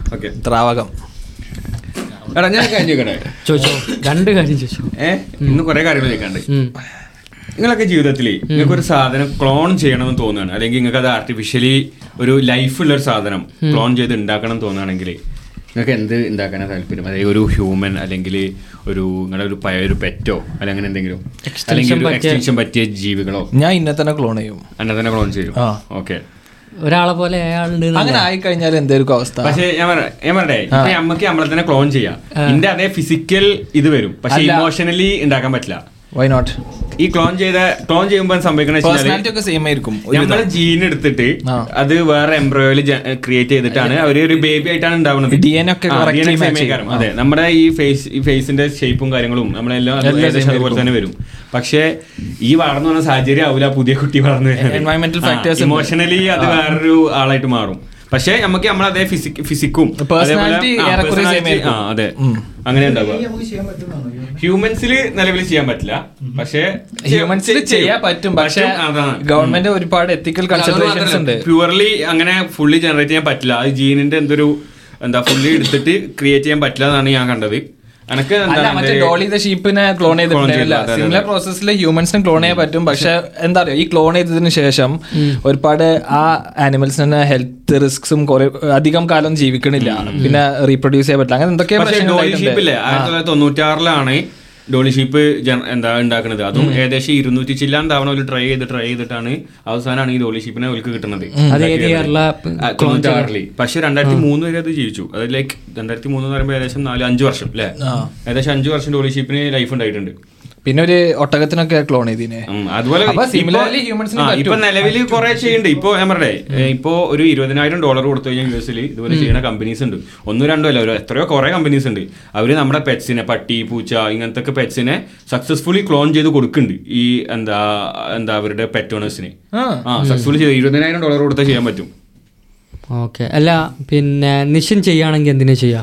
Okay ദ്രാവകം എടാ ഞാൻ കാര്യം ചോദിക്കട്ടെ ചോദിച്ചോ രണ്ട് കാര്യം ചോദിച്ചോ ഏ ഇന്ന് കുറെ കാര്യങ്ങൾ ചോദിക്കാണ്ട് ഉം. നിങ്ങളൊക്കെ ജീവിതത്തിൽ നിങ്ങൾക്ക് ഒരു സാധനം ക്ലോൺ ചെയ്യണമെന്ന് തോന്നുകയാണ് അല്ലെങ്കിൽ നിങ്ങൾക്ക് അത് ആർട്ടിഫിഷ്യലി ഒരു ലൈഫുള്ള ഒരു സാധനം ക്ലോൺ ചെയ്ത് ഉണ്ടാക്കണം എന്ന് തോന്നുകയാണെങ്കിൽ നിങ്ങൾക്ക് എന്ത് ഉണ്ടാക്കാനാണ് താല്പര്യം അതായത് ഒരു ഹ്യൂമൻ അല്ലെങ്കിൽ ഒരു നിങ്ങളുടെ ഒരു പഴയ ഒരു പെറ്റോ അല്ലെങ്കിൽ അങ്ങനെ എന്തെങ്കിലും അല്ലെങ്കിൽ ഒരു പറ്റിയ- എക്സ്റ്റൻഷൻ പറ്റിയ ജീവികളോ ഞാൻ ഇന്നെ തന്നെ ക്ലോൺ ചെയ്യും എന്നെ തന്നെ ക്ലോൺ ചെയ്യും ആ. ഓക്കെ ഒരാളെ പോലെ അയാളുണ്ട് അങ്ങനെ ആയിക്കഴിഞ്ഞാൽ എന്തായിരിക്കും അവസ്ഥ പക്ഷേ ഞാൻ പറ- ഞാൻ പറയട്ടെ ഇപ്പൊ നമുക്ക് നമ്മളെ തന്നെ ക്ലോൺ ചെയ്യാം ഇതിന്റെ അതേ ഫിസിക്കൽ ഇത് വരും പക്ഷെ അല്ല. ഇമോഷണലി ഉണ്ടാക്കാൻ പറ്റില്ല വൈ നോട്ട് ഈ ക്ലോൺ ചെയ്ത ക്ലോൺ ചെയ്യുമ്പോൾ സംഭവിക്കണ പേഴ്സണാലിറ്റി ഒക്കെ സെയിം ആയിരിക്കും നമ്മളെ ജീൻ എടുത്തിട്ട് ആ. അത് വേറെ എംബ്രോയില് ക്രിയേറ്റ് ചെയ്തിട്ടാണ് അവര് ഒരു ബേബി ആയിട്ടാണ് ഉണ്ടാവുന്നത് DNA ഒക്കെ ആ, correctly DNA match same ചെയ്യും. ആയിരിക്കും. അതെ നമ്മുടെ ഈ ഫേസ് ഈ ഫേസിന്റെ ഷേപ്പും കാര്യങ്ങളും നമ്മളെല്ലാം അത് എല്ലാം ഏകദേശം same അതുപോലെ തന്നെ വരും പക്ഷേ ഈ വളർന്നു വന്ന സാഹചര്യം ആവില്ല പുതിയ കുട്ടി വളർന്നു Environmental factors ഉണ്ട്. ഇമോഷണലി അത് വേറൊരു ആളായിട്ട് മാറും പക്ഷേ നമുക്ക് നമ്മളതേ ഫിസിക് ഫിസിക്കും Personality ഏറെക്കുറെ same ആയിരിക്കും. അതെ അങ്ങനെ ഉണ്ടാവുക ഹ്യൂമൻസിൽ നിലവിൽ ചെയ്യാൻ പറ്റില്ല പക്ഷേ ഹ്യൂമൻസിൽ ചെയ്യാൻ പറ്റും പക്ഷെ ഗവൺമെന്റ് ഒരുപാട് എത്തിക്കൽ കൺസിഡറേഷൻസ് ഉണ്ട് പ്യുവർലി അങ്ങനെ ഫുള്ളി ജനറേറ്റ് ചെയ്യാൻ പറ്റില്ല അത് ജീനിന്റെ എന്തൊരു എന്താ ഫുള്ളി എടുത്തിട്ട് ക്രിയേറ്റ് ചെയ്യാൻ പറ്റില്ല എന്നാണ് ഞാൻ കണ്ടത് എനക്ക് അല്ല എന്താണ് മറ്റേ എന്റെ- ഡോളി ദ ഷീപ്പിനെ ക്ലോൺ Clone ചെയ്തിട്ടില്ല ചെയ്തില്ല, അതെ, അതെ. സിമിലർ പ്രോസസ്സിൽ ഹ്യൂമൻസിനെ ക്ലോൺ ചെയ്യാൻ പറ്റും പക്ഷെ എന്താ പറയുക ഈ ക്ലോൺ ചെയ്തതിനു ശേഷം ഒരുപാട് ആ ആനിമൽസിന് ഹെൽത്ത് റിസ്ക്സും കുറെ അധികം കാലം ജീവിക്കണില്ല പിന്നെ റീപ്രൊഡ്യൂസ് ചെയ്യാൻ പറ്റില്ല അങ്ങനെ എന്തൊക്കെ പക്ഷേ ഡോളി ഷീപ്പ് ഇല്ലേ ആയിരത്തി തൊള്ളായിരത്തി തൊണ്ണൂറ്റാറിലാണ് ഡോളി ഷീപ്പ് ജന- എന്താ ഉണ്ടാക്കുന്നത് അതും ഏകദേശം ഇരുന്നൂറ്റി ചില്ലാൻ തവണ ഒരു ട്രൈ ചെയ്ത് ട്രൈ ചെയ്തിട്ടാണ് അവസാനമാണ് ഈ ഡോളി ഷീപ്പിനെ അവർക്ക് കിട്ടുന്നത് അത് ഏത് ഇയറിലാ ആ, തൊണ്ണൂറ്റാറില് പക്ഷെ രണ്ടായിരത്തി മൂന്ന് വരെ അത് ജീവിച്ചു അത് ലൈക്ക് രണ്ടായിരത്തി മൂന്ന് എന്ന് പറയുമ്പോൾ ഏകദേശം നാല് അഞ്ച് വർഷം അല്ലേ ഏകദേശം അഞ്ച് വർഷം ഡോളി ഷീപ്പിന് ലൈഫ് ഉണ്ടായിട്ടുണ്ട് പിന്നെ ഒരു ഒട്ടകത്തിനൊക്കെ ക്ലോൺ ചെയ്തിനെ ഉം, അതുപോലെ അപ്പൊ ഇപ്പൊ- similarly humans-ന് ആ, പറ്റും. ഇപ്പൊ നിലവിൽ കുറെ ചെയ്യുന്നുണ്ട് ഇപ്പൊ ഞാൻ പറയട്ടെ ഏ, ഇപ്പൊ ഒരു ഇരുപതിനായിരം ഡോളർ കൊടുത്തു കഴിഞ്ഞാൽ യു എസിൽ ഇതുപോലെ ചെയ്യുന്ന കമ്പനീസ് ഉണ്ട് ഒന്നും രണ്ടോ അല്ല ഒരു എത്രയോ കുറെ കമ്പനീസ് ഉണ്ട് അവര് നമ്മുടെ പെറ്റ്സിനെ പട്ടി പൂച്ച ഇങ്ങനത്തെ പെറ്റ്സിനെ സക്സസ്ഫുള്ളി ക്ലോൺ ചെയ്ത് കൊടുക്കുന്നുണ്ട് ഈ എന്താ എന്താ അവരുടെ പെറ്റ് ഓണേഴ്സിന് ആ ആ സക്സസ്ഫുള്ളി ചെയ്ത് ഇരുപതിനായിരം ഡോളർ കൊടുത്താൽ ചെയ്യാൻ പറ്റും ഓക്കെ അല്ല പിന്നെ നിഷിൻ ചെയ്യുകയാണെങ്കിൽ എന്തിനാ ചെയ്യാ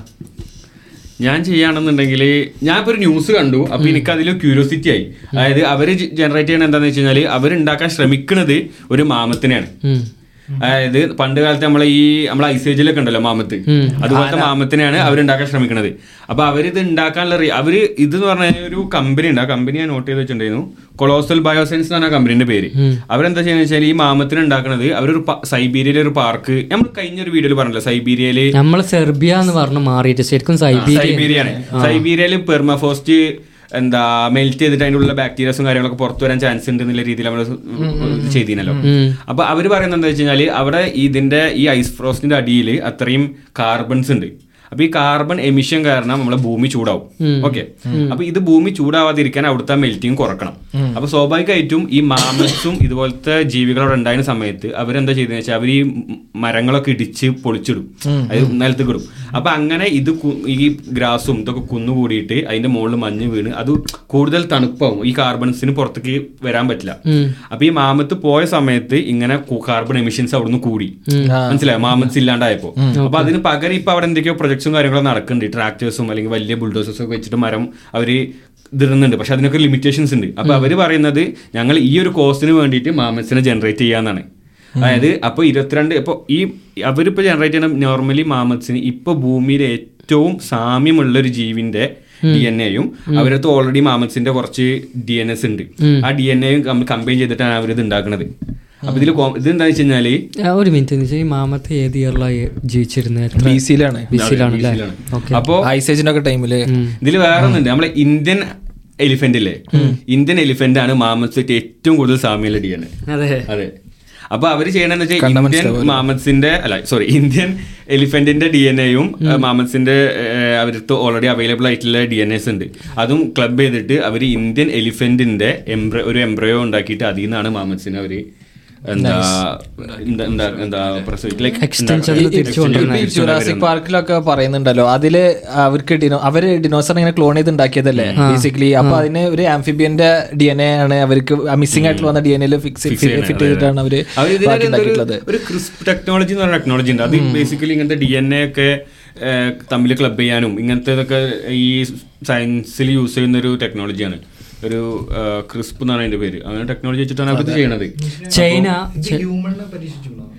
ഞാൻ ചെയ്യുകയാണെന്നുണ്ടെങ്കിൽ ഞാൻ ഇപ്പോൾ ഒരു ന്യൂസ് കണ്ടു അപ്പൊ എനിക്ക് അതിൽ ക്യൂരിയോസിറ്റി ആയി അതായത് അവര് ജനറേറ്റ് ചെയ്യണത് എന്താണെന്ന് വെച്ച് കഴിഞ്ഞാൽ അവരുണ്ടാക്കാൻ ശ്രമിക്കുന്നത് ഒരു മാമത്തിനെയാണ് ഉം. അതായത് പണ്ട് കാലത്ത് നമ്മളെ ഈ നമ്മളെ ഐസേജിലൊക്കെ ഉണ്ടല്ലോ മാമത്ത് അതുപോലത്തെ മാമത്തിനെയാണ് അവരുണ്ടാക്കാൻ ശ്രമിക്കുന്നത് അപ്പൊ അവരിത് ഉണ്ടാക്കാനുള്ള റീ- അവര് ഇത് എന്ന് പറഞ്ഞ ഒരു കമ്പനി ഉണ്ട് ആ കമ്പനി ഞാൻ നോട്ട് ചെയ്ത് വെച്ചിട്ടുണ്ടായിരുന്നു കൊളോസൽ ബയോസയൻസ് എന്നാണ് ആ കമ്പനിന്റെ പേര് അവരെന്താ ചെയ്യുന്നത് വെച്ചാൽ ഈ മാമത്തിന് ഉണ്ടാക്കുന്നത് അവരൊരു പ- സൈബീരിയയിലെ ഒരു പാർക്ക് നമ്മൾ കഴിഞ്ഞൊരു വീഡിയോയിൽ പറഞ്ഞല്ലോ സൈബീരിയയില് നമ്മൾ സെർബിയ എന്ന് പറഞ്ഞ് മാറിയിട്ട് ശരിക്കും സൈബീരിയ സൈബീരിയാണ് സൈബീരിയയിൽ പെർമഫോസ്റ്റ് എന്താ മെൽറ്റ് ചെയ്തിട്ട് അതിൻ്റെ ഉള്ള ബാക്ടീരിയസും കാര്യങ്ങളൊക്കെ പുറത്തു വരാൻ ചാൻസ് ഉണ്ട് എന്നുള്ള രീതിയിൽ നമ്മൾ ചെയ്തിനല്ലോ അപ്പൊ അവര് പറയുന്നത് എന്താ വെച്ച് കഴിഞ്ഞാല് അവിടെ ഇതിന്റെ ഈ ഐസ് ഫ്രോസ്റ്റിന്റെ അടിയിൽ അത്രയും കാർബൺസ് ഉണ്ട് അപ്പൊ ഈ കാർബൺ എമിഷൻ കാരണം നമ്മളെ ഭൂമി ചൂടാവും ഓക്കെ അപ്പൊ ഇത് ഭൂമി ചൂടാവാതിരിക്കാൻ അവിടുത്തെ മെൽറ്റിങ് കുറക്കണം അപ്പൊ സ്വാഭാവികമായിട്ടും ഈ മാമൽസും ഇതുപോലത്തെ ജീവികൾ അവിടെ ഉണ്ടായിരുന്ന സമയത്ത് അവരെന്താ ചെയ്തതെന്ന് വെച്ചാൽ അവർ ഈ മരങ്ങളൊക്കെ ഇടിച്ച് പൊളിച്ചിടും അത് നിലത്ത് കിടും അപ്പൊ അങ്ങനെ ഇത് കു- ഈ ഗ്രാസും ഇതൊക്കെ കുന്നുകൂടിയിട്ട് അതിന്റെ മുകളിൽ മഞ്ഞ് വീണ് അത് കൂടുതൽ തണുപ്പാവും ഈ കാർബൺസിന് പുറത്തേക്ക് വരാൻ പറ്റില്ല അപ്പൊ ഈ മാമത്ത് പോയ സമയത്ത് ഇങ്ങനെ കാർബൺ എമിഷൻസ് അവിടുന്ന് കൂടി മനസ്സിലായോ മാമത്സ് ഇല്ലാണ്ടായപ്പോ അപ്പൊ അതിന് പകരം ഇപ്പൊ അവിടെ എന്തൊക്കെയോ പ്രൊജക്ട്സും കാര്യങ്ങളും നടക്കുന്നുണ്ട് ട്രാക്ടേഴ്സും അല്ലെങ്കിൽ വലിയ ബുൾഡോസേഴ്സും ഒക്കെ വെച്ചിട്ട് മരം അവര് ഇതിടുന്നുണ്ട് പക്ഷെ അതിനൊക്കെ ലിമിറ്റേഷൻസ് ഉണ്ട് അപ്പൊ അവര് പറയുന്നത് ഞങ്ങൾ ഈ ഒരു കോസ്റ്റിന് വേണ്ടിയിട്ട് മാമത്സിനെ ജനറേറ്റ് ചെയ്യാന്നാണ് അതായത് അപ്പൊ ഇരുപത്തിരണ്ട് ഇപ്പൊ ഈ അവരിപ്പോ ജനറേറ്റ് ചെയ്യുന്ന നോർമലി മാമത്സിന് ഇപ്പൊ ഭൂമിയിൽ ഏറ്റവും സാമ്യമുള്ള ഒരു ജീവിന്റെ ഡി എൻ എയും അവരടുത്ത് ഓൾറെഡി മാമത്സിന്റെ കുറച്ച് ഡി എൻ എസ് ഉണ്ട് ആ ഡി എൻ എയും കമ്പൈൻ ചെയ്തിട്ടാണ് അവരിത് ഉണ്ടാക്കുന്നത് അപ്പൊ ഇതിൽ ഇത് എന്താ വെച്ച് കഴിഞ്ഞാല് ആ, ഒരു മിനിറ്റ് എന്ന് വെച്ചാൽ ഈ മാമത്തെ ഏത് ഇയറിലാണ് ജീവിച്ചിരുന്നത് ബി സിയിലാണ് ബിസിലാണല്ലേ ബിസിലാണ്. ഓക്കെ അപ്പോ ഐസേജിന്റെ ഒക്കെ ടൈമില് ഇതിൽ വേറെ ഒന്നുണ്ട് നമ്മളെ ഇന്ത്യൻ എലിഫന്റ് ഇല്ലേ ഇന്ത്യൻ എലിഫന്റ് ആണ് മാമത്സിന്റെ ഏറ്റവും കൂടുതൽ സാമ്യമുള്ള ഡി എൻ എ അതെ അതെ അപ്പൊ അവര് ചെയ്യണമെന്ന് വെച്ചാൽ ഇന്ത്യൻ മാമത്സിന്റെ അല്ല സോറി ഇന്ത്യൻ എലിഫന്റിന്റെ ഡി എൻ എയും മാമത്സിന്റെ അവർക്ക് ഓൾറെഡി അവൈലബിൾ ആയിട്ടുള്ള ഡി എൻ എസ് ഉണ്ട് അതും ക്ലബ് ചെയ്തിട്ട് അവർ ഇന്ത്യൻ എലിഫന്റിന്റെ എംബ്ര ഒരു എംബ്രയോ ഉണ്ടാക്കിയിട്ട് അതിൽ നിന്നാണ് മാമത്സിനെ അവര് എന്താ എന്താ- എന്താ എന്താ പ്രസവിച്ച് like Extension എന്താ- തിരിച്ചു കൊണ്ടുവരുന്നത്. തിരിച്ചു ജുറാസിക് കൊണ്ടുവരുന്നത്. പാർക്കിലൊക്കെ പറയുന്നുണ്ടല്ലോ അതില് അവർക്ക് ഡിനോ അവര് ഡിനോസർ ഇങ്ങനെ ക്ലോൺ ചെയ്ത് ഉണ്ടാക്കിയതല്ലേ ബേസിക്കലി അപ്പൊ അതിന് ഒരു ആംഫിബിയന്റെ ഡി എൻ എ ആണ് അവർക്ക് മിസ്സിംഗ് ആയിട്ട് വന്ന ഡി എൻ എ ഫിക്സ് ചെയ്യണേ, ഫിറ്റ് ചെയ്തിട്ടാണ് അവര് അവര് ഇതിനൊരു ബാക്കി എന്തോ ഒരു- ഉണ്ടാക്കിയിട്ടുള്ളത് ഒരു ക്രിസ്പ് ടെക്നോളജി എന്ന് പറഞ്ഞ ടെക്നോളജി ഉണ്ട് അത് ബേസിക്കലി ഇങ്ങനത്തെ ഡി എൻ എ ഒക്കെ ഏഹ്, തമ്മിൽ ക്ലബ് ചെയ്യാനും ഇങ്ങനത്തേതൊക്കെ ഈ സയൻസിൽ യൂസ് ചെയ്യുന്ന ഒരു ടെക്നോളജിയാണ് ഒരു ക്രിസ്പ് എന്നാണ് അതിന്റെ പേര് അങ്ങനെ ടെക്നോളജി വെച്ചിട്ടാണ് അവർ ഇത് ചെയ്യണത് ചൈന ഹ്യൂമണിനെ പരീക്ഷിച്ചിട്ടുണ്ടോ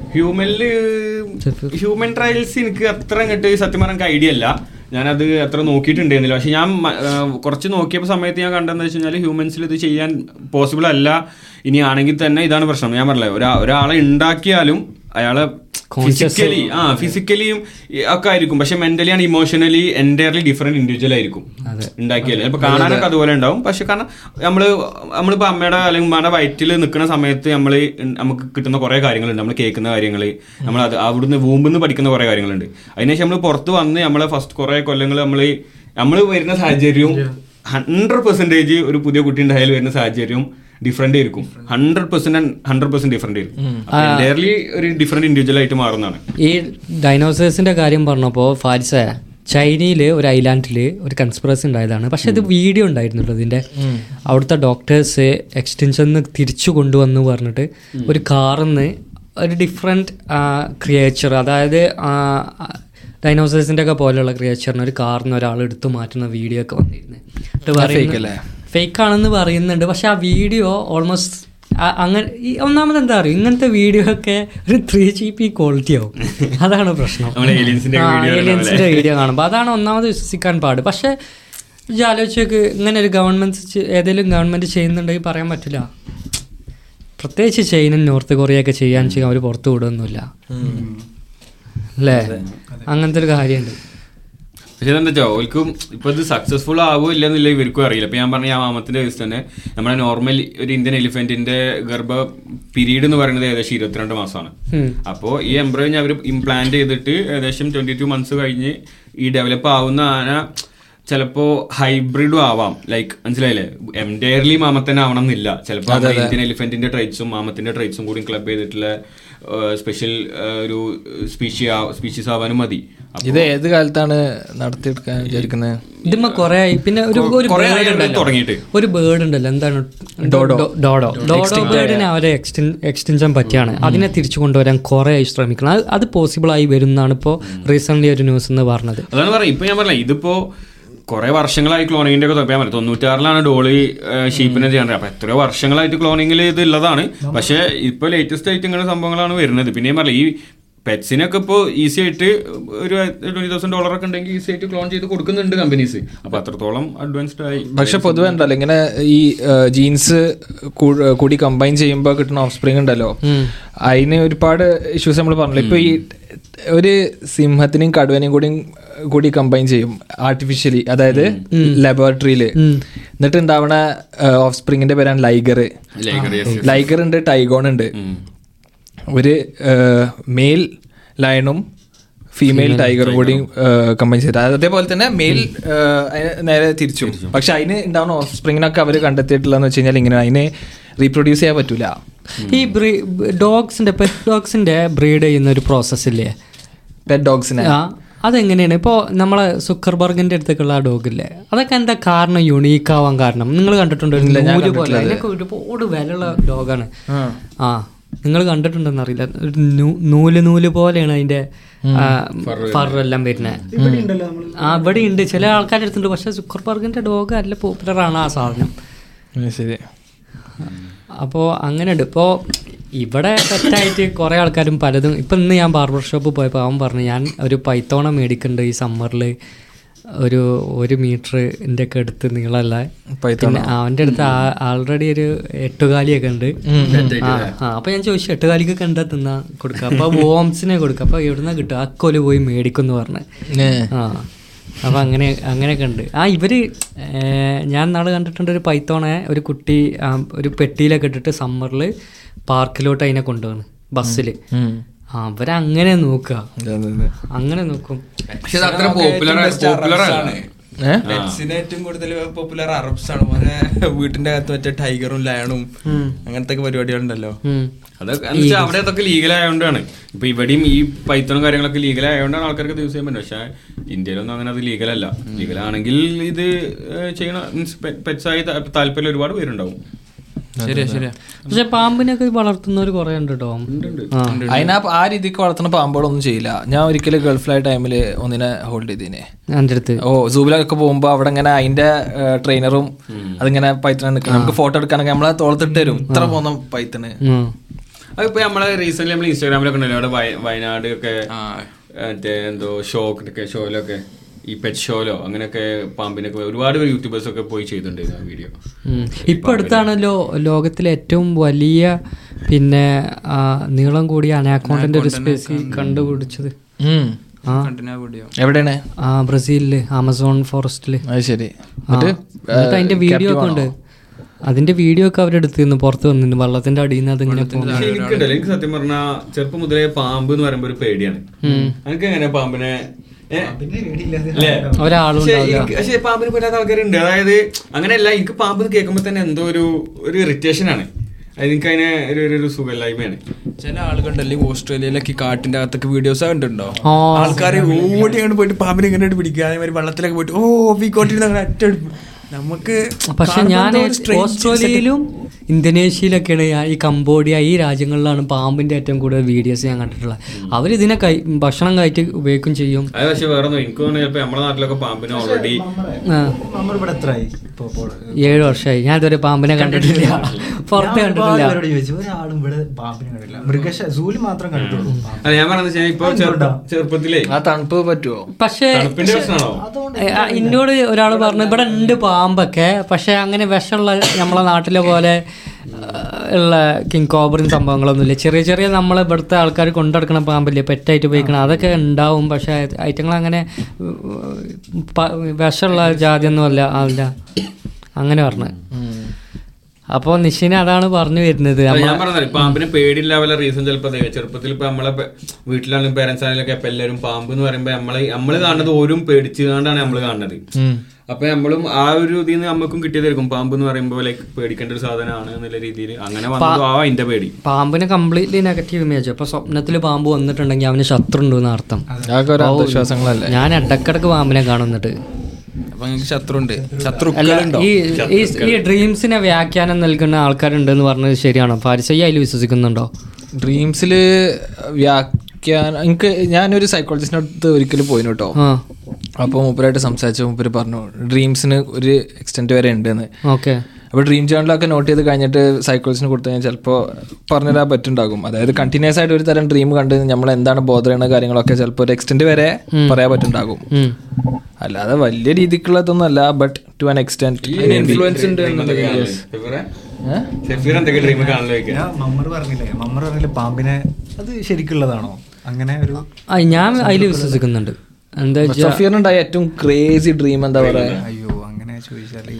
ഹ്യൂമനില് ഹ്യൂമൻ ട്രയൽസ് എനിക്ക് അത്ര അങ്ങോട്ട് സത്യം പറഞ്ഞ ഐഡിയ അല്ല ഞാനത് അത്ര നോക്കിയിട്ടുണ്ടായിരുന്നില്ല പക്ഷെ ഞാൻ മ- ആ, കുറച്ച് നോക്കിയപ്പോൾ സമയത്ത് ഞാൻ കണ്ടെന്ന് വെച്ച് കഴിഞ്ഞാൽ ഹ്യൂമൻസിൽ ഇത് ചെയ്യാൻ പോസിബിൾ അല്ല ഇനി ആണെങ്കിൽ തന്നെ ഇതാണ് പ്രശ്നം ഞാൻ പറഞ്ഞില്ലേ ഒരാ ഒരാളെ ഉണ്ടാക്കിയാലും അയാളെ ഫിസിക്കലി ആ ഫിസിക്കലിയും ഒക്കെ ആയിരിക്കും പക്ഷെ മെന്റലി ആണ് ഇമോഷണലി എൻറ്റയർലി ഡിഫറെന്റ് ഇൻഡിവിജ്വൽ ആയിരിക്കും ഉണ്ടാക്കിയാൽ ചിലപ്പോൾ കാണാനൊക്കെ അതുപോലെ ഉണ്ടാവും പക്ഷെ കാരണം നമ്മള് നമ്മളിപ്പോ അമ്മയുടെ അല്ലെങ്കിൽ ഉമ്മയുടെ വയറ്റിൽ നിൽക്കുന്ന സമയത്ത് നമ്മൾ നമുക്ക് കിട്ടുന്ന കുറെ കാര്യങ്ങളുണ്ട് നമ്മൾ കേൾക്കുന്ന കാര്യങ്ങൾ നമ്മൾ അത് അവിടുന്ന് വൂമ്പിന്ന് പഠിക്കുന്ന കുറെ കാര്യങ്ങളുണ്ട് അതിനുശേഷം നമ്മൾ പുറത്ത് വന്ന് നമ്മളെ ഫസ്റ്റ് കുറെ കൊല്ലങ്ങൾ നമ്മൾ നമ്മൾ വരുന്ന സാഹചര്യവും ഹൺഡ്രഡ് പെർസെൻറ്റേജ് ഒരു പുതിയ കുട്ടി ഉണ്ടായാലും വരുന്ന സാഹചര്യവും ഡിഫറെന്റ് ആയിരിക്കും hundred percent hundred percent different ആയിരിക്കും എൻറ്റയർലി ഒരു ഡിഫറെന്റ് ഇൻഡിവിജ്വൽ ആയിട്ട് മാറുന്നതാണ് ഈ ഡൈനോസേഴ്സിന്റെ കാര്യം പറഞ്ഞപ്പോൾ ഫാരിസ ചൈനയിൽ ഒരു ഐലാൻഡിൽ ഒരു കൺസ്പിറസി ഉണ്ടായതാണ് പക്ഷെ ഇത് വീഡിയോ ഉണ്ടായിരുന്നുള്ളൂ ഇതിന്റെ അവിടുത്തെ ഡോക്ടേഴ്സ് എക്സ്റ്റൻഷൻ തിരിച്ചു കൊണ്ടുവന്നു പറഞ്ഞിട്ട് ഒരു കാറിന്ന് ഒരു ഡിഫറെൻറ്റ് ക്രിയേച്ചർ അതായത് ഡൈനോസേഴ്സിന്റെ ഒക്കെ പോലെയുള്ള ക്രിയേച്ചറിന് ഒരു കാറിന് ഒരാൾ എടുത്തു മാറ്റുന്ന വീഡിയോ ഒക്കെ വന്നിരുന്നു ഫേക്ക് ആണെന്ന് പറയുന്നുണ്ട് പക്ഷെ ആ വീഡിയോ ഓൾമോസ്റ്റ് അങ്ങനെ ഈ ഒന്നാമത് എന്താ പറയുക ഇങ്ങനത്തെ വീഡിയോ ഒക്കെ ഒരു ത്രീ ജി പി ക്വാളിറ്റി ആവും അതാണ് പ്രശ്നം നമ്മളെ aliensന്റെ video കാണുന്ന ഏലിയൻസിന്റെ വീഡിയോ കാണുമ്പോൾ അതാണ് ഒന്നാമത് വിശ്വസിക്കാൻ പാട് പക്ഷെ ഈ ആലോചിച്ചൊക്കെ ഇങ്ങനെ ഒരു ഗവൺമെന്റ് ഏതെങ്കിലും ഗവൺമെന്റ് ചെയ്യുന്നുണ്ടെങ്കിൽ പറയാൻ പറ്റില്ല പ്രത്യേകിച്ച് ചൈനയും നോർത്ത് കൊറിയ ഒക്കെ ചെയ്യാൻ ചെയ്യാൻ അവർ പുറത്തു വിടുകയൊന്നുമില്ല അല്ലേ അങ്ങനത്തെ ഒരു കാര്യമുണ്ട് പക്ഷെ എന്താ വെച്ചാൽ ഓൽക്കും ഇപ്പൊ ഇത് സക്സസ്ഫുൾ ആവോ ഇല്ലെന്നില്ല ഇവർക്കും അറിയില്ല ഇപ്പൊ ഞാൻ പറഞ്ഞ ആ മാമത്തിന്റെ കേസ് തന്നെ നമ്മുടെ നോർമൽ ഒരു ഇന്ത്യൻ എലിഫന്റിന്റെ ഗർഭ പീരീഡ് എന്ന് പറയുന്നത് ഏകദേശം ഇരുപത്തിരണ്ട് മാസമാണ് ഉം. അപ്പോൾ ഈ എംബ്രോയിൻ അവർ ഇംപ്ലാന്റ് ചെയ്തിട്ട് ഏകദേശം ട്വന്റി ടു മന്ത്സ് കഴിഞ്ഞ് ഈ ഡെവലപ്പ് ആവുന്ന ആന ചിലപ്പോ ഹൈബ്രിഡും ആവാം ലൈക്ക് മനസ്സിലായില്ലേ എംറ്റയർലി മാമത്തന്നെ ആവണം എന്നില്ല ചിലപ്പോൾ ഇന്ത്യൻ എലിഫന്റിന്റെ ട്രൈറ്റ്സും മാമത്തിന്റെ ട്രൈറ്റ്സും കൂടി ക്ലബ് ചെയ്തിട്ടുള്ള സ്പെഷ്യൽ ഒരു സ്പീഷി സ്പീഷീസ് ആവാനും മതി അപ്പൊ ഇത് ഏത് കാലത്താണ് നടത്തിയെടുക്കാൻ വിചാരിക്കുന്നത് ഇതിമ്മ കൊറേ ആയി പിന്നെ ഒരു ഒരു കുറേ bird ആയി ഉണ്ടല്ലോ. തുടങ്ങിയിട്ട്. ഒരു ബേർഡ് ഉണ്ടല്ലോ എന്താണ് ഡോഡോ ഡോഡോ ഡോഡോ ബേർഡിനെ അവരെ എക്സ്റ്റൻഷൻ പറ്റിയാണ് അതിനെ തിരിച്ചു കൊണ്ടുവരാൻ കുറെ ആയി ശ്രമിക്കണം അത് അത് പോസിബിൾ ആയി വരും എന്നാണ് ഇപ്പോൾ റീസെന്റ് ഒരു ന്യൂസ് എന്ന് പറഞ്ഞത് അതാണ് പറഞ്ഞത് ഇപ്പൊ ഞാൻ പറഞ്ഞ ഇതിപ്പോ കുറെ വർഷങ്ങളായി ക്ലോണിങ്ങിന്റെ ഒക്കെ തുടങ്ങാൻ പറ്റും തൊണ്ണൂറ്റാറിലാണ് ഡോളി ഷീപ്പിനെ ചെയ്യാൻ അപ്പൊ എത്രയോ വർഷങ്ങളായിട്ട് ക്ലോണിങ്ങിൽ ഇത് ഉള്ളതാണ് പക്ഷെ ഇപ്പൊ ലേറ്റസ്റ്റ് ആയിട്ട് ഇങ്ങനെ സംഭവങ്ങളാണ് വരുന്നത് പിന്നെ ഞാൻ പറഞ്ഞില്ല ഈ പെറ്റ്സിനൊക്കെ ഇപ്പോൾ ഈസി ആയിട്ട് ഒരു ട്വന്റി തൗസൻഡ് ഡോളർ ഒക്കെ ഉണ്ടെങ്കിൽ ഈസി ആയിട്ട് ക്ലോൺ ചെയ്ത് കൊടുക്കുന്നുണ്ട് കമ്പനീസ് അപ്പൊ അത്രത്തോളം അഡ്വാൻസ്ഡ് ആയി പക്ഷെ പൊതുവെ ഉണ്ടല്ലോ ഇങ്ങനെ ഈ ജീൻസ് കൂടി കമ്പൈൻ ചെയ്യുമ്പോൾ കിട്ടുന്ന ഓഫ് സ്പ്രിങ് ഉണ്ടല്ലോ അതിന് ഒരുപാട് ഇഷ്യൂസ് നമ്മൾ പറഞ്ഞല്ലോ ഇപ്പൊ ഈ ഒരു സിംഹത്തിനെയും കടുവനെയും കൂടി കൂടി കമ്പൈൻ ചെയ്യും ആർട്ടിഫിഷ്യലി അതായത് ലബോറട്ടറിയിൽ എന്നിട്ട് ഉണ്ടാവണ ഓഫ് സ്പ്രിങ്ങിന്റെ പേരാണ് liger Liger, yes, yes. Liger ഉണ്ട് ടൈഗോൺ ഉണ്ട് ഒരു മെയിൽ ലയണും ഫീമെയിൽ ടൈഗറും കൂടി കമ്പൈൻ ചെയ്ത് അതേപോലെ തന്നെ മെയിൽ നേരെ തിരിച്ചും പക്ഷെ അതിന് ഉണ്ടാവുന്ന ഓഫ് സ്പ്രിങ്ങിനൊക്കെ അവർ കണ്ടെത്തിയിട്ടുള്ളതെന്ന് വെച്ച് കഴിഞ്ഞാൽ ഇങ്ങനെ അതിനെ റീപ്രൊഡ്യൂസ് ചെയ്യാൻ പറ്റൂല ഈ ഡോഗ്സിന്റെ പെറ്റ് ഡോഗ്സിന്റെ ബ്രീഡ് ചെയ്യുന്ന ഒരു പ്രോസസ് ഇല്ലേ പെറ്റ് ഡോഗ്സിനെ ആ അതെങ്ങനെയാണ് ഇപ്പോൾ നമ്മളെ സുക്കർബർഗിന്റെ അടുത്തേക്കുള്ള ആ ഡോഗില്ലേ അതൊക്കെ എന്താ കാരണം യുണീക്ക് ആവാൻ കാരണം നിങ്ങൾ കണ്ടിട്ടുണ്ടോ ഒരു നൂല് പോലെ അതിനൊക്കെ ഒരുപാട് വിലയുള്ള ഡോഗാണ് ആ നിങ്ങൾ കണ്ടിട്ടുണ്ടെന്ന് അറിയില്ല ഒരു നൂ- നൂല് നൂല് പോലെയാണ് അതിന്റെ ഫറെല്ലാം വരുന്നത് ആ ഇവിടെ ഉണ്ട് ചില ആൾക്കാരുടെ അടുത്തുണ്ട് പക്ഷെ സുക്കർബർഗിന്റെ ഡോഗ് നല്ല പോപ്പുലർ ആണ് ആ സാധനം ശരി അപ്പോൾ അങ്ങനെ ഉണ്ട് ഇപ്പോൾ ഇവിടെ തെറ്റായിട്ട് കുറേ ആൾക്കാരും പലതും ഇപ്പം ഇന്ന് ഞാൻ ബാർബർ ഷോപ്പ് പോയപ്പോൾ അവൻ പറഞ്ഞു ഞാൻ ഒരു പൈത്തോണ മേടിക്കുന്നുണ്ട് ഈ സമ്മറിൽ ഒരു ഒരു മീറ്ററിൻ്റെ ഒക്കെ അടുത്ത് നീളമല്ല പിന്നെ അവൻ്റെ അടുത്ത് ആൾറെഡി ഒരു എട്ടുകാലിയൊക്കെ ഉണ്ട് ആ ആ അപ്പോൾ ഞാൻ ചോദിച്ചു എട്ടുകാലിക്കൊക്കെ എന്താ തിന്നാ കൊടുക്കുക അപ്പോൾ വോംസിനെ കൊടുക്കുക അപ്പോൾ എവിടുന്ന കിട്ടുക അക്കൊല് പോയി മേടിക്കുമെന്ന് പറഞ്ഞു ആ അപ്പം അങ്ങനെ അങ്ങനെയൊക്കെ ഉണ്ട് ആ ഇവര് ഏർ, ഞാൻ നാളെ കണ്ടിട്ടുണ്ട് ഒരു പൈത്തോണെ ഒരു കുട്ടി ആ, ഒരു പെട്ടിയിലൊക്കെ ഇട്ടിട്ട് സമ്മറിൽ പാർക്കിലോട്ട് അതിനെ കൊണ്ടുപോണ് ബസ്സിൽ അവരങ്ങനെ നോക്കുക അങ്ങനെ നോക്കും പക്ഷെ അത് അത്ര പോപ്പുലർ പോപ്പുലർ ആണ് പെറ്റ്സിന് ഏറ്റവും കൂടുതൽ പോപ്പുലർ അറബ്സ് ആണ് പോലെ വീട്ടിന്റെ അകത്ത് വെച്ച ടൈഗറും ലയണും അങ്ങനത്തെ ഒക്കെ പരിപാടികളുണ്ടല്ലോ ഉം. അതൊക്കെ എന്ന് വെച്ചാൽ അവിടെ അതൊക്കെ ലീഗൽ ആയതുകൊണ്ടാണ് ഇപ്പൊ ഇവിടെയും ഈ പൈത്തണും കാര്യങ്ങളൊക്കെ ലീഗൽ ആയതുകൊണ്ടാണ് ആൾക്കാർക്ക് യൂസ് ചെയ്യാൻ പറ്റും പക്ഷെ ഇന്ത്യയിലൊന്നും അങ്ങനെ അത് ലീഗൽ അല്ല ലീഗൽ ആണെങ്കിൽ ഇത് ഏഹ്, ചെയ്യണ മീൻസ് പെറ്റ്സായി താല്പര്യം ഒരുപാട് പേരുണ്ടാവും ശരിയാ ശരിയാ പക്ഷെ പാമ്പിനൊക്കെ വളർത്തുന്നവർ കുറേ ഉണ്ട് കേട്ടോ ആ അതിനാ ആ രീതിക്ക് വളർത്തുന്ന പാമ്പുകളൊന്നും ചെയ്യില്ല ഞാൻ ഒരിക്കലും ഗൾഫിലായ ടൈമിൽ ഒന്നിനെ ഹോൾഡ് ചെയ്തിനെ എൻ്റെ അടുത്ത് ഓ സൂബിലൊക്കെ പോകുമ്പോ അവിടെ ഇങ്ങനെ അതിന്റെ ട്രെയിനറും അതിങ്ങനെ പൈത്തനെ നിൽക്കണം നമുക്ക് ഫോട്ടോ എടുക്കാനൊക്കെ നമ്മളെ തോളത്തിട്ട് തരും ഇത്ര പോന്ന പൈത്തണ് ഉം. അതിപ്പോ നമ്മളെ റീസെന്റ് നമ്മൾ ഇൻസ്റ്റാഗ്രാമിലൊക്കെ ഉണ്ടല്ലോ അവിടെ വയ- വയനാട് ഒക്കെ ആ. മറ്റേ എന്തോ ഷോ ഒക്കെ ഷോയിലൊക്കെ ഈ പെറ്റ് ഷോയിലോ അങ്ങനെയൊക്കെ പാമ്പിനൊക്കെ ഒരുപാട് യൂട്യൂബേഴ്സ് ഒക്കെ പോയി ചെയ്തിട്ടുണ്ടായിരുന്നു ആ വീഡിയോ ഉം. ഇപ്പൊ അടുത്താണല്ലോ ലോകത്തിലെ ഏറ്റവും വലിയ പിന്നെ ആ, നീളം കൂടിയ അനാക്കോണ്ടന്റെ ഒരു സ്പേസി കണ്ടുപിടിച്ചത് ഉം. ആ കണ്ടിന്യൂ വീഡിയോ എവിടെയാണ് ആ ബ്രസീലില് ആമസോൺ ഫോറസ്റ്റില് അത് ശരി ആ. എന്നിട്ട് അതിന്റെ വീഡിയോ ഒക്കെ ഉണ്ട് അതിന്റെ വീഡിയോ ഒക്കെ അവരെടുത്തിരുന്നു പുറത്ത് വന്നിരുന്നു വെള്ളത്തിന്റെ അടിയിൽ നിന്ന് അതിങ്ങനെ പോകുന്നു പക്ഷെ എനിക്കുണ്ടല്ലോ എനിക്ക് സത്യം പറഞ്ഞാ ചെറുപ്പം മുതലേ പാമ്പ് എന്ന് പറയുമ്പോ ഒരു പേടിയാണ് എനിക്ക് എങ്ങനെ പാമ്പിനെ ഏ? അല്ലേ? ഒരാളും പക്ഷെ ഉണ്ടാവില്ല. എനിക്ക് പക്ഷെ പാമ്പിന് പെടാത്ത ആൾക്കാരുണ്ട് അതായത് അങ്ങനെയല്ല എനിക്ക് പാമ്പ് കേൾക്കുമ്പോ തന്നെ എന്തോ ഒരു ഒരു ഇറിറ്റേഷൻ ആണ് അത് എനിക്ക് അതിനെ ഒരു ഒരു- ഒരു സുഖമില്ലായ്മയാണ് ചില ആളുകളുണ്ടല്ലോ ഈ ഓസ്ട്രേലിയയിലൊക്കെ ഈ കാട്ടിന്റെ അകത്തൊക്കെ വീഡിയോസ് കണ്ടിട്ടുണ്ടോ ആ. ആൾക്കാർ ഓടി അങ്ങോട്ട് പോയിട്ട് പാമ്പിനെ ഇങ്ങനെ പിടിക്കുക അതേമാതിരി വെള്ളത്തിലൊക്കെ പോയിട്ട് ഓ വീക്കോട്ടിരുന്ന് അങ്ങനെ അറ്റെടുക്കും നമുക്ക് പക്ഷെ കാണുമ്പോൾ ഞാൻ എന്തോ ഒരു strange ഓസ്ട്രേലിയയിലും ഇന്തോനേഷ്യയിലൊക്കെയാണ് ഞാൻ ഈ കംബോഡിയ ഈ രാജ്യങ്ങളിലാണ് പാമ്പിന്റെ ഏറ്റവും കൂടുതൽ വീഡിയോസ് ഞാൻ കണ്ടിട്ടുള്ളത് അവരിതിനെ കൈ ഭക്ഷണം കഴിച്ച് ഉപയോഗിക്കും ചെയ്യും അത് പക്ഷെ വേറെ ഒന്നും എനിക്ക് തോന്നുന്നു ചിലപ്പോ നമ്മുടെ നാട്ടിലൊക്കെ പാമ്പിനെ ഓൾറെഡി ആ, നമ്മൾ ഇവിടെ എത്രയായി ഇപ്പൊ ഇപ്പോൾ ഏഴ് വർഷമായി ഞാൻ ഇതുവരെ പാമ്പിനെ കണ്ടിട്ടില്ല പുറത്ത് ഞാൻ ഒരുപാട് കണ്ടിട്ടില്ല പേരോട് ചോദിച്ചു ഒരാളും ഇവിടെ പാമ്പിനെ കണ്ടില്ല മൃഗശ സൂല് മാത്രം കണ്ടിട്ടുള്ളൂ പാമ്പ്. അല്ല ഞാൻ പറഞ്ഞത് വെച്ചാൽ ഇപ്പൊ ചെറുപ്പ- ചെറുപ്പത്തിലേ ആ തണുപ്പ് പറ്റുമോ പക്ഷേ തണുപ്പിന്റെ പ്രശ്നമാണോ ഏ, ആ, എന്നോട് ഒരാൾ പറഞ്ഞു ഇവിടെ ഉണ്ട് പാമ്പൊക്കെ പക്ഷെ അങ്ങനെ വിഷമുള്ള നമ്മളെ നാട്ടിലെ പോലെ ആ, ഉള്ള കിങ് കോബ്രിൻ സംഭവങ്ങളൊന്നുമില്ല ചെറിയ ചെറിയ നമ്മളെ ഇവിടുത്തെ ആൾക്കാർ കൊണ്ടെടുക്കണ പാമ്പില്ലേ പെറ്റായിട്ട് ഉപയോഗിക്കണം അതൊക്കെ ഉണ്ടാവും പക്ഷെ ഐറ്റങ്ങൾ അങ്ങനെ വിഷമുള്ള ജാതിയൊന്നും അല്ല അല്ല അങ്ങനെ പറഞ്ഞു അപ്പോൾ നിഷിന അതാണ് പറഞ്ഞു വരുന്നത് അല്ല, നമ്മ- ഞാൻ പറഞ്ഞത് പാമ്പിന് പേടിയില്ല വല്ല റീസൺ ചിലപ്പോ അതെ ചെറുപ്പത്തിൽ ഇപ്പൊ നമ്മളെ പെ- വീട്ടിലാണെങ്കിലും പേരൻസ് ആണെങ്കിലും ഇപ്പൊ എല്ലാവരും പാമ്പ് എന്ന് പറയുമ്പോ നമ്മളെ നമ്മള് കാണുന്നത് ഓരും പേടിച്ചുകൊണ്ടാണ് നമ്മൾ കാണുന്നത് അപ്പൊ നമ്മളും ആ ഒരു ഇതിൽ നിന്ന് നമുക്കും കിട്ടിയതായിരിക്കും പാമ്പ് എന്ന് പറയുമ്പോൾ ലൈക്ക് പേടിക്കേണ്ട ഒരു സാധനമാണ് എന്നുള്ള രീതിയിൽ അങ്ങനെ വന്നതും ആ അതിന്റെ പേടി പാമ്പിന് കംപ്ലീറ്റ്ലി നെഗറ്റീവ് ഇമേജ് അപ്പൊ സ്വപ്നത്തിൽ പാമ്പ് വന്നിട്ടുണ്ടെങ്കിൽ അവന് ശത്രു ഉണ്ടെന്ന് അർത്ഥം അതൊക്കെ ഒരു അന്ധവിശ്വാസങ്ങളല്ലേ ഞാൻ ഇടക്കിടക്ക് പാമ്പിനെ കാണുന്നിട്ട് അപ്പൊ നിങ്ങൾക്ക് ശത്രുണ്ട് അല്ല ശത്രുക്കളുണ്ടോ ഈ ഈ- ഈ ഡ്രീംസിനെ വ്യാഖ്യാനം നൽകുന്ന ആൾക്കാരുണ്ട് എന്ന് പറഞ്ഞത് ശരിയാണോ ഫാരിസയ്യ അതിൽ വിശ്വസിക്കുന്നുണ്ടോ ഡ്രീംസിൽ വ്യാഖ്യാനം എനിക്ക് ഞാനൊരു സൈക്കോളജിസ്റ്റിൻ്റെ അടുത്ത് ഒരിക്കലും പോയിന് കേട്ടോ ആ അപ്പോൾ മൂപ്പരായിട്ട് സംസാരിച്ച മൂപ്പര് പറഞ്ഞു ഡ്രീംസിന് ഒരു എക്സ്റ്റെൻറ്റ് വരെ ഉണ്ടെന്ന് ഓക്കെ അപ്പോൾ ഡ്രീം ജേണലൊക്കെ നോട്ട് ചെയ്ത് കഴിഞ്ഞിട്ട് സൈക്കോളജിസ്റ്റിന് കൊടുത്തു കഴിഞ്ഞാൽ ചിലപ്പോൾ പറഞ്ഞുതരാൻ പറ്റുണ്ടാകും അതായത് കണ്ടിന്യൂസ് ആയിട്ട് ഒരു തരം ഡ്രീം കണ്ട് നമ്മൾ എന്താണ് ബോധർ ചെയ്യുന്ന കാര്യങ്ങളൊക്കെ ചിലപ്പോൾ ഒരു എക്സ്റ്റെൻറ്റ് വരെ പറയാൻ പറ്റുണ്ടാകും അല്ലാതെ വലിയ രീതിക്കുള്ളതൊന്നും അല്ല but to an extent influence ഉണ്ട് ഷെഫീർ എന്തൊക്കെ ഡ്രീം കാണാൻ വെക്കാം ഞാൻ മമ്മർ പറഞ്ഞില്ലേ മമ്മർ പറഞ്ഞില്ലേ പാമ്പിനെ അത് ശരിക്കുള്ളതാണോ അങ്ങനെ ഒരു ആ ഞാൻ അതിൽ വിശ്വസിക്കുന്നുണ്ട് എന്താ വെച്ചാൽ സഫീറിനുണ്ടായ ഏറ്റവും ക്രേസി ഡ്രീം എന്താ പറയാ അയ്യോ അങ്ങനെ ചോദിച്ചാല്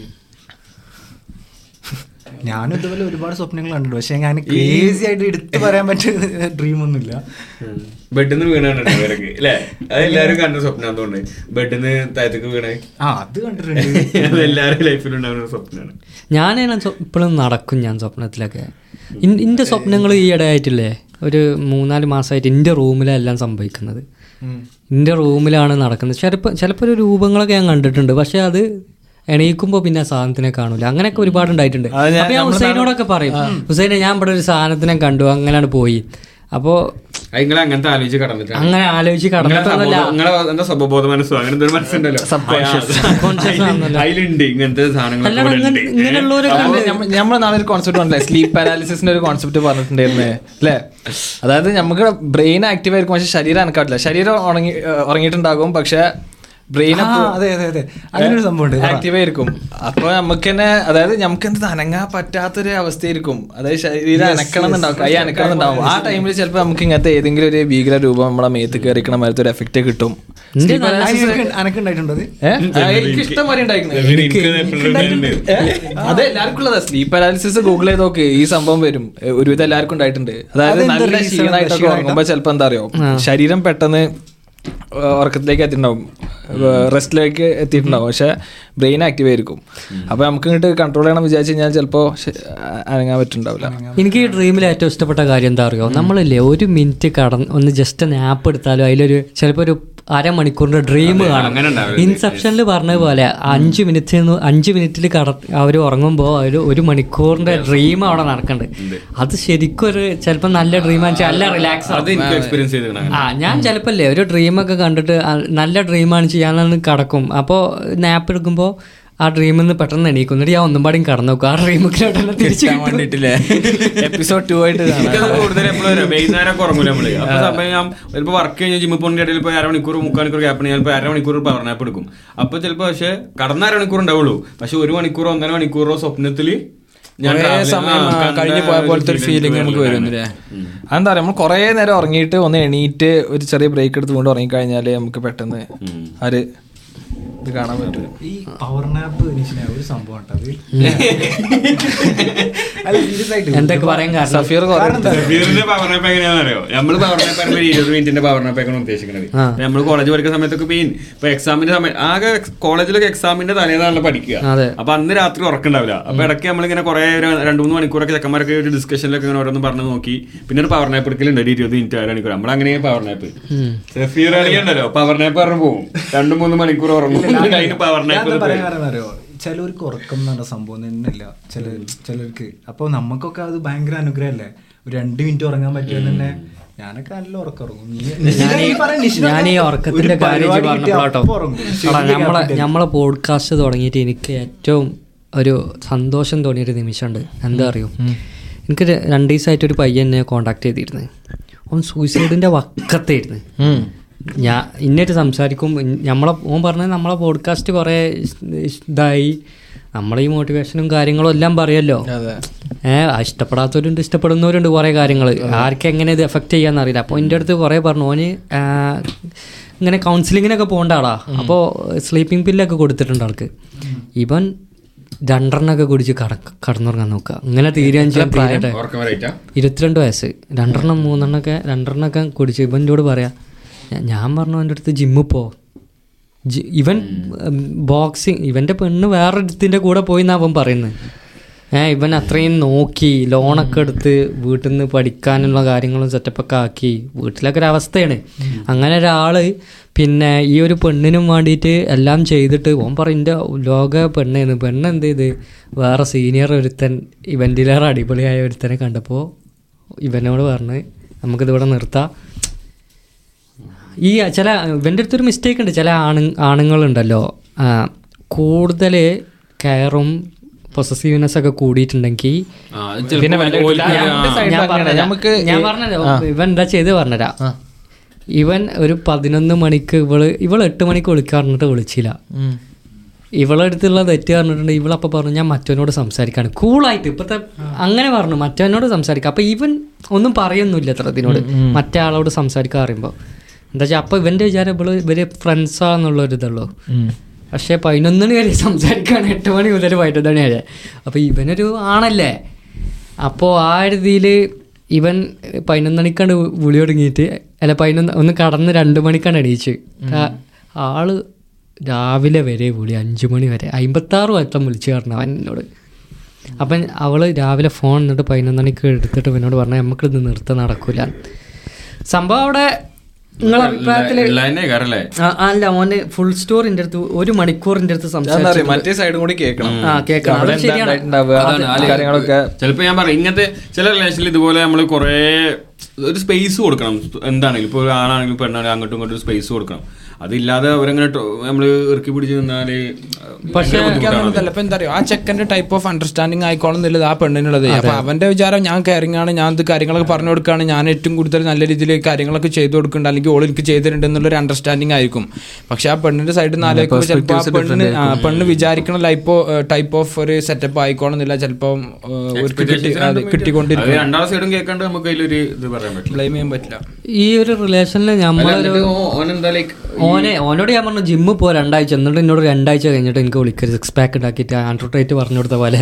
ഞാനും ഇതുപോലെ ഒരുപാട് സ്വപ്നങ്ങൾ കണ്ടിട്ടുണ്ട് പക്ഷെ ഞാൻ ക്രേസി ആയിട്ട് എടുത്തു പറയാൻ പറ്റിയ ഡ്രീം ഒന്നുമില്ല ബെഡിൽ നിന്ന് വീണാണ് ഇവരൊക്കെ അല്ലേ അത് എല്ലാവരും കണ്ട സ്വപ്നം അതുകൊണ്ട് ബെഡിൽ നിന്ന് താഴത്തേക്ക് വീണേ ആ അത് കണ്ടിട്ടുണ്ട് അത് എല്ലാവരും ലൈഫിൽ ഉണ്ടാവുന്ന ഒരു സ്വപ്നമാണ് ഞാൻ ഇപ്പോഴും നടക്കും ഞാൻ സ്വപ്നത്തിലൊക്കെ ഇൻ- ഇന്റെ സ്വപ്നങ്ങൾ ഈ ഇടയായിട്ടില്ലേ ഒരു മൂന്നാല് മാസമായിട്ട് എൻ്റെ റൂമിലെല്ലാം സംഭവിക്കുന്നത് എൻ്റെ റൂമിലാണ് നടക്കുന്നത് ചിലപ്പോൾ ചിലപ്പോൾ ഒരു രൂപങ്ങളൊക്കെ ഞാൻ കണ്ടിട്ടുണ്ട് പക്ഷെ അത് എണീക്കുമ്പോൾ പിന്നെ ആ സാധനത്തിനെ കാണൂല അങ്ങനെയൊക്കെ ഒരുപാട് ഉണ്ടായിട്ടുണ്ട് അത് ഞാൻ- അപ്പൊ ഞാൻ ഹുസൈനോടൊക്കെ പറയും ഹുസൈനെ ഞാൻ ഇവിടെ ഒരു സാധനത്തിനെ കണ്ടു അങ്ങനെയാണ് പോയി അപ്പോൾ അത് നിങ്ങൾ അങ്ങനത്തെ ആലോചിച്ച് കടന്നിട്ടാണ് അങ്ങനെ ആലോചിച്ച് കടന്നിട്ടൊന്നുമല്ല നിങ്ങളെ എന്താ സ്വബോധ മനസ്സോ അങ്ങനെ എന്തൊരു മനസ്സുണ്ടല്ലോ Subconscious ആണല്ലോ. അതിലുണ്ട് ഇങ്ങനത്തെ സാധനങ്ങൾ അല്ലാതെ ഇങ്ങനെ- ഇങ്ങനെയുള്ളവരൊക്കെ ഉണ്ട്. നമ്മൾ നാളെ ഒരു കോൺസെപ്റ്റ് പറഞ്ഞില്ലേ സ്ലീപ്പ് പാരാലിസിന്റെ ഒരു കോൺസെപ്റ്റ് പറഞ്ഞിട്ടുണ്ടായിരുന്നേ അല്ലേ അതായത് നമുക്ക് ബ്രെയിൻ ആക്റ്റീവ് ആയിരിക്കും പക്ഷെ ശരീരം അനക്കാട്ടില്ല ശരീരം ഉണങ്ങി ഏഹ് ഉറങ്ങിയിട്ടുണ്ടാകും പക്ഷെ ബ്രെയിൻ ആ, അതെ അതെ അതെ അങ്ങനെ ഒരു സംഭവം ഉണ്ട് ആക്റ്റീവ് ആയിരിക്കും അപ്പൊ നമുക്ക് തന്നെ അതായത് നമുക്ക് എന്ത് അനങ്ങാൻ പറ്റാത്തൊരു അവസ്ഥയായിരിക്കും അതായത് ശരീരം അനക്കണം എന്നുണ്ടാവും കൈ അനക്കണം എന്നുണ്ടാവും ആ ടൈമിൽ ചിലപ്പോൾ നമുക്ക് ഇങ്ങനത്തെ ഏതെങ്കിലും ഒരു ഭീകര രൂപം നമ്മളെ മേത്ത് കയറിക്കണ മാതിരത്തെ ഒരു എഫക്റ്റ് കിട്ടും Sleep paralysis- അനക്കുണ്ടായിട്ടുണ്ടോ അത് ഏ? ആ, എനിക്ക് ഇഷ്ടം പോലെ ഉണ്ടായിരുന്നു അതെ എല്ലാവർക്കും ഉള്ളതാ സ്ലീപ്പ് പാരാലിസിസ് ഗൂഗിൾ ചെയ്ത് നോക്ക് ഈ സംഭവം വരും ഏ, ഒരുവിധം എല്ലാവർക്കും ഉണ്ടായിട്ടുണ്ട് അതായത് അതെന്താ നല്ല reason? ക്ഷീണമായിട്ടൊക്കെ ക്ഷീണമായിട്ടാ? ഉറങ്ങുമ്പോ ചിലപ്പോ എന്താ അറിയോ ശരീരം പെട്ടെന്ന് ഏ, ഉറക്കത്തിലേക്ക് എത്തിയിട്ടുണ്ടാവും റെസ്റ്റിലേക്ക് എത്തിയിട്ടുണ്ടാവും പക്ഷെ ബ്രെയിൻ ആക്റ്റീവ് ആയിരിക്കും അപ്പൊ നമുക്ക് ഇങ്ങോട്ട് കൺട്രോൾ ചെയ്യണം വിചാരിച്ചു കഴിഞ്ഞാൽ ചിലപ്പോ ശ- അനങ്ങാൻ പറ്റുണ്ടാവില്ല എനിക്ക് ഈ ഡ്രീമിൽ ഏറ്റവും ഇഷ്ടപ്പെട്ട കാര്യം എന്താ അറിയോ നമ്മളില്ലേ ഒരു മിനിറ്റ് കടന്ന് ഒന്ന് ജസ്റ്റ് ഒന്ന് ആപ്പ് എടുത്താലും അതിലൊരു ചിലപ്പോൾ ഒരു അരമണിക്കൂറിന്റെ ഡ്രീം അങ്ങനെ കാണും ഉണ്ടാവില്ല. ഇൻസെപ്ഷനിൽ പറഞ്ഞ പോലെ അഞ്ച് മിനിറ്റ് അഞ്ച് മിനിറ്റിൽ കട അവർ ഉറങ്ങുമ്പോൾ ഒരു ഒരു മണിക്കൂറിന്റെ ഡ്രീം അവിടെ നടക്കുന്നുണ്ട് അത് ശരിക്കും ഒരു ചിലപ്പോൾ നല്ല ഡ്രീമാണെന്ന് വെച്ചാൽ നല്ല റിലാക്സ് അത് എനിക്ക് എക്സ്പീരിയൻസ് ചെയ്തിട്ടുണ്ട് ആ ഞാൻ ചിലപ്പോൾ അല്ലേ ഒരു ഡ്രീമൊക്കെ കണ്ടിട്ട് ആ, നല്ല ഡ്രീമാണ് ചെയ്യാനെന്ന് കിടക്കും അപ്പോൾ നാപ്പ് എടുക്കുമ്പോൾ ആ ഡ്രീമിൽ നിന്ന് പെട്ടെന്ന് എണീക്കും എന്നിട്ട് ഞാൻ ഒന്നും പാടിയും കടന്നു നോക്കും ആ ഡ്രീമിലോട്ടെന്നെ തിരിച്ചു കിട്ടാൻ വേണ്ടിട്ടില്ലേ എപ്പിസോഡ് ടു ആയിട്ട് കാണാം എനിക്കത് കൂടുതൽ എപ്പോഴും വൈകുന്നേരം ഉറങ്ങൂല നമ്മള് അപ്പൊ സമയം ഞാൻ ചിലപ്പോൾ വർക്ക് കഴിഞ്ഞ് ജിമ്മിൽ പോകുന്ന ഇടയിൽ ഇപ്പോൾ അരമണിക്കൂർ മുക്കാൽ മണിക്കൂർ ഗ്യാപ്പ് ഞാൻ ഇപ്പോൾ അരമണിക്കൂർ പവർ നാപ്പ് എടുക്കും അപ്പൊ ചിലപ്പോൾ പക്ഷേ കടന്ന അരമണിക്കൂർ ഉണ്ടാവുള്ളൂ പക്ഷെ ഒരു മണിക്കൂറോ ഒന്നര മണിക്കൂറോ സ്വപ്നത്തില് ഞാൻ കുറേ travel- സമയം ആ, ആ, കണ്ട കഴിഞ്ഞ് പോയ ഒരു പോലത്തെ ഒരു feeling feeling നമുക്ക് വരുന്നുണ്ട്. വരുന്നില്ലേ? ഉം. അതെന്താ പറയാ നമ്മൾ കുറേ നേരം ഉറങ്ങിയിട്ട് ഒന്ന് എണീറ്റ് ഒരു ചെറിയ ബ്രേക്ക് എടുത്ത് കൊണ്ട് ഉറങ്ങിക്കഴിഞ്ഞാല് നമുക്ക് പെട്ടെന്ന് ഒരു ഇത് കാണാൻ പറ്റും ഈ പവർ നാപ്പ് ഒരു സംഭവം ഉണ്ട് അത് അല്ല സീരിയസ് ആയിട്ട് എന്തൊക്കെ പറയാൻ കാരണം സഫീർ കുറേ കാരണം എന്താ? വീടിന്റെ പവർ നാപ്പ് എങ്ങനെയാണെന്നറിയോ നമ്മള് പവർ നാപ്പ് പറയുമ്പോൾ ഇരുപത് മിനിറ്റിന്റെ പവർ നാപ്പ് ആണ് ഉദ്ദേശിക്കുന്നത് ആ. നമ്മൾ കോളേജ് പഠിക്കുന്ന സമയത്തൊക്കെ ഇപ്പൊ ഈ- ഇപ്പൊ എക്സാമിന്റെ സമയം ആകെ കോളേജിലൊക്കെ എക്സാമിന്റെ തലേന്നാണല്ലോ പഠിക്കുക അതെ. അപ്പൊ അന്ന് രാത്രി ഉറക്കുണ്ടാവില്ല അപ്പൊ ഇടയ്ക്ക് നമ്മളിങ്ങനെ കുറെ രണ്ടു മൂന്ന് മണിക്കൂറൊക്കെ ചെക്കന്മാരൊക്കെ ഒരു ഡിസ്കഷനിലൊക്കെ ഇങ്ങനെ ഓരോന്ന് പറഞ്ഞു നോക്കി പിന്നെ ഒരു പവർ നാപ്പ് എടുക്കലുണ്ട് ഒരു ഇരുപത് മിനിറ്റ് അര മണിക്കൂർ നമ്മളങ്ങനെ പവർ നാപ്പ് സഫീർ ഉണ്ടല്ലോ പവർ നാപ്പ് പറഞ്ഞു പോകും രണ്ടു മൂന്ന് മണിക്കൂർ ഉറങ്ങും അതിന് പവർ ഞാൻ എന്താ പറയാൻ നാപ്പ് കാരണം അറിയോ ചിലവർക്ക് ഉറക്കം എന്ന് പറഞ്ഞ സംഭവം തന്നെയല്ല ചില ചിലർക്ക് അപ്പൊ നമുക്കൊക്കെ അത് ഭയങ്കര അനുഗ്രഹമല്ലേ ഒരു രണ്ട് മിനിറ്റ് ഉറങ്ങാൻ പറ്റുമെന്ന് തന്നെ ഞാനൊക്കെ നല്ല ഉറക്കം ഉറങ്ങും നീ- ഞാൻ ഈ- നീ പറ, നിഷിന ഞാൻ ഈ ഒരു ഉറക്കത്തിന്റെ കാര്യം പരിപാടി കിട്ടിയാ പറഞ്ഞപ്പോട്ടോ അപ്പൊ ഉറങ്ങും. ശരിക്കും നമ്മളെ capital. നമ്മളെ പോഡ്കാസ്റ്റ് തുടങ്ങിയിട്ട് എനിക്ക് ഏറ്റവും ഒരു സന്തോഷം തോന്നിയൊരു നിമിഷമുണ്ട് എന്താ അറിയോ എനിക്ക് ര- രണ്ട് ദിവസമായിട്ട് ഒരു പയ്യൻ എന്നെ കോണ്ടാക്ട് ചെയ്തിരുന്നു അവൻ സൂയിസൈഡിന്റെ വക്കത്തായിരുന്നു ഞാൻ ഇന്നേറ്റ് സംസാരിക്കും ഇൻ- നമ്മളെ ഓൻ പറഞ്ഞത് നമ്മളെ പോഡ്കാസ്റ്റ് കുറേ ഇഷ്- ഇതായി നമ്മളെ ഈ മോട്ടിവേഷനും കാര്യങ്ങളും എല്ലാം പറയല്ലോ അതെ ഏഹ് ഇഷ്ടപ്പെടാത്തവരുണ്ട് ഇഷ്ടപ്പെടുന്നവരുണ്ട് കുറേ കാര്യങ്ങൾ ആർക്ക് എങ്ങനെ ഇത് എഫക്റ്റ് ചെയ്യാന്ന് അറിയില്ല അപ്പോൾ എൻ്റെ അടുത്ത് കുറേ പറഞ്ഞു ഓന് ആ, ഇങ്ങനെ കൗൺസിലിങ്ങിനൊക്കെ പോകേണ്ട ആളാ അപ്പോൾ സ്ലീപ്പിംഗ് പില്ലൊക്കെ കൊടുത്തിട്ടുണ്ട് ആൾക്ക് ഇവൻ രണ്ടെണ്ണൊക്കെ കുടിച്ച് കട കടന്നുറങ്ങാൻ നോക്കുക ഇങ്ങനെ തീരുകയും ചെയ്യാൻ തീരട്ടെ ഉറക്കം വരയിട്ടാ ഇരുപത്തിരണ്ട് വയസ്സ് രണ്ടെണ്ണം മൂന്നെണ്ണമൊക്കെ രണ്ടെണ്ണമൊക്കെ കുടിച്ച് ഇവൻ്റെയോട് പറയാ ഞാ- ഞാൻ പറഞ്ഞു എൻ്റെ അടുത്ത് ജിമ്മിൽ പോ ജി- ഇവൻ ബോക്സിങ് ഇവൻ്റെ പെണ്ണ് വേറൊരുത്തിൻ്റെ കൂടെ പോയി എന്നാ അവൻ പറയുന്നത് ഏ ഇവൻ അത്രയും നോക്കി ലോണൊക്കെ എടുത്ത് വീട്ടിൽ നിന്ന് പഠിക്കാനുള്ള കാര്യങ്ങളും സെറ്റപ്പൊക്കെ ആക്കി വീട്ടിലൊക്കെ ഒരു അവസ്ഥയാണ് അങ്ങനെ ഒരാള് പിന്നെ ഈ ഒരു പെണ്ണിനും വേണ്ടിയിട്ട് എല്ലാം ചെയ്തിട്ട് ഓൻ പറയും എൻ്റെ ലോക പെണ്ണേന്ന് പെണ്ണ് എന്ത് ചെയ്ത് വേറെ സീനിയർ ഒരുത്തൻ ഇവൻറ്റിലേറെ അടിപൊളിയായ ഒരുത്തനെ കണ്ടപ്പോൾ ഇവനോട് പറഞ്ഞ് നമുക്കിതിവിടെ നിർത്താം ഈ ചില ഇവൻ്റെ അടുത്തൊരു മിസ്റ്റേക്ക് ഉണ്ട് ചില ആണ് ആണുങ്ങളുണ്ടല്ലോ കൂടുതൽ കെയറും പൊസസീവ്നെസ് ഒക്കെ കൂടിയിട്ടുണ്ടെങ്കിൽ പിന്നെ വില കിട്ടില്ല. ഞാൻ- രണ്ട് side ഞാൻ അങ്ങനെയാണ്. പറഞ്ഞുതരാം. നമുക്ക് ഞാൻ ഈ- പറഞ്ഞല്ലോ ഇവൻ എന്താ ചെയ്ത് പറഞ്ഞുതരാം ഇവൻ ഒരു പതിനൊന്ന് മണിക്ക് ഇവള് ഇവൾ എട്ട് മണിക്ക് വിളിക്കാൻ പറഞ്ഞിട്ട് വിളിച്ചില്ല ഇവളെ അടുത്തുള്ള തെറ്റ് പറഞ്ഞിട്ടുണ്ട് ഇവളപ്പോൾ പറഞ്ഞു ഞാൻ മറ്റവനോട് സംസാരിക്കാണ് കൂളായിട്ട് ഇപ്പത്തെ അങ്ങനെ പറഞ്ഞു മറ്റവനോട് സംസാരിക്കാം അപ്പൊ ഇവൻ ഒന്നും പറയുന്നില്ല അത്ര ഇതിനോട് മറ്റേ ആളോട് സംസാരിക്കാൻ അറിയുമ്പോൾ എന്താ വെച്ചാൽ അപ്പൊ ഇവന്റെ വിചാരം ഇവള് ഇവര് ഫ്രണ്ട്സാന്നുള്ള ഒരു ഇതുള്ളൂ പക്ഷേ പതിനൊന്നിന് വരെ സംസാരിക്കുകയാണ് എട്ട് മണി മുതൽ പതിനൊന്ന് മണി വരെ അപ്പോൾ ഇവനൊരു ആണല്ലേ അപ്പോൾ ആ ഒരു ഇതിൽ ഇവൻ പതിനൊന്നണിക്കാണ്ട് വിളി തുടങ്ങിയിട്ട് അല്ല പതിനൊന്ന് ഒന്ന് കടന്ന് രണ്ട് മണിക്കാണ് എണീച്ച് ആ- ആള് രാവിലെ വരെ വിളി അഞ്ചു മണി വരെ അമ്പത്താറ് വട്ടം വിളിച്ചു പറഞ്ഞു അവൻ എന്നോട് അപ്പം അവള് രാവിലെ ഫോൺ എന്നിട്ട് പതിനൊന്നണിക്ക് എടുത്തിട്ട് ഇവനോട് പറഞ്ഞു നമുക്ക് ഇത് നിർത്താൻ നടക്കൂല സംഭവം അവിടെ നിങ്ങളെ അഭിപ്രായത്തിൽ കാരല്ലേ ആ, അല്ല മോന് ഫുൾ സ്റ്റോറിന്റെ അടുത്ത് ഒരു മണിക്കൂറിന്റെ അടുത്ത് എന്താ പറയാ സംസാരിച്ചു മറ്റേ സൈഡും കൂടി കേൾക്കണം ആ കേൾക്കണം അവിടെ അത് എന്താ ശരിയാണ് ഉണ്ടായിട്ടുണ്ടാവുക, അതാണ് ആ കാര്യങ്ങളൊക്കെ ചിലപ്പോ ഞാൻ പറയാം ഇങ്ങനത്തെ ചില റിലേഷനിൽ ഇതുപോലെ നമ്മൾ കുറേ ഒരു സ്പേസ് കൊടുക്കണം എന്താണെങ്കിലും ഇപ്പോൾ ഒരു ആണാണെങ്കിലും പെണ്ണാണെങ്കിലും അങ്ങോട്ടും ഇങ്ങോട്ടും സ്പേസ് കൊടുക്കണം അതില്ലാതെ അവരങ്ങനെ നമ്മൾ ഇറക്കി പിടിച്ച് നിന്നാല് പക്ഷേ എനിക്കതൊന്നുമല്ല ഇപ്പൊ എന്താ പറയുക ആ ചെക്കന്റെ ടൈപ്പ് ഓഫ് അണ്ടർസ്റ്റാൻഡിങ് ആയിക്കോളും എന്നുള്ളത് ആ പെണ്ണിനുള്ളത് അപ്പൊ അവന്റെ വിചാരം ഞാൻ കെയറിംഗ് ആണ് ഞാൻ ഇത് കാര്യങ്ങളൊക്കെ പറഞ്ഞു കൊടുക്കുകയാണ് ഞാൻ ഏറ്റവും കൂടുതൽ നല്ല രീതിയിൽ കാര്യങ്ങളൊക്കെ ചെയ്തു കൊടുക്കുന്നുണ്ട് അല്ലെങ്കിൽ ഓൾ എനിക്ക് ചെയ്തിട്ടുണ്ട് എന്നുള്ള ഒരു അണ്ടർസ്റ്റാൻഡിങ് ആയിരിക്കും പക്ഷെ ആ പെണ്ണിന്റെ സൈഡിൽ നിന്ന് ആലോചിക്കുമ്പോൾ ചിലപ്പോൾ ആ പെണ്ണ് ആ, പെണ്ണ് വിചാരിക്കണ ലൈപ്പോ ടൈപ്പ് ഓഫ് ഒരു സെറ്റപ്പ് ആയിക്കോളുന്നില്ല ചിലപ്പോൾ ഒരു കിട്ടി അതെ, കിട്ടിക്കൊണ്ടിരിക്കും രണ്ടാം സൈഡും കേൾക്കാണ്ട് നമുക്ക് അതിലൊരു ഇത് പറയാൻ പറ്റില്ല ബ്ലെയിം ചെയ്യാൻ പറ്റില്ല ഈ ഒരു റിലേഷനിൽ നമ്മളൊരു ഓനെന്താ ലൈക്ക് ഓനെ ഓനോട് ഞാൻ പറഞ്ഞു ജിമ്മ് പോ രണ്ടാഴ്ച എന്നിട്ട് എന്നോട് രണ്ടാഴ്ച കഴിഞ്ഞിട്ട് എനിക്ക് വിളിക്കരുത് സിക്സ് പാക്ക് ഉണ്ടാക്കിയിട്ട് ആൻഡ്രോട്ടേറ്റ് പറഞ്ഞു കൊടുത്ത പോലെ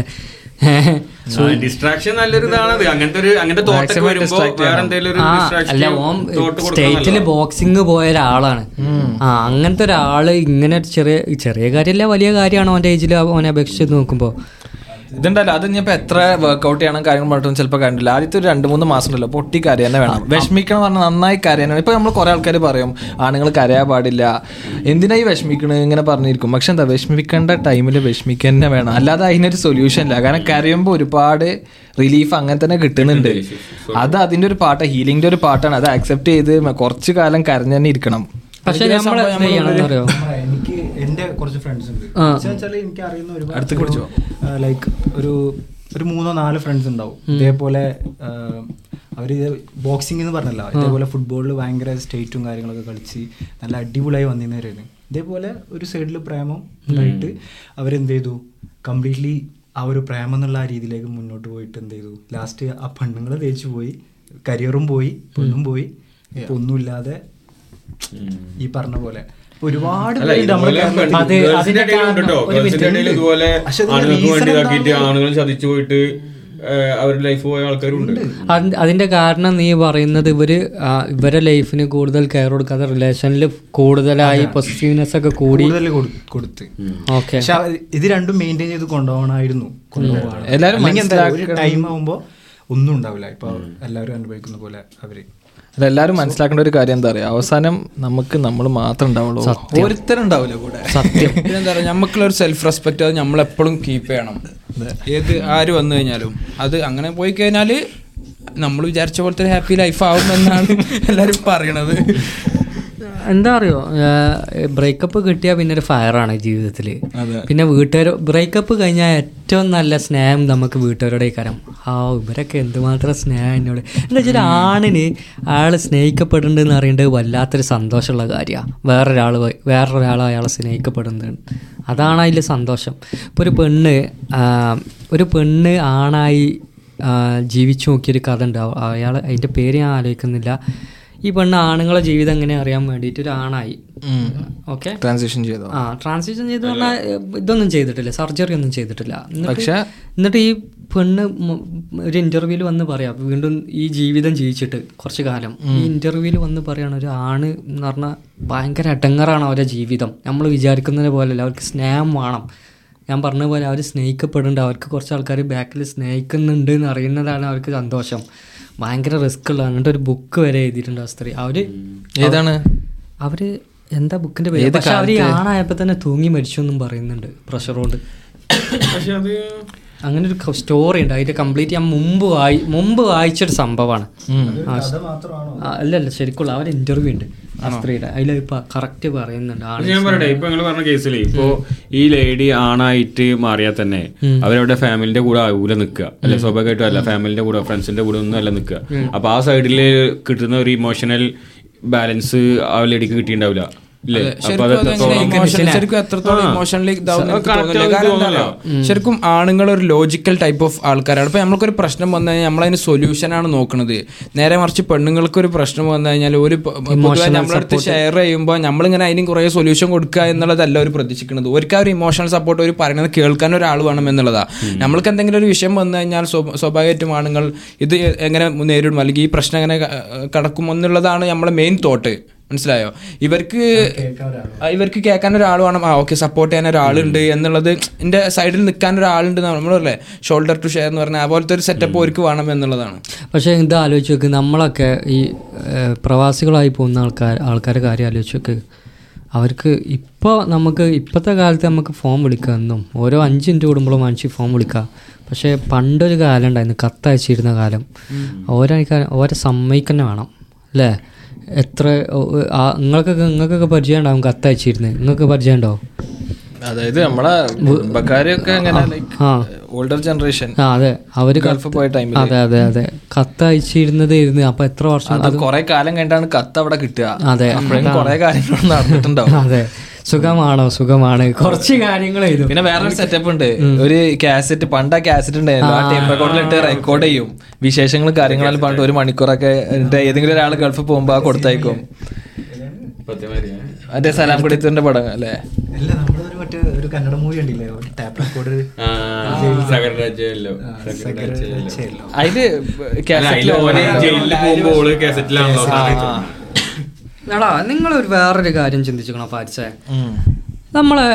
ഡിസ്ട്രാക്ഷൻ നല്ലൊരു ഇതാണത് അങ്ങനത്തെ ഒരു അങ്ങനത്തെ തോട്ടൊക്കെ വരുമ്പോ വേറെ എന്തെങ്കിലും ഒരു ആ distraction അല്ല ഓൻ തോട്ട് സ്റ്റേറ്റിൽ കൊടുക്കണം ബോക്സിങ് പോയ ഒരാളാണ് ആ അങ്ങനത്തെ ഒരാള് ഇങ്ങനെ ഒരു ചെറിയ ചെറിയ കാര്യമല്ല വലിയ കാര്യമാണ് ഓൻ്റെ ഏജിൽ ഓനെ അപേക്ഷിച്ച് നോക്കുമ്പോൾ ഇതുണ്ടല്ലോ അത് ഇനിയിപ്പോ എത്ര വർക്ക്ഔട്ട് ചെയ്യണം കാര്യങ്ങൾ പറഞ്ഞിട്ടും ചിലപ്പോൾ കണ്ടില്ല ആദ്യത്തെ ഒരു രണ്ട് മൂന്ന് മാസം ഉണ്ടല്ലോ പൊട്ടി കരയാൻ തന്നെ വേണം വിഷമിക്കണം പറഞ്ഞാൽ നന്നായി കരയാനാണ് ഇപ്പൊ നമ്മൾ കുറെ ആൾക്കാർ പറയും ആണുങ്ങൾ കരയാൻ പാടില്ല എന്തിനായി വിഷമിക്കണ് ഇങ്ങനെ പറഞ്ഞിരിക്കും പക്ഷെ എന്താ വിഷമിക്കേണ്ട ടൈമിൽ വിഷമിക്കുക തന്നെ വേണം അല്ലാതെ അതിനൊരു സൊല്യൂഷൻ ഇല്ല കാരണം കരയുമ്പോൾ ഒരുപാട് റിലീഫ് അങ്ങനെ തന്നെ കിട്ടുന്നുണ്ട് അത് അതിന്റെ ഒരു പാട്ട് ഹീലിംഗിന്റെ ഒരു പാട്ടാണ് അത് അക്സെപ്റ്റ് ചെയ്ത് കുറച്ച് കാലം കരഞ്ഞു തന്നെ ഇരിക്കണം പക്ഷെ ഇതിലെ നമ്മൾ സംഭവം എന്ത് ചെയ്യണം നമ്മള് അറിയോ നമ്മളെ എനിക്ക് എന്റെ കുറച്ച് ഫ്രണ്ട്സ് ഉണ്ട് ആ. വെച്ചാൽ എനിക്ക് അറിയുന്ന ഒരുപാട് ലൈക്ക് ഒരു ഒരു മൂന്നോ നാല് ഫ്രണ്ട്സ് ഉണ്ടാവും ഇതേപോലെ ആ, അവര് ബോക്സിംഗ് എന്ന് പറഞ്ഞല്ലോ ഇതേപോലെ ഫുട്ബോളിൽ ഭയങ്കര സ്റ്റേറ്റും കാര്യങ്ങളൊക്കെ കളിച്ച് നല്ല അടിപൊളിയായി വന്നിരുന്നവരാണ് ഇതേപോലെ ഒരു സൈഡിൽ പ്രേമം ഉണ്ടായിട്ട് അവരെന്ത് ചെയ്തു കംപ്ലീറ്റ്ലി ആ ഒരു പ്രേമം എന്നുള്ള ആ രീതിയിലേക്ക് മുന്നോട്ട് പോയിട്ട് എന്ത് ചെയ്തു ലാസ്റ്റ് ആ പെണ്ണുങ്ങൾ തേച്ചു പോയി കരിയറും പോയി പെണ്ണും പോയി ഇപ്പൊ ഒന്നുമില്ലാതെ ഈ പറഞ്ഞ പോലെ ഇപ്പൊ ഒരുപാട് അല്ല, പേരുണ്ട് നമ്മുടെ ഇതുപോലെ കേരളത്തിൽ. അത് girls ന്റെ അതിന്റെ ഇടയിൽ ഉണ്ട് കേട്ടോ. കാരണം ഒരു girls ന്റെ ഇടയിൽ ഇതുപോലെ പക്ഷെ അതിന്റെ ആണുങ്ങൾക്ക് reason വേണ്ടി ഇതാക്കിയിട്ട് എന്താണെന്ന് ആണുങ്ങൾ ചതിച്ചു പോയിട്ട് ഏഹ്, അവരുടെ ലൈഫ് പോയ ആൾക്കാരുണ്ട് അത് അതിന്റെ കാരണം നീ പറയുന്നത് ഇവര് ആ, ഇവരെ ലൈഫിന് കൂടുതൽ കെയർ കൊടുക്കാതെ റിലേഷനിൽ കൂടുതലായി പൊസിറ്റീവ്നെസ് ഒക്കെ കൂടി കൂടുതൽ കൊടു- കൊടുത്ത് ഓക്കെ പക്ഷെ അവ- ഇത് രണ്ടും മെയിൻറ്റെയിൻ ചെയ്ത് കൊണ്ടുപോകണമായിരുന്നു കൊണ്ടുപോകണം എല്ലാവരും അല്ലെങ്കിൽ എന്താ, ഒരു മനസ്സിലാക്കണം. ടൈം ആവുമ്പോ ഒന്നും ഉണ്ടാവില്ല ഇപ്പൊ എല്ലാവരും അനുഭവിക്കുന്ന പോലെ അവര് അല്ല എല്ലാവരും മനസ്സിലാക്കേണ്ട ഒരു കാര്യം എന്താ പറയാ അവസാനം നമുക്ക് നമ്മൾ മാത്രം ഉണ്ടാവുള്ളൂ ഒരുത്തരുണ്ടാവില്ല കൂടെ സത്യം പിന്നെന്താ പറയുക നമുക്കുള്ള ഒരു സെൽഫ് റെസ്പെക്ട് അത് നമ്മളെപ്പോഴും കീപ്പ് ചെയ്യണം ഏത് ആര് വന്നു കഴിഞ്ഞാലും അത് അങ്ങനെ പോയി കഴിഞ്ഞാൽ നമ്മൾ വിചാരിച്ച പോലത്തെ ഹാപ്പി ലൈഫ് ആവും എന്നാണ് എല്ലാവരും പറയണത് എന്താ അറിയോ ബ്രേക്കപ്പ് കിട്ടിയാൽ പിന്നെ ഒരു ഫയറാണ് ജീവിതത്തിൽ പിന്നെ വീട്ടുകാർ ബ്രേക്കപ്പ് കഴിഞ്ഞാൽ ഏറ്റവും നല്ല സ്നേഹം നമുക്ക് വീട്ടുകാരുടെ കാരം ആ ഇവരൊക്കെ എന്തുമാത്രം സ്നേഹം എന്നോട് എന്താ വെച്ചാൽ ആണിന് അയാൾ സ്നേഹിക്കപ്പെടുന്നുണ്ടെന്ന് അറിയേണ്ടത് വല്ലാത്തൊരു സന്തോഷമുള്ള കാര്യമാണ് വേറൊരാൾ വേറൊരാൾ അയാളെ സ്നേഹിക്കപ്പെടുന്നത് അതാണ് അതിൽ സന്തോഷം ഇപ്പോൾ ഒരു പെണ്ണ് ആ, ഒരു പെണ്ണ് ആണായി ആ, ജീവിച്ചു നോക്കിയൊരു കഥ ഉണ്ടാവും അയാൾ അതിൻ്റെ പേര് ഞാൻ ആലോചിക്കുന്നില്ല ഈ പെണ്ണ് ആണുങ്ങളെ ജീവിതം എങ്ങനെ അറിയാൻ വേണ്ടിയിട്ട് ഒരു ആണായി ഓക്കെ ട്രാൻസിഷൻ ചെയ്തോ ആ ട്രാൻസിഷൻ ചെയ്ത് പറഞ്ഞാൽ ഇതൊന്നും ചെയ്തിട്ടില്ല സർജറി ഒന്നും ചെയ്തിട്ടില്ല എന്നിട്ട് പക്ഷെ- എന്നിട്ട് ഈ പെണ്ണ് മ- ഒരു ഇന്റർവ്യൂവിൽ വന്ന് പറയാം വീണ്ടും ഈ ജീവിതം ജീവിച്ചിട്ട് കുറച്ച് കാലം ഈ ഇന്റർവ്യൂവിൽ വന്ന് പറയാണ് ഒരു ആണ് എന്ന് പറഞ്ഞാൽ ഭയങ്കര അടങ്ങറാണ് അവരുടെ ജീവിതം നമ്മൾ വിചാരിക്കുന്നത് പോലെയല്ല അവർക്ക് സ്നേഹം വേണം ഞാൻ പറഞ്ഞ പോലെ അവർ സ്നേഹിക്കപ്പെടുന്നുണ്ട് അവർക്ക് കുറച്ച് ആൾക്കാർ ബാക്കിൽ സ്നേഹിക്കുന്നുണ്ട് എന്ന് അറിയുന്നതാണ് അവർക്ക് സന്തോഷം ഭയങ്കര റിസ്ക് ഉള്ള എന്നിട്ട് ഒരു ബുക്ക് വരെ എഴുതിയിട്ടുണ്ട് ആ സ്ത്രീ അവര് ഏതാണ് അവര് എന്താ ബുക്കിന്റെ പേര് പക്ഷെ അവര് ഈ ആണായപ്പോ തന്നെ തൂങ്ങി മരിച്ചു എന്നും പറയുന്നുണ്ട് പ്രഷർ കൊണ്ട് പക്ഷെ അത് അങ്ങനെ ഒരു സ്റ്റോറി ഉണ്ട് അതിന്റെ കംപ്ലീറ്റ് ഞാൻ മുമ്പ് വായി മുമ്പ് വായിച്ചൊരു സംഭവമാണ് ആ, ആ, അല്ല അല്ല ശരിക്കുള്ള അവരെ ഇന്റർവ്യൂ ഉണ്ട് ആ സ്ത്രീയുടെ അതിൽ ഇപ്പൊ കറക്റ്റ് പറയുന്നുണ്ട് ആണ് പക്ഷെ ഞാൻ പറയട്ടെ ഇപ്പൊ നിങ്ങൾ പറഞ്ഞ കേസിൽ ഇപ്പോ ഈ ലേഡി ആണായിട്ട് മാറിയാൽ തന്നെ അവരവരുടെ ഫാമിലിന്റെ കൂടെ ആവൂല നിൽക്കുക അല്ലെ സ്വാഭാവികമായിട്ടും അല്ല ഫാമിലിന്റെ കൂടെ ഫ്രണ്ട്സിന്റെ കൂടെ ഒന്നും അല്ല നിൽക്കുക അപ്പൊ ആ സൈഡിൽ കിട്ടുന്ന ഒരു ഇമോഷണൽ ബാലൻസ് ആ ലേഡിക്ക് കിട്ടിയിട്ടുണ്ടാവില്ല ഇല്ലേ അപ്പൊ ശരിക്കും അത് അതെങ്ങനെ എത്രത്തോളം emotional- ശരിക്കും എത്രത്തോളം ആ. ഇമോഷണലി ഇതാവുന്ന എനിക്ക് correct തോന്നുന്നില്ല. ആയിട്ട് കാരണം എന്താ തോന്നുന്നില്ല. അറിയോ? ശരിക്കും ആണുങ്ങൾ ഒരു ലോജിക്കൽ ടൈപ്പ് ഓഫ് ആൾക്കാരാണ് ഇപ്പൊ നമ്മൾക്കൊരു പ്രശ്നം വന്നു കഴിഞ്ഞാൽ നമ്മളതിന് സൊല്യൂഷൻ ആണ് നോക്കുന്നത് നേരെ മറിച്ച് പെണ്ണുങ്ങൾക്ക് ഒരു പ്രശ്നം വന്നു കഴിഞ്ഞാൽ ഒരു പ- പൊതുവെ നമ്മുടെ അടുത്ത് ഷെയർ ചെയ്യുമ്പോൾ നമ്മളിങ്ങനെ അതിന് കുറേ സൊല്യൂഷൻ കൊടുക്കുക എന്നുള്ളതല്ല ഒരു പ്രതീക്ഷിക്കുന്നത് ഒരിക്കൽ ഒരു ഇമോഷണൽ സപ്പോർട്ട് ഒരു പറയുന്നത് കേൾക്കാൻ ഒരാൾ വേണം എന്നുള്ളതാ നമ്മൾക്ക് എന്തെങ്കിലും ഒരു വിഷയം വന്നു കഴിഞ്ഞാൽ സ്വ- സ്വാഭാവികമായിട്ടും ആണുങ്ങൾ ഇത് എങ്ങനെ നേരിടും അല്ലെങ്കിൽ ഈ പ്രശ്നം എങ്ങനെ ക- കടക്കും എന്നുള്ളതാണ് നമ്മളെ മെയിൻ തോട്ട് മനസ്സിലായോ ഇവർക്ക് ആ, ഇവർക്ക് കേൾക്കാൻ ഒരാൾ വേണം ആ ഓക്കെ സപ്പോർട്ട് ചെയ്യാൻ ഒരാളുണ്ട് എന്നുള്ളത് എൻ്റെ സൈഡിൽ നിൽക്കാൻ ഒരാളുണ്ട് നമ്മളല്ലേ ഷോൾഡർ ടു ഷെയർ എന്ന് പറഞ്ഞാൽ ആ പോലത്തെ ഒരു സെറ്റപ്പ് അവർക്ക് വേണം എന്നുള്ളതാണ് പക്ഷെ ഇത് ആലോചിച്ച് നോക്ക് നമ്മളൊക്കെ ഈ ഏഹ്, പ്രവാസികളായി പോകുന്ന ആൾക്കാർ ആൾക്കാരുടെ കാര്യം ആലോചിച്ച് നോക്ക് അവർക്ക് ഇപ്പോൾ നമുക്ക് ഇപ്പോഴത്തെ കാലത്ത് നമുക്ക് ഫോൺ വിളിക്കുക എന്നും ഓരോ അഞ്ച് മിനിറ്റ് കൂടുമ്പോഴും മനുഷ്യ ഫോൺ വിളിക്കുക പക്ഷേ പണ്ടൊരു കാലം ഉണ്ടായിരുന്നു കത്തയച്ചിരുന്ന കാലം ഓരോ ഓരോ സമ്മതിക്കന്നെ വേണം അല്ലേ എത്ര ഓ- ആ, നിങ്ങൾക്കൊക്കെ നിങ്ങൾക്കൊക്കെ പരിചയം ഉണ്ടാവും കത്തയച്ചിരുന്നത് നിങ്ങൾക്ക് പരിചയം ഉണ്ടോ അതായത് നമ്മളെ കുടുംബക്കാരൊക്കെ എങ്ങനെ ലൈക്ക് ആ ഓൾഡർ ജനറേഷൻ ആ അതെ അവര് ക- ഗൾഫ് പോയ ടൈമിൽ അതെ അതെ അതെ കത്തയച്ചിരുന്നത് ഇരുന്ന് അപ്പൊ എത്ര വർഷം അത് കുറെ കാലം കഴിഞ്ഞിട്ടാണ് കത്ത് അവിടെ കിട്ടുക അതെ അപ്പോഴും കുറെ കാര്യങ്ങൾ നടന്നിട്ടുണ്ടാവും അതെ സുഖമാണോ സുഖമാണ് കുറച്ച് കാര്യങ്ങൾ ചെയ്തു പിന്നെ വേറൊരു സെറ്റപ്പ് ഉണ്ട് ഒരു കാസറ്റ് പണ്ട് ആ കാസറ്റ് ഉണ്ടായിരുന്നു ആ ടേപ്പ് റെക്കോർഡിലിട്ട് റെക്കോർഡ് ചെയ്യും വിശേഷങ്ങളും കാര്യങ്ങളും പറഞ്ഞിട്ട് ഒരു മണിക്കൂറൊക്കെ എന്നിട്ട് ഏതെങ്കിലും ഒരാൾ ഗൾഫിൽ പോകുമ്പോ ആ കൊടുത്തയക്കും മറ്റേ സലാം കുടിത്തിന്റെ പടം അല്ലേ അല്ല നമ്മളൊരു മറ്റേ ഒരു കന്നഡ മൂവി ഉണ്ടില്ലേ ടാപ്പ് റെക്കോർഡ് ആ, സകലരാജ്യമല്ലോ. സകലരാജ്യമല്ലോ. അതില് അല്ല, അതില് ഓന് ജയിലിൽ പോകുമ്പോ ഓള് കാസറ്റിലാണല്ലോ സാധിച്ചത്. എടാ നിങ്ങൾ ഒരു വേറൊരു കാര്യം ചിന്തിച്ചുക്കണം ഫാരിസേ നമ്മളെ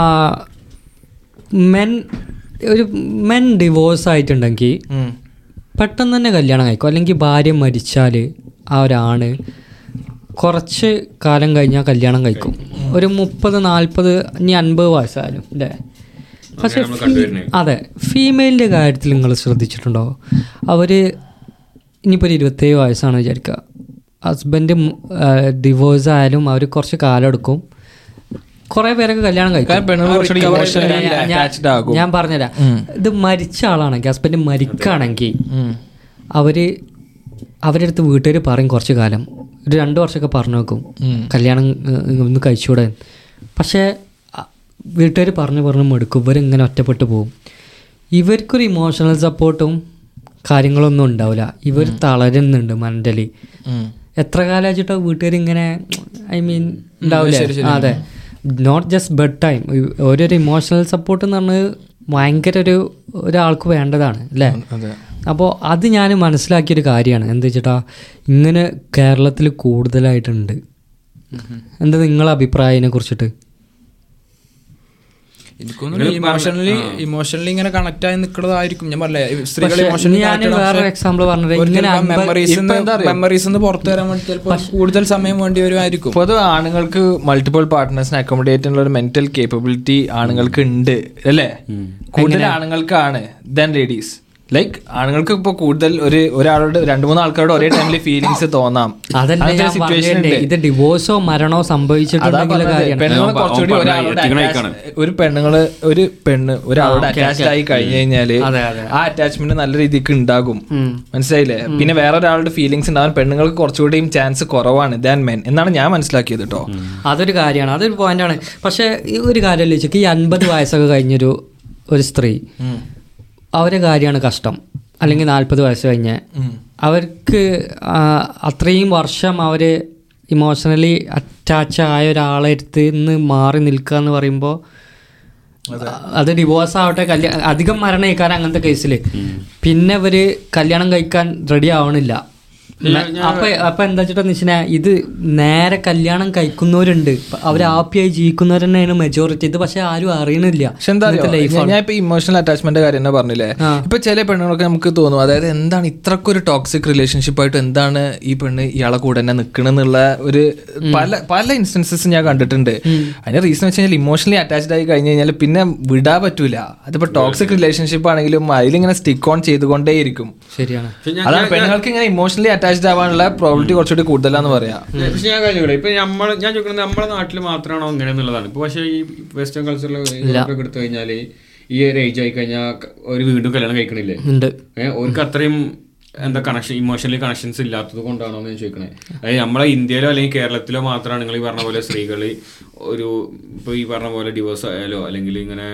മെൻ ഒരു മെൻ ഡിവോഴ്സ് ആയിട്ടുണ്ടെങ്കിൽ പെട്ടെന്ന് തന്നെ കല്യാണം കഴിക്കും അല്ലെങ്കിൽ ഭാര്യ മരിച്ചാൽ ആ ഒരാണ് കുറച്ച് കാലം കഴിഞ്ഞാൽ കല്യാണം കഴിക്കും ഒരു മുപ്പത് നാൽപ്പത് ഇനി അൻപത് വയസ്സായാലും അല്ലേ പക്ഷെ നമ്മൾ കണ്ടുവരുന്നത്. അതെ ഫീമെയിലിൻ്റെ കാര്യത്തിൽ നിങ്ങൾ ശ്രദ്ധിച്ചിട്ടുണ്ടോ അവർ ഇനിയിപ്പോൾ ഒരു ഇരുപത്തേഴ് വയസ്സാണ് വിചാരിക്കുക ഹസ്ബൻഡ് ഡിവോഴ്സ് ആയാലും അവർ കുറച്ച് കാലം എടുക്കും കുറെ പേരൊക്കെ കല്യാണം കഴിക്കും പെണ്ണുങ്ങൾ കുറച്ചുകൂടി ഞാൻ- emotionally ഞാൻ- attached ആകും. ഞാൻ പറഞ്ഞുതരാം ഇത് മരിച്ച ആളാണെങ്കിൽ ഹസ്ബൻഡ് മരിക്കുകയാണെങ്കിൽ അവര് അവരുടെ അടുത്ത് വീട്ടുകാർ പറയും കുറച്ച് കാലം ഒരു രണ്ട് വർഷമൊക്കെ പറഞ്ഞു വെക്കും കല്യാണം ഏഹ്, ഒന്ന് കഴിച്ചുകൂടാൻ പക്ഷേ വീട്ടുകാർ പറഞ്ഞു പറഞ്ഞു മടുക്കും ഇവരിങ്ങനെ ഒറ്റപ്പെട്ടു പോകും ഇവർക്കൊരു ഇമോഷണൽ സപ്പോർട്ടും കാര്യങ്ങളൊന്നും ഉണ്ടാവില്ല ഇവർ തളരുന്നുണ്ട് മെൻ്റലി എത്ര കാലം വെച്ചിട്ടോ വീട്ടുകാർ ഇങ്ങനെ ഐ മീൻ ഉണ്ടാവില്ല അതെ നോട്ട് ജസ്റ്റ് ബെഡ് ടൈം ഓരോരു ഇമോഷണൽ സപ്പോർട്ട് എന്ന് പറഞ്ഞത് ഭയങ്കര ഒരു ഒരാൾക്ക് വേണ്ടതാണ് അല്ലേ അപ്പോൾ അത് ഞാൻ മനസ്സിലാക്കിയൊരു കാര്യമാണ് എന്താ വെച്ചിട്ടാ ഇങ്ങനെ കേരളത്തിൽ കൂടുതലായിട്ടുണ്ട് എന്താ നിങ്ങളെ അഭിപ്രായം ഇതിനെ കുറിച്ചിട്ട് എനിക്കൊന്നും ഇമോഷണലി ഇമോഷണലി ഇങ്ങനെ കണക്ട് ആയി നിൽക്കുന്നതായിരിക്കും ഞാൻ പറഞ്ഞേ സ്ത്രീകൾ പക്ഷേ ഇമോഷണലി ഞാൻ വേറൊരു എക്സാമ്പിൾ പറഞ്ഞത് ഇങ്ങനെ അമ്പ- മെമ്മറീസ് മെമ്മറീസ് പുറത്തു വരാൻ വേണ്ടി ചിലപ്പോൾ കൂടുതൽ സമയം വേണ്ടി വരുമായിരിക്കും പൊതുവെ ആണുങ്ങൾക്ക് മൾട്ടിപ്പിൾ പാർട്ട്നേഴ്സിനെ അക്കോമഡേറ്റ് ചെയ്യാനുള്ള ഒരു മെന്റൽ കേപ്പബിലിറ്റി ആണുങ്ങൾക്ക് ഉണ്ട് അല്ലേ കൂടുതൽ ആണുങ്ങൾക്കാണ് ദൻ ലേഡീസ് ലൈക്ക് ആണുങ്ങൾക്ക് ഇപ്പൊ കൂടുതൽ ഒരു ഒരാളോട് രണ്ടു മൂന്ന് ആൾക്കാരോട് ഒരേ ടൈമിൽ ഫീലിങ്സ് തോന്നാം അതല്ല അങ്ങനത്തെ ഞാൻ സിറ്റുവേഷൻ പറഞ്ഞില്ലേ, ഇത് ഡിവോഴ്സോ മരണോ അതാ സംഭവിച്ചിട്ടുണ്ടെങ്കിൽ പറഞ്ഞത്. കാര്യമാണ് പെണ്ണുങ്ങൾ അവൻ കുറച്ചുകൂടി പറഞ്ഞ ഒരാളോട് എത്തിക്കണ attached- ഒരു പെണ്ണുങ്ങള് ഒരു പെണ്ണ് ഒരാളോട് അറ്റാച്ച്ഡ് ആയി കഴിഞ്ഞു കഴിഞ്ഞാല് അതെ, അതെ. ആ അറ്റാച്ച്മെന്റ് നല്ല രീതിക്ക് ഉണ്ടാകും മനസ്സിലായില്ലേ പിന്നെ വേറെ ഒരാളുടെ ഫീലിങ്സ് ഉണ്ടാവാൻ പെണ്ണുങ്ങൾക്ക് കുറച്ചുകൂടിയും ചാൻസ് കുറവാണ് ദാൻ മെൻ എന്നാണ് ഞാൻ മനസ്സിലാക്കിയത് കേട്ടോ അതൊരു കാര്യമാണ് അതൊരു പോയിന്റാണ് പക്ഷേ ഈ ഒരു കാര്യമല്ല ചോദിച്ചാൽ ഈ അൻപത് വയസ്സൊക്കെ കഴിഞ്ഞൊരു ഒരു സ്ത്രീ അവരെ കാര്യമാണ് കഷ്ടം അല്ലെങ്കിൽ നാൽപ്പത് വയസ്സ് കഴിഞ്ഞ് അവർക്ക് ആ, അത്രയും വർഷം അവർ ഇമോഷണലി അറ്റാച്ച് ആയ ഒരാളെ അടുത്ത് നിന്ന് മാറി നിൽക്കുക എന്ന് പറയുമ്പോൾ അത് ഡിവോഴ്സ് ആവട്ടെ കല്യാണം അധികം മരണം കഴിക്കാൻ അങ്ങനത്തെ കേസിൽ പിന്നെ ഇവര് കല്യാണം കഴിക്കാൻ റെഡി ആവണില്ല അപ്പൊ അപ്പൊ എന്താ വെച്ചിട്ടാ നിശ്ചന ഇത് നേരെ കല്യാണം കഴിക്കുന്നവരുണ്ട് അവർ ഹാപ്പിയായി ജീവിക്കുന്നവർ തന്നെയാണ് മെജോറിറ്റി ഇത് പക്ഷെ ആരും അറിയണില്ല പക്ഷെ എന്താ അറിയോ? ഞാൻ- ഞാൻ ഇപ്പൊ ഇമോഷണൽ അറ്റാച്ച്മെന്റ് കാര്യം തന്നെ പറഞ്ഞില്ലേ ഇപ്പൊ ചില പെണ്ണുങ്ങളൊക്കെ നമുക്ക് തോന്നും അതായത് എന്താണ് ഇത്രക്കൊരു ടോക്സിക് റിലേഷൻഷിപ്പ് ആയിട്ട് എന്താണ് ഈ പെണ്ണ് ഇയാളെ കൂടെ തന്നെ നിൽക്കണെന്നുള്ള ഒരു പല പല ഇൻസ്റ്റൻസസ് ഞാൻ കണ്ടിട്ടുണ്ട് അതിന്റെ റീസൺ വെച്ച് കഴിഞ്ഞാൽ ഇമോഷണലി അറ്റാച്ച്ഡ് ആയി കഴിഞ്ഞ് കഴിഞ്ഞാൽ പിന്നെ വിടാൻ പറ്റൂല അതിപ്പോ ടോക്സിക് റിലേഷൻഷിപ്പ് ആണെങ്കിലും അതിലിങ്ങനെ സ്റ്റിക്ക് ഓൺ ചെയ്തുകൊണ്ടേയിരിക്കും ശരിയാണ് അതാണ് പെണ്ണുങ്ങൾക്ക് ഇങ്ങനെ ഇമോഷണലി അറ്റാച്ച്ഡ് ആവാനുള്ള പ്രോബിലിറ്റി കുറച്ചുകൂടി കൂടുതലാന്ന് പറയാം പക്ഷെ ഞാൻ കഴിഞ്ഞു ഇപ്പൊ നമ്മൾ ഞാൻ ചോദിക്കുന്നത് നമ്മുടെ നാട്ടിൽ മാത്രമാണോ അങ്ങനെ എന്നുള്ളതാണ് ഇപ്പൊ പക്ഷേ ഈ വെസ്റ്റേൺ കൾച്ചറിൽ എടുത്തു കഴിഞ്ഞാല് ഈ ഒരു ഏജ് ആയി കഴിഞ്ഞാൽ ഒരു വീണ്ടും കല്യാണം കഴിക്കണില്ലേ ഉണ്ട് ഏഹ് അവർക്ക് അത്രയും എന്താ കണക്ഷൻ ഇമോഷണലി കണക്ഷൻസ് ഇല്ലാത്തത് കൊണ്ടാണോ എന്ന് ഞാൻ ചോദിക്കണേ അതായത് നമ്മളെ ഇന്ത്യയിലോ അല്ലെങ്കിൽ കേരളത്തിലോ മാത്രമാണ് നിങ്ങൾ ഈ പറഞ്ഞ പോലെ സ്ത്രീകൾ ഒരു ഇപ്പൊ ഈ പറഞ്ഞ പോലെ ഡിവോഴ്സ് ആയാലോ അല്ലെങ്കിൽ ഇങ്ങനെ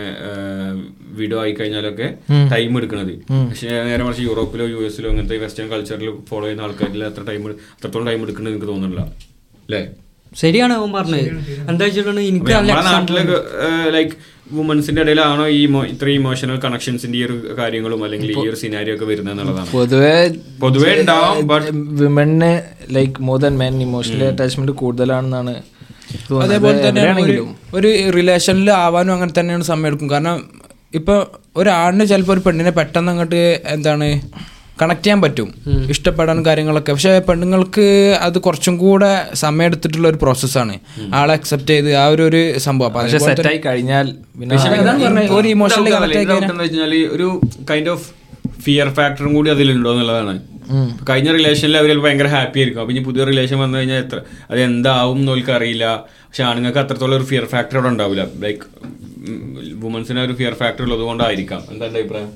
വിഡോ ആയി കഴിഞ്ഞാലൊക്കെ ടൈം എടുക്കണത് പക്ഷേ നേരെ മറിച്ച് യൂറോപ്പിലോ യു എസിലോ അങ്ങനത്തെ വെസ്റ്റേൺ കൾച്ചറിൽ ഫോളോ ചെയ്യുന്ന ആൾക്കാരിൽ അത്ര ടൈം അത്രത്തോളം ടൈം എടുക്കുന്നത് എനിക്ക് തോന്നുന്നില്ല അല്ലേ ശരിയാണ് അവൻ പറഞ്ഞത് എന്താ വെച്ചിട്ടുണ്ടെങ്കിൽ എനിക്ക് നല്ല നമ്മുടെ example നാട്ടില് ലൈക്ക് വുമൻസിന്റെ ഇടയിലാണോ ഈ ഇമോ- ഇത്രയും ഇമോഷണൽ കണക്ഷൻസിന്റെ ഈ ഒരു കാര്യങ്ങളും അല്ലെങ്കിൽ ഈ ഒരു സിനാരിയോ ഒക്കെ വരുന്നത് എന്നുള്ളതാണ് പൊതുവെ പൊതുവേ ഉണ്ടാവും but women like more than men emotionally attachment കൂടുതലാണെന്നാണ് തോന്നുന്നത്. അതേപോലെ തന്നെ ഒരു- എവിടെയാണെങ്കിലും. ഒരു റിലേഷനിൽ ആവാനും അങ്ങനെ തന്നെയാണ് സമയം എടുക്കും കാരണം ഇപ്പൊ ഒരാണിന് ചിലപ്പോൾ ഒരു പെണ്ണിനെ പെട്ടെന്ന് അങ്ങോട്ട് എന്താണ് കണക്ട് ചെയ്യാൻ പറ്റും ഇഷ്ടപ്പെടാനും കാര്യങ്ങളൊക്കെ പക്ഷെ പെണ്ണുങ്ങൾക്ക് അത് കുറച്ചും കൂടെ സമയം എടുത്തിട്ടുള്ള ഒരു പ്രോസസ്സാണ് ആളെ അക്സെപ്റ്റ് ചെയ്ത് ആ ഒരു ഒരു സംഭവം അപ്പൊ പക്ഷെ അതേപോലെ സെറ്റ് ആയി കഴിഞ്ഞാൽ പിന്നെ അതാണ് പറഞ്ഞത്, ഒരു ഇമോഷണലി കണക്ട് ആയി കഴിഞ്ഞാൽ എന്താ വെച്ചാൽ ഒരു കൈൻഡ് ഓഫ് ഫിയർ ഫാക്ടറും കൂടി അതിലുണ്ടോ എന്നുള്ളതാണ് ഇപ്പൊ കഴിഞ്ഞ റിലേഷനിൽ അവർ ഭയങ്കര ഹാപ്പി ആയിരിക്കും അപ്പൊ ഇനി പുതിയ റിലേഷൻ വന്നു കഴിഞ്ഞാൽ എത്ര അത് എന്താവും എന്ന് അവർക്ക് അറിയില്ല പക്ഷെ ആണുങ്ങൾക്ക് അത്രത്തോളം ഒരു ഫിയർ ഫാക്ടർ അവിടെ ഉണ്ടാവില്ല ലൈക്ക് വുമൻസിന് ഒരു ഫിയർ ഫാക്ടർ ഉള്ളത് കൊണ്ടായിരിക്കാം എന്താ എന്റെ അഭിപ്രായം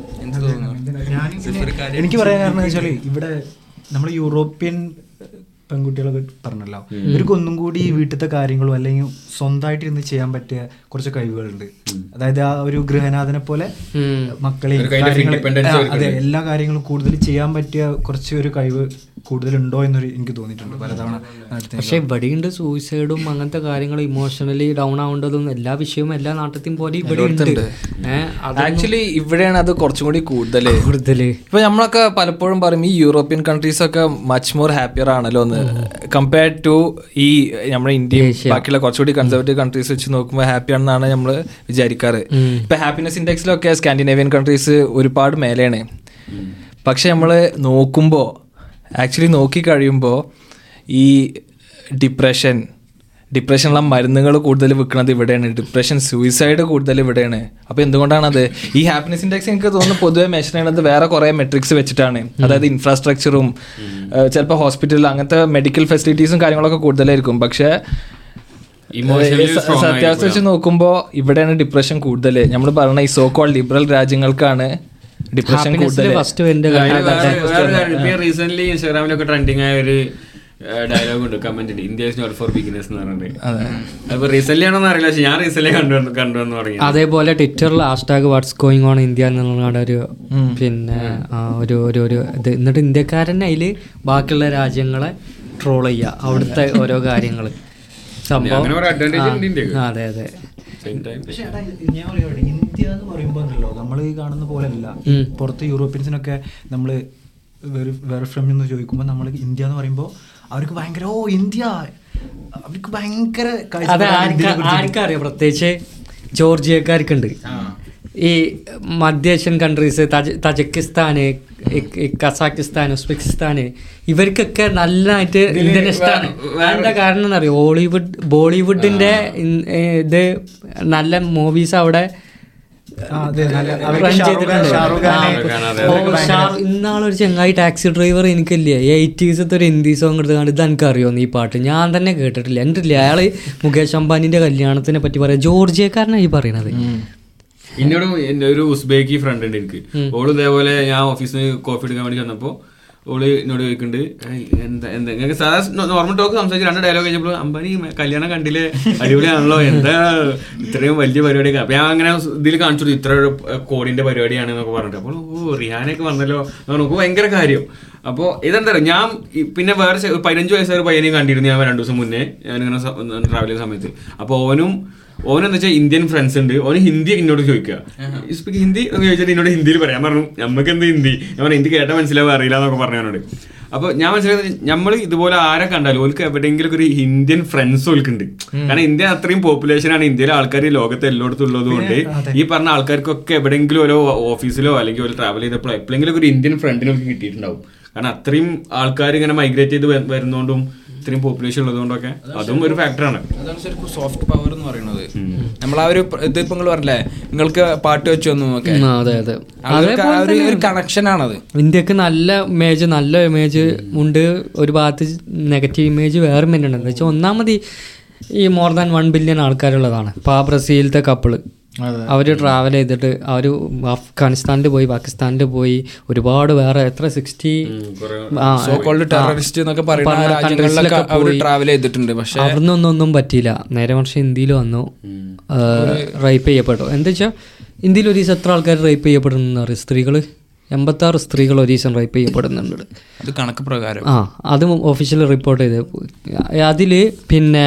എനിക്ക് പറയാൻ കാരണം വെച്ചാല് ഇവിടെ നമ്മൾ യൂറോപ്യൻ പെൺകുട്ടികളൊക്കെ പറഞ്ഞല്ലോ ഇവർക്ക് ഒന്നും കൂടി ഈ വീട്ടിലത്തെ കാര്യങ്ങളും അല്ലെങ്കിൽ സ്വന്തമായിട്ട് ഇരുന്ന് ചെയ്യാൻ പറ്റിയ കുറച്ച് കഴിവുകളുണ്ട് അതായത് ആ ഒരു ഗൃഹനാഥനെ പോലെ മക്കളെയും ഒരു kind of കാര്യങ്ങള് independence ആ, അവർക്കുണ്ട്. അതെ എല്ലാ കാര്യങ്ങളും കൂടുതൽ ചെയ്യാൻ പറ്റിയ കുറച്ച് ഒരു കഴിവ് കൂടുതലുണ്ടോ എന്നൊരു എനിക്ക് തോന്നിയിട്ടുണ്ട് പലതവണ നടത്തി പക്ഷെ ഇവിടെയുണ്ട് സൂയിസൈഡും അങ്ങനത്തെ കാര്യങ്ങളും ഇമോഷണലി ഡൗൺ ആവേണ്ടതും എല്ലാ വിഷയവും എല്ലാ നാട്ടിലും പോലെ ഇവിടെ ഉണ്ട് ഏഹ് ആക്ച്വലി ഇവിടെയാണ് അത് കുറച്ചും കൂടി കൂടുതൽ കൂടുതല് ഇപ്പൊ നമ്മളൊക്കെ പലപ്പോഴും പറയും ഈ യൂറോപ്യൻ കൺട്രീസ് ഒക്കെ മച്ച് മോർ ഹാപ്പിയർ ആണല്ലോ എന്ന് കമ്പയർഡ് ടു ഈ നമ്മുടെ ഇന്ത്യയും ബാക്കിയുള്ള കുറച്ചുകൂടി കൺസർവേറ്റീവ് കൺട്രീസ് വെച്ച് നോക്കുമ്പോൾ ഹാപ്പി ആണെന്നാണ് നമ്മൾ വിചാരിക്കാറ് ഇപ്പൊ ഹാപ്പിനെസ് ഇൻഡെക്സിലൊക്കെ സ്കാൻഡിനേവിയൻ കൺട്രീസ് ഒരുപാട് മേലെയാണ് പക്ഷെ നമ്മൾ നോക്കുമ്പോൾ ആക്ച്വലി നോക്കി കഴിയുമ്പോൾ ഈ ഡിപ്രഷൻ ഡിപ്രഷനുള്ള മരുന്നുകൾ കൂടുതൽ വിൽക്കുന്നത് ഇവിടെയാണ് ഡിപ്രഷൻ സൂയിസൈഡ് കൂടുതൽ ഇവിടെയാണ് അപ്പോൾ എന്തുകൊണ്ടാണത് ഈ ഹാപ്പിനെസ് ഇൻഡെക്സ് എനിക്ക് തോന്നുന്നു പൊതുവെ മെഷർ ചെയ്യണത് വേറെ കുറേ മെട്രിക്സ് വെച്ചിട്ടാണ് അതായത് ഇൻഫ്രാസ്ട്രക്ചറും ചിലപ്പോൾ ഹോസ്പിറ്റലിൽ അങ്ങനത്തെ മെഡിക്കൽ ഫെസിലിറ്റീസും കാര്യങ്ങളൊക്കെ കൂടുതലായിരിക്കും പക്ഷേ Emotionally സ- strong സത്യാവസ്ഥ വെച്ച് നോക്കുമ്പോൾ ഇവിടെയാണ് ഡിപ്രഷൻ കൂടുതൽ നമ്മൾ പറയുന്ന ഈ സോ കോൾ ലിബറൽ രാജ്യങ്ങൾക്കാണ് ഡിപ്രഷൻ കൂടുതൽ ഫസ്റ്റ് വരുന്ന റീസെന്റ് ഇൻസ്റ്റാഗ്രാമിലൊക്കെ ട്രെൻഡിങ് ആയ ഒരു ഡയലോഗ് ഉണ്ട് കമന്റ് ഉണ്ട് India is not for beginners എന്ന് പറഞ്ഞിട്ട് അപ്പൊ റീസെന്റ് ആണോന്ന് അറിയില്ല പക്ഷെ ഞാൻ റീസെന്റ് കണ്ടു കണ്ടു എന്ന് പറഞ്ഞു അതേപോലെ ട്വിറ്ററിൽ hashtag what's going on India എന്നുള്ള ഒരു പിന്നെ ആ, ഒരു ഒരു ഒരു ഇത് എന്നിട്ട് ഇന്ത്യക്കാരനെ അതിൽ ബാക്കിയുള്ള രാജ്യങ്ങളെ ട്രോൾ ചെയ്യുക അവിടുത്തെ ഓരോ കാര്യങ്ങൾ സംഭവം അങ്ങനെ ഒരു advantage ഉണ്ട് ഇന്ത്യക്ക്. ആ, അതെ അതെ സെയിം ടൈം പക്ഷേ എടാ, ഞാൻ പറയുവാണ് ഇന്ത്യ എന്ന് പറയുമ്പോൾ ഉണ്ടല്ലോ നമ്മൾ ഈ കാണുന്ന പോലെയല്ല ഈ പുറത്ത് യൂറോപ്യൻസിനൊക്കെ നമ്മൾ വേറെ ഫ്രം എന്ന് ചോദിക്കുമ്പോൾ നമ്മൾ ഇന്ത്യ എന്ന് പറയുമ്പോൾ അവർക്ക് ഭയങ്കര ഓ ഇന്ത്യ അവർക്ക് ഭയങ്കര അത് കാഴ്ചപ്പാടാണ് ആർക്കാ- ഇന്ത്യയെ കുറിച്ചിട്ട്. ആർക്കറിയാം പ്രത്യേകിച്ച് ജോർജിയക്കാർക്കുണ്ട് ഈ മധ്യേഷ്യൻ കൺട്രീസ് തജക്കിസ്ഥാന് കസാക്കിസ്ഥാൻ ഉസ്ബെക്കിസ്ഥാന് ഇവർക്കൊക്കെ നല്ലതായിട്ട് ഇന്ത്യൻ ഇഷ്ടമാണ് അതിന്റെ കാരണം എന്താ പറയുക ഹോളിവുഡ് ബോളിവുഡിന്റെ ഇൻ- ഏ, ഇത് നല്ല മൂവീസ് അവിടെ ആ, അതെ, നല്ല- അവർക്ക് run ഷാറുഖ് ചെയ്തിട്ടുണ്ട്. ഷാറുഖ് ഖാനെ ആ, ഖാൻ, അതെ, ഓ, ഷാ- ഇന്നാളൊരു ചെങ്ങായി ടാക്സി ഡ്രൈവർ എനിക്കില്ലേ എയ്റ്റീസത്തെ ഒരു ഹിന്ദി സോങ് എടുത്ത് കണ്ട് ഇത് എനിക്ക് അറിയുമോ ഈ പാട്ട് ഞാൻ തന്നെ കേട്ടിട്ടില്ല എന്നിട്ടില്ല അയാള് മുകേഷ് അംബാനിന്റെ കല്യാണത്തിനെ പറ്റി പറയാം ജോർജിയക്കാരനാണ് ഈ പറയണത് എന്നോട് എൻ്റെ ഒരു ഉസ്ബേക്കി ഫ്രണ്ട് ഉണ്ട് എനിക്ക് ഓള് ഇതേപോലെ ഞാൻ ഓഫീസിൽ നിന്ന് കോഫി എടുക്കാൻ വേണ്ടി ചെന്നപ്പോ ഓള് എന്നോട് ചോദിക്കുന്നുണ്ട് "ഏയ് എന്താ എന്താ നിങ്ങൾക്ക് സാധാ നോർമൽ ടോക്ക് സംസാരിച്ച് രണ്ട് ഡയലോഗ് കഴിഞ്ഞപ്പോൾ അമ്പാനി കല്യാണം കണ്ടില്ലേ അടിപൊളിയാണല്ലോ എന്താ ഇത്രയും വലിയ പരിപാടിയൊക്കെ അപ്പൊ ഞാൻ അങ്ങനെ ഇതിൽ കാണിച്ചു കൊടുത്തു, ഇത്ര കോടിന്റെ പരിപാടിയാണ് എന്നൊക്കെ പറഞ്ഞിട്ട് അപ്പോൾ ഓ റിയാനൊക്കെ വന്നല്ലോ നമുക്ക് ഭയങ്കര കാര്യം അപ്പോൾ ഇതെന്താ പറയുക ഞാൻ ഈ- പിന്നെ വേറെ ചെ- ഒരു പതിനഞ്ച് വയസ്സായ ഒരു പയ്യനെയും കണ്ടിരുന്നു ഞാൻ രണ്ടു ദിവസം മുന്നേ ഞാനിങ്ങനെ ട്രാവൽ ചെയ്യുന്ന സമയത്ത് അപ്പോൾ ഓനും ഓനെന്ന് വെച്ചാൽ ഇന്ത്യൻ ഫ്രണ്ട്സ് ഉണ്ട് ഓന് ഹിന്ദി എന്നോട് ചോദിക്കുക സ്പീക്ക് ഹിന്ദി എന്ന് ചോദിച്ചിട്ട് എന്നോട് ഹിന്ദിയിൽ പറയാൻ പറഞ്ഞു നമുക്ക് എന്ത് ഹിന്ദി ഞാൻ പറഞ്ഞു ഹിന്ദി കേട്ടാൽ മനസ്സിലാവും അറിയില്ല എന്നൊക്കെ പറഞ്ഞു എന്നോട് അപ്പോൾ ഞാൻ മനസ്സിലായത് നമ്മൾ ഇതുപോലെ ആരെ കണ്ടാലും ഓൽക്ക് എവിടെയെങ്കിലും ഒരു ഇന്ത്യൻ ഫ്രണ്ട്സ് ഓൽക്കുണ്ട് കാരണം ഇന്ത്യ അത്രയും പോപ്പുലേഷൻ ആണ് ഇന്ത്യയിലെ ആൾക്കാർ ഈ ലോകത്ത് എല്ലായിടത്തും ഉള്ളത് കൊണ്ട് ഈ പറഞ്ഞ ആൾക്കാർക്കൊക്കെ എവിടെയെങ്കിലും ഓരോ ഓഫീസിലോ അല്ലെങ്കിൽ ഒരു ട്രാവൽ ചെയ്തപ്പോഴോ എപ്പോഴെങ്കിലും ഒരു ഇന്ത്യൻ ഫ്രണ്ടിനൊക്കെ കിട്ടിയിട്ടുണ്ടാവും കാരണം അത്രയും ആൾക്കാർ ഇങ്ങനെ മൈഗ്രേറ്റ് ചെയ്ത് വ- വരുന്നോണ്ടും ഇത്രയും പോപ്പുലേഷൻ ഉള്ളതുകൊണ്ടൊക്കെ അതും ഒരു ഫാക്ടറാണ് അതാണ് ശരിക്കും സോഫ്റ്റ് പവർ എന്ന് പറയുന്നത് നമ്മൾ ആ ഒരു പ്ര- ഇത് ഇപ്പൊ നിങ്ങൾ പറഞ്ഞില്ലേ നിങ്ങൾക്ക് പാട്ട് വെച്ച് വന്നു ഒക്കെ ഉം, അതെ അതെ അവർക്ക് ആ ഒരു ഒരു കണക്ഷൻ ആണത് ഇന്ത്യക്ക് നല്ല ഇമേജ് നല്ല ഇമേജ് ഉണ്ട് ഒരു ഭാഗത്ത് നെഗറ്റീവ് ഇമേജ് വേറെ തന്നെ ഉണ്ട് വെച്ചാൽ ഒന്നാമത് ഈ- ഈ മോർ ദാൻ വൺ ബില്യൺ ആൾക്കാരുള്ളതാണ് ഇപ്പോൾ ആ ബ്രസീലത്തെ കപ്പിള് അവർ ട്രാവൽ ചെയ്തിട്ട് അവർ അഫ്ഗാനിസ്ഥാനിൽ പോയി പാകിസ്ഥാനിൽ പോയി ഒരുപാട് വേറെ എത്ര സിക്സ്റ്റി സോ കോൾഡ് ടെററിസ്റ്റ് എന്നൊക്കെ പറയുന്ന ആ രാജ്യങ്ങളിലൊക്കെ അവർ ട്രാവൽ ചെയ്തിട്ടുണ്ട് പക്ഷെ അവിടുന്ന് ഒന്നും പറ്റിയില്ല നേരെ മറിച്ച് ഇന്ത്യയിൽ വന്നു റേപ്പ് ചെയ്യപ്പെട്ടു എന്താ വെച്ചാൽ ഇന്ത്യയിൽ ഒരു ദിവസം എത്ര ആൾക്കാർ റേപ്പ് ചെയ്യപ്പെടുന്നു അറിയാം സ്ത്രീകൾ എൺപത്താറ് സ്ത്രീകൾ ഒരു ദിവസം റേപ്പ് ചെയ്യപ്പെടുന്നുണ്ട് അത് കണക്ക് പ്രകാരം ആ അതും ഒഫീഷ്യൽ റിപ്പോർട്ട് ചെയ്ത് അതിൽ പിന്നെ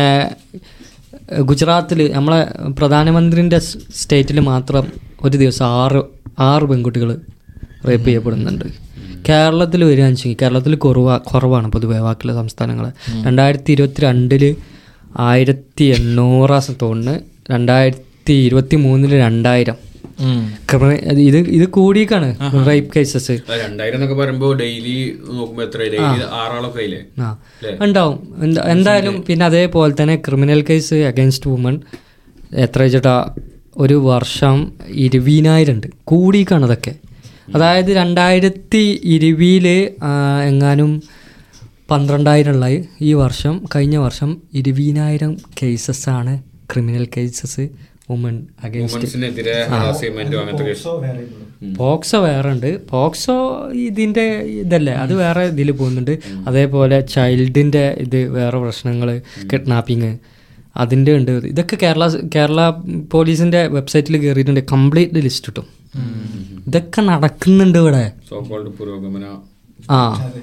ഗുജറാത്തിൽ നമ്മളെ പ്രധാനമന്ത്രിൻ്റെ സ്റ്റേറ്റിൽ മാത്രം ഒരു ദിവസം ആറ് ആറ് പെൺകുട്ടികൾ റേപ്പ് ചെയ്യപ്പെടുന്നുണ്ട് കേരളത്തിൽ വരികയാണെന്ന് വെച്ചെങ്കിൽ കേരളത്തിൽ കുറവാ കുറവാണ് പൊതുവെ ബാക്കിയുള്ള സംസ്ഥാനങ്ങൾ രണ്ടായിരത്തി ഇരുപത്തി രണ്ടില് ആയിരത്തി എണ്ണൂറാസം തോന്നുന്നു രണ്ടായിരത്തി ഇരുപത്തി മൂന്നില് രണ്ടായിരം ക്രിമിനൽ- ഇത് ഇത് കൂടിയേക്കാണ് റേപ്പ് കേസസ് രണ്ടായിരം എന്നൊക്കെ പറയുമ്പോ ഡെയിലി നോക്കുമ്പോ എത്ര ഡെയിലി ആറാളൊക്കെ ആയില്ലേ ആ ഉണ്ടാവും എന്താ- എന്തായാലും പിന്നെ അതേപോലെ തന്നെ ക്രിമിനൽ കേസ് അഗൈൻസ്റ്റ് വുമൺ എത്ര വെച്ചിട്ടാ ഒരു വർഷം ഇരുപതിനായിരം ഉണ്ട് കൂടിക്കാണ് അതൊക്കെ അതായത് രണ്ടായിരത്തി ഇരുപതില് എങ്ങാനും പന്ത്രണ്ടായിരം ഉള്ള ഈ വർഷം കഴിഞ്ഞ വർഷം ഇരുപതിനായിരം കേസസ് ആണ് ക്രിമിനൽ കേസസ് വുമൺ അഗൈൻസ്റ്റ് വുമൻസിനെതിരെ ഹറാസ്മെന്റും അങ്ങനത്തെ കേസ് സോ വേറെ ഇതുള്ളൂ. പോക്സോ വേറെ ഉണ്ട് പോക്സോ ഇതിൻ്റെ ഇതല്ലേ അത് വേറെ ഇതിൽ പോകുന്നുണ്ട് അതേപോലെ ചൈൽഡിൻ്റെ ഇത് വേറെ പ്രശ്നങ്ങൾ കിഡ്നാപ്പിങ് അതിൻ്റെ ഉണ്ട് ഇതൊക്കെ കേരള കേരള പോലീസിൻ്റെ വെബ്സൈറ്റിൽ കയറിയിട്ടുണ്ട് കംപ്ലീറ്റ് ലിസ്റ്റ് കിട്ടും ഇതൊക്കെ നടക്കുന്നുണ്ട് ഇവിടെ സോ കോൾഡ് പുരോഗമന ആ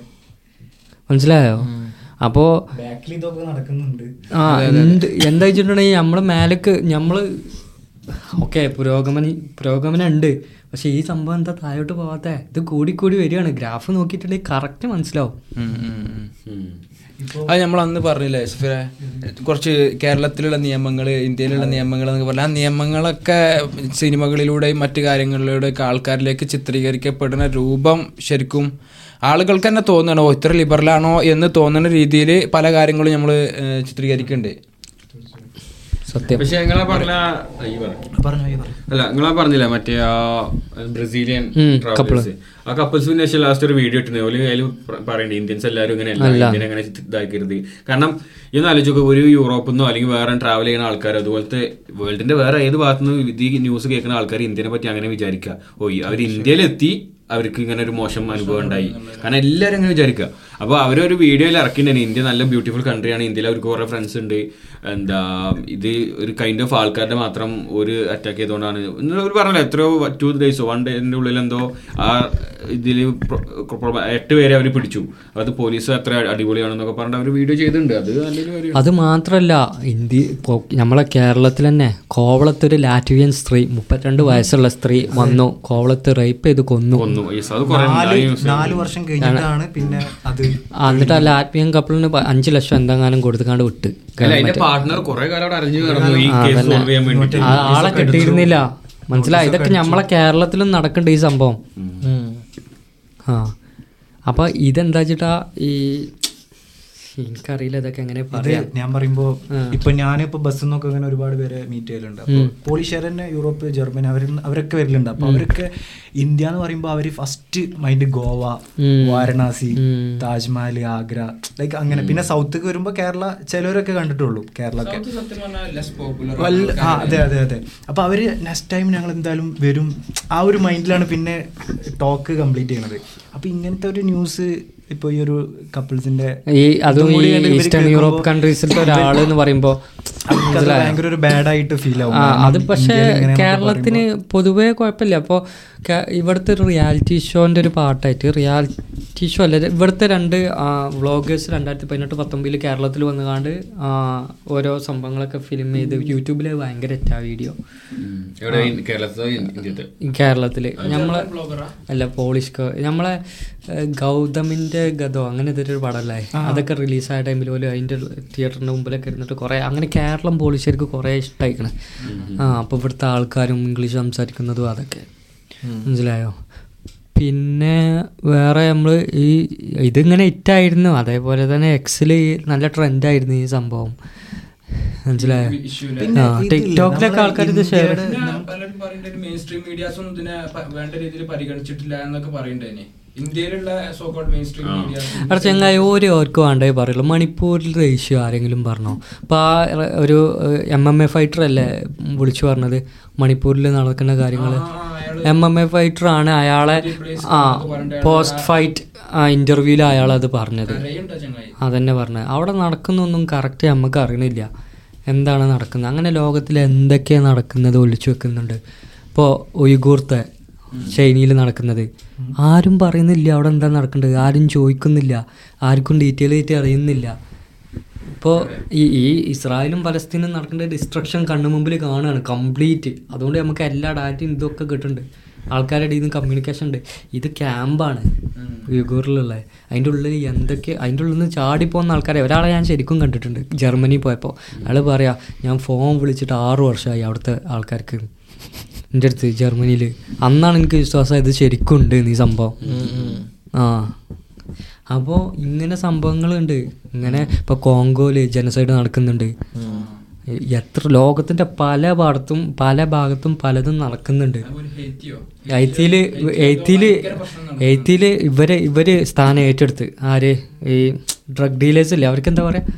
മനസ്സിലായോ അപ്പോൾ ബാക്കിൽ ഇതൊക്കെ നടക്കുന്നുണ്ട് ആ എന്ത് എന്താ വെച്ചിട്ടുണ്ടെങ്കിൽ നമ്മൾ മേലേക്ക് നമ്മൾ ഓക്കെ പുരോഗമന പുരോഗമനം ഉണ്ട് പക്ഷെ ഈ സംഭവം എന്താ താഴോട്ട് പോവാത്ത ഇത് കൂടിക്കൂടി വരികയാണ് ഗ്രാഫ് നോക്കിയിട്ടുണ്ടെങ്കിൽ കറക്റ്റ് മനസ്സിലാവും അത് നമ്മൾ അന്ന് പറഞ്ഞില്ലേ സഫീറെ കുറച്ച് കേരളത്തിലുള്ള നിയമങ്ങൾ ഇന്ത്യയിലുള്ള നിയമങ്ങൾ എന്നൊക്കെ പറഞ്ഞാൽ ആ നിയമങ്ങളൊക്കെ സിനിമകളിലൂടെയും മറ്റു കാര്യങ്ങളിലൂടെയൊക്കെ ആൾക്കാരിലേക്ക് ചിത്രീകരിക്കപ്പെടുന്ന രൂപം ശരിക്കും ആളുകൾക്ക് തന്നെ തോന്നണോ ഇത്ര ലിബറലാണോ എന്ന് തോന്നുന്ന രീതിയിൽ പല കാര്യങ്ങളും നമ്മൾ ചിത്രീകരിക്കുന്നുണ്ട് സത്യം പക്ഷെ നിങ്ങളെ പറഞ്ഞ ഈ പറ. പറഞ്ഞോ ഈ പറഞ്ഞു അല്ല നിങ്ങളാ പറഞ്ഞില്ല മറ്റേ ആ ബ്രസീലിയൻ ഉം, travelers. ആ കപ്പിൾസ് പിന്നെ ശേഷം ലാസ്റ്റ് ഒരു വീഡിയോ ഇട്ടിരുന്നു ഓല് അതിൽ പറയണ്ടേ ഇന്ത്യൻസ് എല്ലാവരും ഇങ്ങനെ അല്ല ഇന്ത്യനെ അങ്ങനെ ഇതാക്കരുത് കാരണം ഇന്ന് ആലോചിച്ചൊക്കെ ഒരു യൂറോപ്പിൽ നിന്നോ അല്ലെങ്കിൽ വേറെ ട്രാവൽ ചെയ്യുന്ന ആൾക്കാർ അതുപോലത്തെ വേൾഡിന്റെ വേറെ ഏത് ഭാഗത്തു നിന്ന് ഈ ന്യൂസ് കേൾക്കുന്ന ആൾക്കാർ ഇന്ത്യനെ പറ്റി അങ്ങനെ വിചാരിക്കുക ഓ അവർ ഇന്ത്യയിലെത്തി അവർക്ക് ഇങ്ങനെ ഒരു മോശം അനുഭവം ഉണ്ടായി കാരണം എല്ലാവരും അങ്ങനെ വിചാരിക്കുക അപ്പോൾ അവരൊരു വീഡിയോയിൽ ഇറക്കിണ്ടായിരുന്നു ഇന്ത്യ നല്ല ബ്യൂട്ടിഫുൾ കൺട്രിയാണ് ഇന്ത്യയിൽ അവർക്ക് കുറേ ഫ്രണ്ട്സ് ഉണ്ട് എന്താ ഇത് ഒരു കൈൻഡ് ഓഫ് ആൾക്കാരുടെ മാത്രം ഒരു അറ്റാക്ക് ചെയ്തുകൊണ്ടാണ് അവർ പറഞ്ഞല്ലോ എത്രയോ ടു ഡേയ്സോ വൺ ഡേന്റെ ഉള്ളിൽ എന്തോ ആ ഇതിൽ എട്ട് പേരെ അവർ പിടിച്ചു അത് പോലീസ് അത്ര അടിപൊളിയാണെന്നൊക്കെ പറഞ്ഞിട്ട് അവർ വീഡിയോ ചെയ്തിട്ടുണ്ട് അത് നല്ലൊരു കാര്യം അത് മാത്രല്ല ഇന്ത്യ ഇപ്പോൾ നമ്മളെ കേരളത്തിൽ തന്നെ കോവളത്തൊരു ലാറ്റ്വിയൻ സ്ത്രീ മുപ്പത്തിരണ്ട് വയസ്സുള്ള സ്ത്രീ വന്നു കോവളത്ത് റേപ്പ് ചെയ്ത് കൊന്നു ഒന്നു yes, അത് കുറേ നാല് ഉണ്ടായി news. നാല് വർഷം കഴിഞ്ഞിട്ടാണ് പിന്നെ അത് ആ, എന്നിട്ട് ആ ലാറ്റ്വിയൻ കപ്പിളിന് പ- അഞ്ച് ലക്ഷം എന്തെങ്കിലും കൊടുത്തുകാണ്ട് വിട്ട് അല്ല അതിന്റെ പാർട്ട്ണർ കുറെ കാലം അവിടെ അറിഞ്ഞു കിടന്നു ഈ കേസ് സോൾവ് ചെയ്യാൻ വേണ്ടിട്ട് ആ ആളെ കിട്ടിയിരുന്നില്ല മനസ്സിലായി ഇതൊക്കെ നമ്മളെ കേരളത്തിലും നടക്കുന്നുണ്ട് ഈ സംഭവം ആ അപ്പൊ ഇതെന്താ വെച്ചിട്ടാ ഈ എനിക്കറിയില്ല ഇതൊക്കെ എങ്ങനെ ഇത് പറയാം ഞാൻ പറയുമ്പോ ഇപ്പൊ ഞാനിപ്പോ ബസ്സിൽ നിന്നൊക്കെ അങ്ങനെ ഒരുപാട് പേരെ മീറ്റ് ചെയ്യലുണ്ട് അപ്പൊ പോളിഷുകാർ തന്നെ യൂറോപ്പ് ജർമ്മനി അവർ അവരൊക്കെ വരലുണ്ട് അപ്പൊ അവരൊക്കെ ഇന്ത്യ എന്ന് പറയുമ്പോ അവര് first mind Goa Varanasi Taj Mahal Agra like അങ്ങനെ പിന്നെ സൗത്തേക്ക് വരുമ്പോ കേരള ചിലവരൊക്കെ കണ്ടിട്ടുള്ളൂ കേരളക്കെ സത്യം പറഞ്ഞാൽ ലെസ് പോപ്പുലർ വല്ല- ആ അതെ അതെ അതെ അപ്പൊ അവര് നെക്സ്റ്റ് ടൈം ഞങ്ങൾ എന്തായാലും വരും ആ ഒരു മൈൻഡിലാണ് പിന്നെ ടോക്ക് കംപ്ലീറ്റ് ചെയ്യണത് അപ്പൊ ഇങ്ങനത്തെ ഒരു ന്യൂസ് ഇപ്പൊ ഈ ഒരു കപ്പിൾസിന്റെ ഈ അതും ഈ ഈസ്റ്റേൺ യൂറോപ്പ് കൺട്രീസിലത്തെ ഒരാൾ എന്ന് പറയുമ്പോ ഭയങ്കര ഒരു ബാഡ് ആയിട്ട് ഫീൽ ആവും ആ കാരണം അത് പക്ഷേ ഇന്ത്യയിൽ ഇങ്ങനെ നമുക്ക് കേരളത്തിന് പൊതുവേ കുഴപ്പമില്ല അപ്പോൾ ഇവിടുത്തെ ഒരു റിയാലിറ്റി ഷോൻ്റെ ഒരു പാർട്ടായിട്ട് റിയാലിറ്റി ഷോ അല്ല ഇവിടുത്തെ രണ്ട് വ്ളോഗേഴ്സ് രണ്ടായിരത്തി പതിനെട്ട് പത്തൊമ്പതിൽ കേരളത്തിൽ വന്നുകാണ്ട് ആ, ഓരോ സംഭവങ്ങളൊക്കെ ഫിലിം ചെയ്ത് യൂട്യൂബിൽ ഭയങ്കര ഹിറ്റാ വീഡിയോ ഉം. എവിടെ കേരളത്തിലോ ഇന്ത്യത്തെ കേരളത്തിൽ നമ്മളെ അല്ല പോളിഷ് ക- നമ്മളെ ഏഹ്, ഗൗതമിന്റെ ഗതോ അങ്ങനെ ഇതൊരു പടമല്ലേ അതൊക്കെ റിലീസായ ടൈമിൽ പോലും അതിന്റെ തിയേറ്ററിന്റെ മുമ്പിലൊക്കെ ഇരുന്നിട്ട് കുറെ അങ്ങനെ കേരളം പോളിഷർക്ക് കുറെ ഇഷ്ടമായിക്കണ് ആ അപ്പൊ ഇവിടുത്തെ ആൾക്കാരും ഇംഗ്ലീഷ് സംസാരിക്കുന്നതും അതൊക്കെ മനസ്സിലായോ പിന്നെ വേറെ നമ്മൾ ഈ ഇതിങ്ങനെ ഹിറ്റായിരുന്നു അതേപോലെ തന്നെ എക്സിൽ നല്ല ട്രെൻഡായിരുന്നു ഈ സംഭവം മനസ്സിലായോ പിന്നെ ആ ഇതില്ലേ, ടിക്ടോക്കിലൊക്കെ നമ്മളെ ആൾക്കാർ ഇത് ഷെയർ ഇന്ത്യയുടെ പലരും പറയുന്നുണ്ട് മെയിൻ സ്ട്രീം മീഡിയാസ് ഒന്നും ഇതിനെ പ- വേണ്ട രീതിയിൽ പരിഗണിച്ചിട്ടില്ല എന്നൊക്കെ പറയുന്നുണ്ടേനെ ഇന്ത്യയിലുള്ള സോക്കോൾഡ് മെയിൻ സ്ട്രീം മീഡിയാസ് അവിടെ ചെങ്ങായി ഓരോ ഓർക്ക് വേണ്ടേ പറയുള്ളൂ മണിപ്പൂരിൽ ഇഷ്യൂ ആരെങ്കിലും പറഞ്ഞോ അപ്പോൾ ആ റെ- ഒരു എം എം എ ഫൈറ്റർ അല്ലേ വിളിച്ചു പറഞ്ഞത് മണിപ്പൂരിൽ നടക്കുന്ന കാര്യങ്ങൾ എം എം എ ഫൈറ്റർ ആണ് അയാളെ ആ പോസ്റ്റ് ഫൈറ്റ് ഇന്റർവ്യൂവിൽ അയാൾ അത് പറഞ്ഞത് അറിയണ്ടോ ചങ്ങായി അതന്നെ പറഞ്ഞത് അവിടെ നടക്കുന്നൊന്നും കറക്റ്റ് നമുക്ക് അറിയണില്ല എന്താണ് നടക്കുന്നത് അങ്ങനെ ലോകത്തിൽ എന്തൊക്കെയാണ് നടക്കുന്നത് ഒളിച്ചു വെക്കുന്നുണ്ട് ഇപ്പോൾ ഉയ്ഗൂർത്തെ ചൈനയിൽ നടക്കുന്നത് ആരും പറയുന്നില്ല അവിടെ എന്താ നടക്കുന്നത് ആരും ചോദിക്കുന്നില്ല ആർക്കും ഡീറ്റെയിൽ ആയിട്ട് അറിയുന്നില്ല ഇപ്പോൾ ഈ ഈ ഇസ്രായേലും പലസ്തീനും നടക്കേണ്ട ഡിസ്ട്രക്ഷൻ കണ്ണു മുമ്പിൽ കാണുകയാണ് കംപ്ലീറ്റ് അതുകൊണ്ട് നമുക്ക് എല്ലാ ഡാറ്റയും ഇതൊക്കെ കിട്ടുന്നുണ്ട് ആൾക്കാരുടെ ഇടയിൽ നിന്ന് കമ്മ്യൂണിക്കേഷൻ ഉണ്ട് ഇത് ക്യാമ്പാണ് യുഗൂറിലുള്ള അതിൻ്റെ ഉള്ളിൽ എന്തൊക്കെ അതിൻ്റെ ഉള്ളിൽ നിന്ന് ചാടിപ്പോകുന്ന ആൾക്കാരെ ഒരാളെ ഞാൻ ശരിക്കും കണ്ടിട്ടുണ്ട് ജർമ്മനി പോയപ്പോൾ അയാൾ പറയാ ഞാൻ ഫോൺ വിളിച്ചിട്ട് ആറ് വർഷമായി അവിടുത്തെ ആൾക്കാർക്ക് എൻ്റെ അടുത്ത് ജർമ്മനിയിൽ അന്നാണ് എനിക്ക് വിശ്വാസം ഇത് ശരിക്കും ഉണ്ട് ഈ സംഭവം ആ അപ്പോൾ ഇങ്ങനെ സംഭവങ്ങളുണ്ട് ഇങ്ങനെ ഇപ്പോൾ കോങ്കോയിൽ ജനസൈഡ് നടക്കുന്നുണ്ട് എത്ര ലോകത്തിന്റെ പല ഭാഗത്തും പല ഭാഗത്തും പലതും നടക്കുന്നുണ്ട് ഹെയ്ത്തിയോ എയ്ത്തില് എയ്ത്തില് എയ്ത്തില് ഇവര് ഇവര് സ്ഥാനം ഏറ്റെടുത്ത് ആര് ഈ ഡ്രഗ് ഡീലേഴ്സ് ഇല്ലേ അവർക്ക് എന്താ പറയാ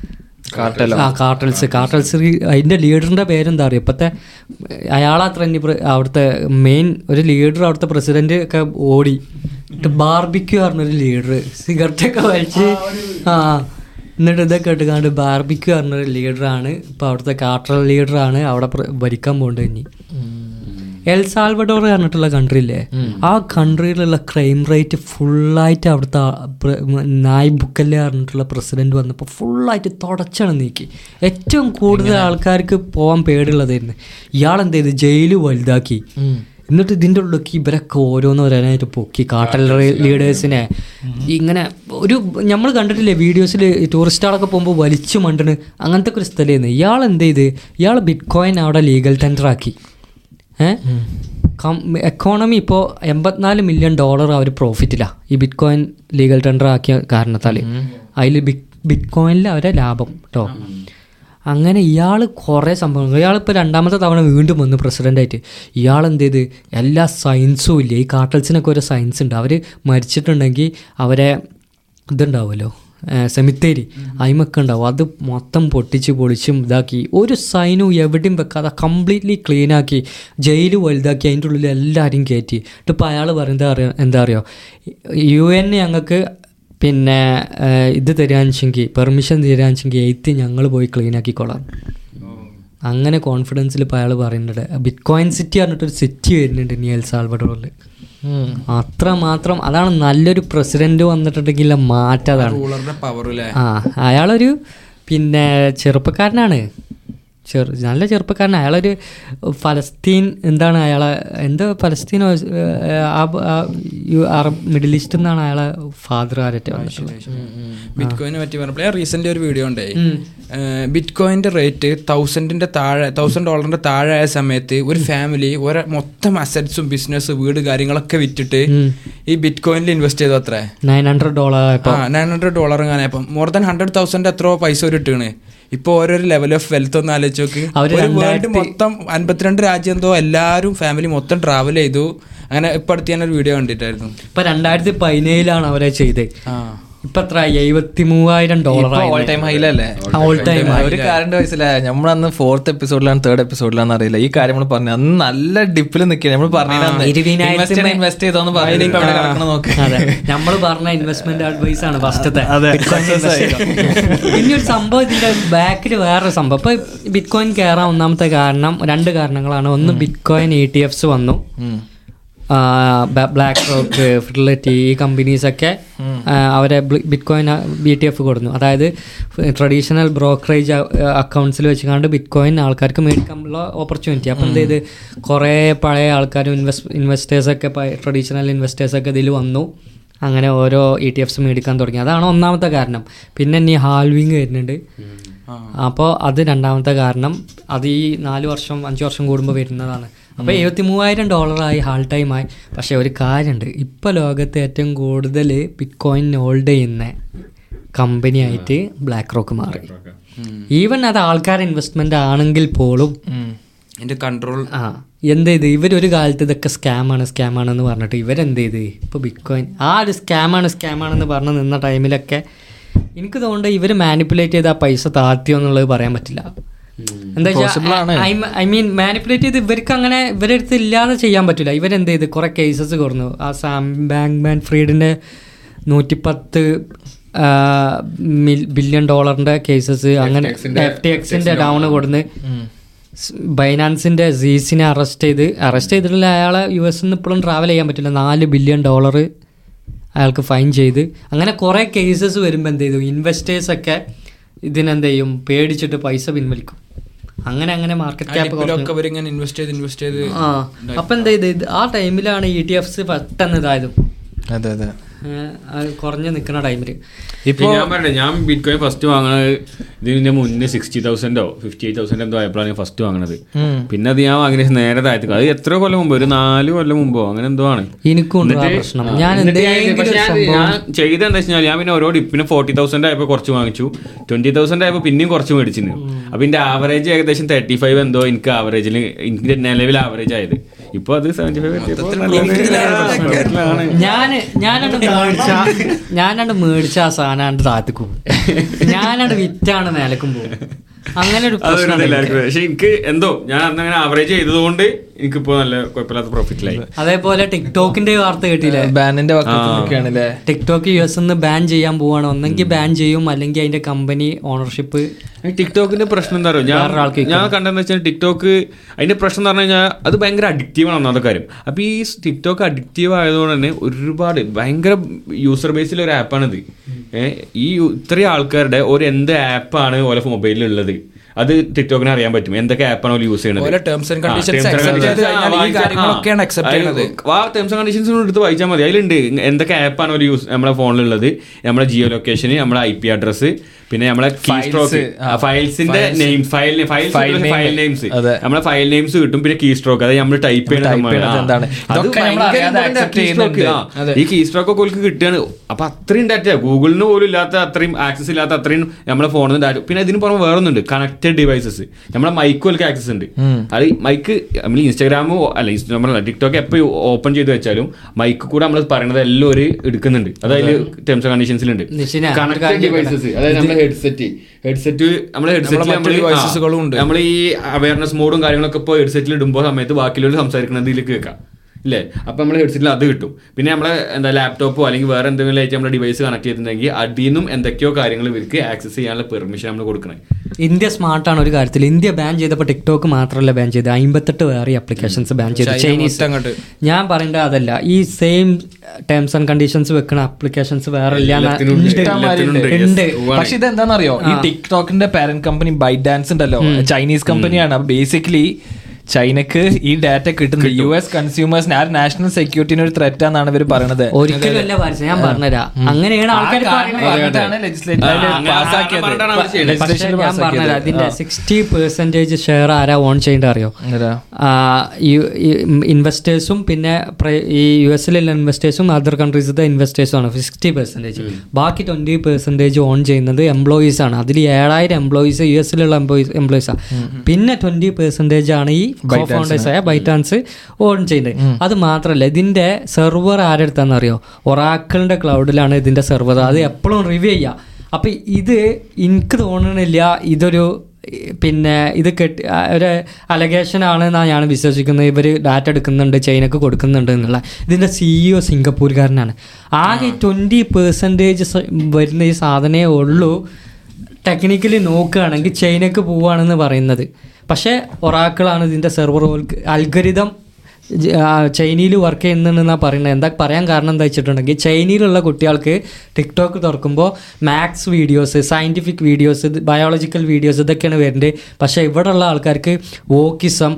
ആ കാർട്ടൽസ് കാർട്ടൽസ് അതിന്റെ ലീഡറിന്റെ പേരെന്താ അറിയാം ഇപ്പത്തെ അയാളത്ര ഇനി പ്ര- അവിടുത്തെ മെയിൻ ഒരു ലീഡർ അവിടുത്തെ പ്രസിഡന്റ് ഒക്കെ ഓടി ബാർബിക്യൂ പറഞ്ഞൊരു ലീഡർ സിഗരറ്റ് ഒക്കെ വലിച്ച് ആ എന്നിട്ട് ഇതൊക്കെ ഇട്ടുകാണ്ട് ബാർബിക്യൂ പറഞ്ഞൊരു ലീഡറാണ് ഇപ്പൊ അവിടുത്തെ കാർട്ടൽ ലീഡറാണ് അവിടെ പ്ര- ഭരിക്കാൻ പോകേണ്ടത് ഇനി എൽ സാൽവഡോർ പറഞ്ഞിട്ടുള്ള കൺട്രി ഇല്ലേ ആ കൺട്രിയിലുള്ള ക്രൈം റേറ്റ് ഫുള്ളായിട്ട് അവിടുത്തെ ആ പ്ര- മ- നായ് ബുക്കല്ലേ പറഞ്ഞിട്ടുള്ള പ്രസിഡന്റ് വന്നപ്പോൾ ഫുള്ളായിട്ട് തുടച്ചാണ് നീക്കി ഏറ്റവും കൂടുതൽ ആൾക്കാർക്ക് പോകാൻ പേടിയുള്ളതായിരുന്നു ഇയാൾ എന്ത് ചെയ്ത് ജയില് വലുതാക്കി എന്നിട്ട് ഇതിൻ്റെ ഉള്ളിലേക്ക് ഇവരൊക്കെ ഓരോന്നോരോന്നായിട്ട് പൊക്കി കാട്ടൽ ലീഡേഴ്സിനെ ഇങ്ങനെ ഒരു നമ്മൾ കണ്ടിട്ടില്ലേ വീഡിയോസിൽ ടൂറിസ്റ്റുകളൊക്കെ പോകുമ്പോൾ വലിച്ചു മണ്ടണ് അങ്ങനത്തെ ഒക്കെ ഒരു സ്ഥലമായിരുന്നു ഇയാൾ എന്ത് ചെയ്ത് ഇയാൾ ബിറ്റ് കോയിൻ അവിടെ ലീഗൽ ടെൻഡർ ആക്കി എക്കോണമി ഇപ്പോൾ എൺപത്തിനാല് മില്യൺ ഡോളർ അവർ പ്രോഫിറ്റിലാണ് ഈ ബിറ്റ് കോയിൻ ലീഗൽ ടെൻഡർ ആക്കിയ കാരണത്താൽ അതിൽ ബിറ്റ് ബിറ്റ് കോയിനിൽ അവരെ ലാഭം കേട്ടോ അങ്ങനെ ഇയാൾ കുറേ സംഭവങ്ങൾ ഇയാളിപ്പോൾ രണ്ടാമത്തെ തവണ വീണ്ടും വന്നു പ്രസിഡൻ്റായിട്ട് ഇയാൾ എന്ത് ചെയ്ത് എല്ലാ സയൻസും ഇല്ല ഈ കാട്ടൽസിനൊക്കെ ഓരോ സയൻസ് ഉണ്ട് അവർ മരിച്ചിട്ടുണ്ടെങ്കിൽ അവരെ ഇതുണ്ടാവുമല്ലോ സെമിത്തേരി അയിമൊക്കെ ഉണ്ടാവും അത് മൊത്തം പൊട്ടിച്ച് പൊളിച്ചും ഇതാക്കി ഒരു സൈനും എവിടെയും വെക്കാതെ കംപ്ലീറ്റ്ലി ക്ലീൻ ആക്കി ജയിൽ വലുതാക്കി അതിൻ്റെ ഉള്ളിൽ എല്ലാവരെയും കയറ്റി എന്നിട്ടിപ്പോൾ അയാൾ പറയുന്നത് അറിയാം എന്താ അറിയോ യു എൻ ഞങ്ങൾക്ക് പിന്നെ ഏഹ്, ഇത് തരാണെച്ചെങ്കിൽ പെർമിഷൻ തരാണെച്ചെങ്കിൽ എയ്ത്ത് ഞങ്ങൾ പോയി ക്ലീൻ ആക്കിക്കോളാം അങ്ങനെ കോൺഫിഡൻസിൽ ഇപ്പോൾ അയാൾ പറയുന്നുണ്ട് ബിറ്റ് കോയിൻ സിറ്റി പറഞ്ഞിട്ടൊരു സിറ്റി വരുന്നുണ്ട് ഇനി എൽ സാൽവഡോറിൽ അത്ര മാത്രം അതാണ് നല്ലൊരു പ്രസിഡന്റ് വന്നിട്ടുണ്ടെങ്കിൽ മാറ്റം അതാണ് റൂളറുടെ പവർ അല്ലേ ആ അയാളൊരു പിന്നെ ചെറുപ്പക്കാരനാണ് ചെറു നല്ല ചെറുപ്പക്കാരൻ അയാളൊരു ഫലസ്തീൻ എന്താണ് അയാളെ എന്താ ഫലസ്തീനോ ഏഹ്, ആ ആ യു- അറബ് മിഡിൽ ഈസ്റ്റ് എന്നാണ് അയാളെ ഫാദർ ആരറ്റെ വന്നിട്ടുള്ളത് ബിറ്റ് കോയിനെ പറ്റി പറഞ്ഞപ്പോൾ ഞാൻ റീസെന്റ് ഒരു വീഡിയോ ഉണ്ടായി ബിറ്റ് കോയിന്റെ റേറ്റ് തൗസൻഡിന്റെ താഴെ തൗസൻഡ് ഡോളറിന്റെ താഴെ ആയ സമയത്ത് ഒരു ഫാമിലി ഒരു മൊത്തം അസറ്റ്സും ബിസിനസ് വീട് കാര്യങ്ങളൊക്കെ വിറ്റിട്ട് ഈ ബിറ്റ് കോയിനിൽ ഇൻവെസ്റ്റ് ചെയ്തു അത്രേ നയൻ ഹൺഡ്രഡ് ഡോളർ ആ നയൻ ഹൺഡ്രഡ് ഡോളർ അങ്ങനെ അപ്പം മോർ ദാൻ ഹൺഡ്രഡ് തൗസൻഡ് എത്രയോ പൈസ ഒരു ഇട്ടാണ് ഇപ്പൊ ഓരോരു ലെവൽ ഓഫ് വെൽത്ത് ഒന്ന് ആലോചിച്ച് നോക്ക് അവര് ഒരു വേൾഡ് രണ്ടായിരത്തി- മൊത്തം അൻപത്തിരണ്ട് രാജ്യം എന്തോ എല്ലാവരും ഫാമിലി മൊത്തം ട്രാവൽ ചെയ്തു അങ്ങനെ ഇപ്പൊ അടുത്ത് ഞാൻ ഒരു വീഡിയോ കണ്ടിട്ടായിരുന്നു ഇപ്പൊ രണ്ടായിരത്തി പതിനേഴിലാണ് അവരെ ചെയ്തത് ആ ഇപ്പൊ എത്ര എഴുപത്തി മൂവായിരം ഡോളർ ഓൾ ടൈം ഹൈലല്ലേ ഓൾ ടൈം ഒരു കാര്യം വയസ്സില്ല നമ്മളന്ന് ഫോർത്ത് എപ്പിസോഡിലാണ് തേർഡ് എപ്പിസോഡിലാന്ന് അറിയില്ല ഈ കാര്യം നമ്മൾ പറഞ്ഞു അന്ന് നല്ല ഡിപ്പിൽ നിൽക്കുക നമ്മൾ ഇരുപതിനായിരത്തി പറഞ്ഞു ഇൻവെസ്റ്റ് ചെയ്തോന്ന് പറഞ്ഞു ഇപ്പൊ എവിടെ കിടക്കണം നോക്ക് അതെ നമ്മൾ പറഞ്ഞ ഇൻവെസ്റ്റ്മെന്റ് അഡ്വൈസ് ആണ് ഫസ്റ്റത്തെ ഇനി ഒരു സംഭവം ഇതിന്റെ ബാക്കിൽ വേറൊരു സംഭവം ഇപ്പൊ ബിറ്റ് കോയിൻ കയറാൻ ഒന്നാമത്തെ കാരണം രണ്ട് കാരണങ്ങളാണ് ഒന്ന് bitcoin E T Fs വന്നു ബ്ലാക്ക് റോക്ക് ഫിഡലിറ്റി ഈ കമ്പനീസൊക്കെ അവരെ bitcoin B T F കൊടുന്നു അതായത് ട്രഡീഷണൽ ബ്രോക്കറേജ് അക്കൗണ്ട്സിൽ വെച്ചുകൊണ്ട് ബിറ്റ് കോയിൻ ആൾക്കാർക്ക് മേടിക്കാനുള്ള ഓപ്പർച്യൂണിറ്റി അപ്പം എന്ത് ചെയ്ത് കുറേ പഴയ ആൾക്കാരും ഇൻവെസ്റ്റ് ഇൻവെസ്റ്റേഴ്സൊക്കെ ട്രഡീഷണൽ ഇൻവെസ്റ്റേഴ്സൊക്കെ ഇതിൽ വന്നു അങ്ങനെ ഓരോ ഇ ടി എഫ്സ് മേടിക്കാൻ തുടങ്ങി അതാണ് ഒന്നാമത്തെ കാരണം പിന്നെ ഇനി ഹാൽവിങ് വരുന്നുണ്ട് അപ്പോൾ അത് രണ്ടാമത്തെ കാരണം അത് ഈ നാല് വർഷം അഞ്ച് വർഷം കൂടുമ്പോൾ വരുന്നതാണ് അപ്പോൾ എഴുപത്തി മൂവായിരം ഡോളറായി ഹാൾ ടൈമായി പക്ഷേ ഒരു കാര്യമുണ്ട് ഇപ്പോൾ ലോകത്ത് ഏറ്റവും കൂടുതൽ ബിറ്റ് കോയിൻ ഹോൾഡ് ചെയ്യുന്ന കമ്പനി ആയിട്ട് ബ്ലാക്ക് റോക്ക് മാറി ഈവൻ അത് ആൾക്കാർ ഇൻവെസ്റ്റ്മെന്റ് ആണെങ്കിൽ പോലും എന്റെ കൺട്രോൾ ആ എന്ത് ചെയ്ത് ഇവരൊരു കാലത്ത് ഇതൊക്കെ സ്കാമാണ് സ്കാമാണെന്ന് പറഞ്ഞിട്ട് ഇവരെന്ത് ചെയ്ത് ഇപ്പോൾ ബിറ്റ് കോയിൻ ആ ഒരു സ്കാമാണ് സ്കാമാണെന്ന് പറഞ്ഞ് നിന്ന ടൈമിലൊക്കെ എനിക്ക് തോന്നുന്നത് ഇവർ മാനിപ്പുലേറ്റ് ചെയ്ത് ആ പൈസ താഴ്ത്തിയോ എന്നുള്ളത് പറയാൻ പറ്റില്ല എന്താ ഐ മീൻ മാനിപ്പുലേറ്റ് ചെയ്ത് ഇവർക്ക് അങ്ങനെ ഇവരുടെ അടുത്ത് ഇല്ലാതെ ചെയ്യാൻ പറ്റില്ല ഇവരെന്ത് ചെയ്ത് കുറെ കേസസ് കൊടുന്നു ആ സാം ബാങ്ക് മാൻ ഫ്രീഡിന്റെ നൂറ്റിപ്പത്ത് ബില്യൺ ഡോളറിന്റെ കേസസ് അങ്ങനെ എഫ് ടി എക്സിന്റെ ഡൗൺ കൊടുന്ന് ബൈനാൻസിന്റെ സീസിനെ അറസ്റ്റ് ചെയ്ത് അറസ്റ്റ് ചെയ്തിട്ടുള്ള അയാളെ യു എസ് നിന്ന് ഇപ്പോഴും ട്രാവൽ ചെയ്യാൻ പറ്റില്ല നാല് ബില്യൺ ഡോളർ അയാൾക്ക് ഫൈൻ ചെയ്ത് അങ്ങനെ കുറേ കേസസ് വരുമ്പോൾ എന്ത് ചെയ്തു ഇൻവെസ്റ്റേഴ്സൊക്കെ ഇതിനെന്ത് ചെയ്യും പേടിച്ചിട്ട് പൈസ പിൻവലിക്കും അങ്ങനെ അങ്ങനെ മാർക്കറ്റ് ക്യാപ്പ് ഒക്കെ അവരിങ്ങനെ ഇൻവെസ്റ്റ് ചെയ്ത് ഇൻവെസ്റ്റ് ചെയ്ത് ആ അപ്പം എന്ത് ചെയ്ത് ഇത് ആ ടൈമിലാണ് ഇ ടി എഫ്സ് പെട്ടെന്ന് ഇതായതും അതെ അതെ ഏഹ്, അത് കുറഞ്ഞ് നിൽക്കുന്ന ടൈമിൽ ഇപ്പൊ ഞാൻ പറയട്ടെ ഞാൻ ബിറ്റ് കോയിൻ ഫസ്റ്റ് വാങ്ങണത് ഇതിന്റെ മുന്നേ സിക്സ്റ്റി തൗസൻഡോ ഫിഫ്റ്റി എയ്റ്റ് തൗസൻഡ് എന്തോ ആയപ്പോഴാണ് ഞാൻ ഫസ്റ്റ് വാങ്ങണത് പിന്നെ അത് ഞാൻ വാങ്ങിയ ശേഷം നേരെ താഴ്ത്തി അത് എത്ര കൊല്ലം മുമ്പ് ഒരു നാല് കൊല്ലം മുമ്പോ അങ്ങനെ എന്തോ ആണ് എനിക്കും ഉണ്ട് ആ എന്നിട്ട് പ്രശ്നം ആ, ഞാൻ എന്നിട്ട് ഞാൻ- എന്തെങ്കിലും പക്ഷേ ഒരു ഞാൻ- സംഭവം ഞാൻ ചെയ്ത എന്താ വെച്ചാൽ ഞാൻ പിന്നെ ഓരോ ഡിപ്പിന് ഫോർട്ടി തൗസൻഡ് ആയപ്പോൾ കുറച്ച് വാങ്ങിച്ചു ട്വന്റി തൗസൻഡ് ആയപ്പോൾ പിന്നെയും കുറച്ച് മേടിച്ചിരുന്നു അപ്പൊ എന്റെ ആവറേജ് ഏകദേശം തേർട്ടി ഫൈവ് എന്തോ എനിക്ക് ആവറേജിൽ എനിക്ക് നിലവിൽ ആവറേജ് ആയത് ഇപ്പൊ അത് സെവന്റി ഫൈവ് ഞാന് ഞാനണ്ട് മേടിച്ച ഞാനണ്ട് മേടിച്ച ആ സാധനം താത്തിക്കും ഞാനണ്ട് വിറ്റാണ് മേലക്കും പോകും അങ്ങനെ ഒരു പ്രശ്നം എല്ലാവർക്കും പക്ഷെ എനിക്ക് എന്തോ ഞാൻ അന്ന് അങ്ങനെ ആവറേജ് ചെയ്തതുകൊണ്ട് എനിക്കിപ്പോ നല്ല കുഴപ്പമില്ലാത്ത പ്രോഫിറ്റിലായി അതേപോലെ ടിക്ടോക്കിന്റെ വാർത്ത കേട്ടില്ലേ ബാനിന്റെ വക്കത്തൊക്കെയാണല്ലേ ടിക്ടോക്ക് യു എസ് നിന്ന് ബാൻ ചെയ്യാൻ പോവാണ് ഒന്നെങ്കിൽ ബാൻ ചെയ്യും അല്ലെങ്കിൽ അതിന്റെ കമ്പനി ഓണർഷിപ്പ് ഈ ടിക്ടോക്കിന്റെ പ്രശ്നം എന്താ പറയുക വേറൊരാൾക്ക് ഞാൻ ഞാൻ കണ്ടെന്ന് വെച്ചാൽ ടിക്ടോക്ക് അതിന്റെ പ്രശ്നം എന്ന് പറഞ്ഞു കഴിഞ്ഞാൽ അത് ഭയങ്കര അഡിക്റ്റീവ് ആണ് ഒന്നാമത്തെ കാര്യം അപ്പൊ ഈ ടിക്ടോക്ക് അഡിക്റ്റീവ് ആയതുകൊണ്ട് തന്നെ ഒരുപാട് ഭയങ്കര യൂസർ ബേസിൽ ഒരു ആപ്പാണിത് ഏഹ് ഈ ഇത്രയും ആൾക്കാരുടെ ഒരു എന്ത് ആപ്പാണ് ഓരോ മൊബൈലിൽ ഉള്ളത് അത് ടിക്ടോക്കിന് അറിയാൻ പറ്റും എന്തൊക്കെ ആപ്പാണ് ഓല് യൂസ് ചെയ്യുന്നത് ഓലെ terms and ആ, conditions terms and accept ചെയ്ത് conditions കഴിഞ്ഞാൽ ഈ വായിച്ചാ- കാര്യങ്ങളൊക്കെയാണ് accept ആ, ചെയ്യണത്. ആ ടേംസ് ആൻഡ് കണ്ടീഷൻസ് എടുത്ത് വായിച്ചാൽ മതി അതിലുണ്ട് എന്തൊക്കെ ആപ്പാണ് ഒരു യൂസ് നമ്മുടെ ഫോണിലുള്ളത് നമ്മുടെ ജിയോ ലൊക്കേഷന് നമ്മുടെ ഐ പി അഡ്രസ്സ് പിന്നെ നമ്മളെ കീ Files, സ്ട്രോക്ക് ആ. ഫയൽസിന്റെ name file File file name. File names അതെ. നമ്മളെ ഫയൽ നെയിംസ് കിട്ടും പിന്നെ കീ സ്ട്രോക്ക് അത് നമ്മൾ ടൈപ്പ് Type ചെയ്യണത് എന്താണ്? ഇതൊക്കെ നമ്മൾ അറിയാതെ accept ചെയ്യുന്നുണ്ട്. ഈ കീ സ്ട്രോക്ക് ഒക്കെ ഓൾക്ക് കിട്ടുകയാണ് അപ്പൊ അത്രയും ഡാറ്റ ഗൂഗിളിന് പോലും ഇല്ലാത്ത അത്രയും ആക്സസ് ഇല്ലാത്ത അത്രയും നമ്മളെ ഫോണിൽ നിന്ന് ഡാറ്റ പിന്നെ ഇതിന് പുറമെ വേറെ ഒന്നുണ്ട് കണക്റ്റഡ് ഡിവൈസസ് നമ്മളെ മൈക്ക് ഓൾക്ക് ആക്സസ് ഉണ്ട് അത് മൈക്ക് നമ്മൾ ഇൻസ്റ്റാഗ്രാമോ അല്ല ഇൻസ്റ്റ- നമ്മളല്ല ടിക്ടോക്ക് എപ്പോൾ ഓപ്പൺ ചെയ്ത് വെച്ചാലും മൈക്ക് കൂടെ നമ്മൾ പറയുന്നത് എല്ലാം ഒരു എടുക്കുന്നുണ്ട് അതായത് ടേംസ് കണ്ടീഷൻസിലുണ്ട് നിഷിന, ഒരു കണക്റ്റഡ് കാര്യം ഡിവൈസസ് അതായത് നമ്മുടെ ഹെഡ്സെറ്റ് ഹെഡ്സെറ്റ് നമ്മുടെ ഹെഡ്സെറ്റിൽ മറ്റു devices-കളും ഉണ്ട്. നമ്മൾ ഈ അവയർനെസ് മോഡും കാര്യങ്ങളൊക്കെ ഇപ്പോൾ ഹെഡ്സെറ്റിൽ ഇടുമ്പോൾ സമയത്ത് ബാക്കിയുള്ളവർ സംസാരിക്കുന്നത് ഇതിലേക്ക് കേൾക്കാം ഇല്ലേ അപ്പൊ നമ്മൾ ഹെഡ്സെറ്റിൽ അത് കിട്ടും പിന്നെ നമ്മളെ എന്താ ലാപ്ടോപ്പോ അല്ലെങ്കിൽ വേറെ എന്തെങ്കിലും ആയിട്ട് നമ്മുടെ ഡിവൈസ് കണക്ട് ചെയ്തിട്ടുണ്ടെങ്കിൽ അതിൽ നിന്നും എന്തൊക്കെയോ കാര്യങ്ങൾ ഇവർക്ക് ആക്സസ് ചെയ്യാനുള്ള പെർമിഷൻ നമ്മൾ കൊടുക്കണേ ഇന്ത്യ സ്മാർട്ടാണ് ഒരു കാര്യത്തിൽ ഇന്ത്യ ബാൻ ചെയ്തപ്പോൾ ടിക്ടോക്ക് മാത്രമല്ല ബാൻ ചെയ്തത് അമ്പത്തെട്ട് വേറെ അപ്ലിക്കേഷൻസ് ബാൻ ചെയ്തു ചൈന ചൈനീസ് മൊത്തം അങ്ങോട്ട്. ഞാൻ പറയേണ്ടത് അതല്ല ഈ സെയിം ടേംസ് ആൻഡ് കണ്ടീഷൻസ് വെക്കുന്ന അപ്ലിക്കേഷൻസ് വേറെ ഇല്ല എന്നാ- എല്ലാത്തിനും ഉണ്ട്. ഉണ്ട്. എല്ലാത്തിനും ഉണ്ട്. ഉണ്ട്. Yes. ഉവ്വാണ്. പക്ഷെ ഇതെന്താണെന്നറിയോ ഈ ടിക്ടോക്കിന്റെ പാരന്റ് കമ്പനി ബൈറ്റ് ഡാൻസ് ഉണ്ടല്ലോ ചൈനീസ് കമ്പനിയാണ് അപ്പൊ ബേസിക്കലി ചൈനക്ക് ഈ ഡാറ്റ കിട്ടുന്നത് യു എസ് കൺസ്യൂമേഴ്സിന് ആ നാഷണൽ സെക്യൂരിറ്റിന് ഒരു ത്രെറ്റ് ആണെന്നാണ് ഇവർ പറയുന്നത് ഒരിക്കലും അല്ല പാരിസ് ഞാൻ പറഞ്ഞുതരാം അങ്ങനെയാണ് ആൾക്കാർ പറയുന്നത് പക്ഷേ ഞാൻ പറഞ്ഞുതരാം അതിന്റെ സിക്സ്റ്റി പെർസെന്റേജ് ഷെയർ ആരാ ഓൺ ചെയ്യേണ്ടത് അറിയോ ഇൻവെസ്റ്റേഴ്സും പിന്നെ പ്ര- ഈ യു എസിലുള്ള ഇൻവെസ്റ്റേഴ്സും അതർ കൺട്രീസിലെ ഇൻവെസ്റ്റേഴ്സും ആണ് സിക്സ്റ്റി പെർസെൻറ്റേജ് ബാക്കി ട്വൻറ്റി പെർസെൻറ്റേജ് ഓൺ ചെയ്യുന്നത് എംപ്ലോയീസ് ആണ് അതിൽ ഏഴായിരം എംപ്ലോയീസ് യു എസിലുള്ള എംപ്ലോയീസ് എംപ്ലോയീസാണ് പിന്നെ ട്വൻറ്റി പെർസെൻറ്റേജ് ആണ് ഈ കോ ഫൗണ്ടേഴ്സ് ആയ ബൈറ്റാൻസ് ഓൺ ചെയ്യുന്നത് അത് മാത്രമല്ല ഇതിൻ്റെ സെർവർ ആരെടുത്താന്ന് അറിയോ ഒറാക്കിളിൻ്റെ ക്ലൗഡിലാണ് ഇതിൻ്റെ സെർവർ അത് എപ്പോഴും റിവ്യൂ ചെയ്യുക അപ്പം ഇത് എനിക്ക് തോന്നണില്ല ഇതൊരു പിന്നെ ഇത് കെട്ടി ആ, ഒരു അലഗേഷൻ ആണെന്നാണ് ഞാൻ വിശ്വസിക്കുന്നത് ഇവർ ഡാറ്റ എടുക്കുന്നുണ്ട് ചൈനക്ക് കൊടുക്കുന്നുണ്ട് എന്നുള്ള ഇതിൻ്റെ സിഇഒ സിംഗപ്പൂർകാരനാണ് ആകെ ട്വൻറ്റി പെർസെൻറ്റേജ് വരുന്ന ഈ സാധനമേ ഉള്ളൂ ടെക്നിക്കലി നോക്കുകയാണെങ്കിൽ ചൈനക്ക് പോവുകയാണെന്ന് പറയുന്നത് പക്ഷേ ഒറാക്കിളാണ് ഇതിൻ്റെ സെർവർ അൽഗരിതം ചൈനയിൽ വർക്ക് ചെയ്യുന്നുണ്ടെന്നാണ് പറയുന്നത് എന്താ പറയാൻ കാരണം എന്താ വെച്ചിട്ടുണ്ടെങ്കിൽ ചൈനയിലുള്ള കുട്ടികൾക്ക് ടിക്ടോക്ക് തുറക്കുമ്പോൾ maths videos scientific videos biological videos ഇതൊക്കെയാണ് വരുന്നത് പക്ഷേ ഇവിടെയുള്ള ആൾക്കാർക്ക് വോക്കിസം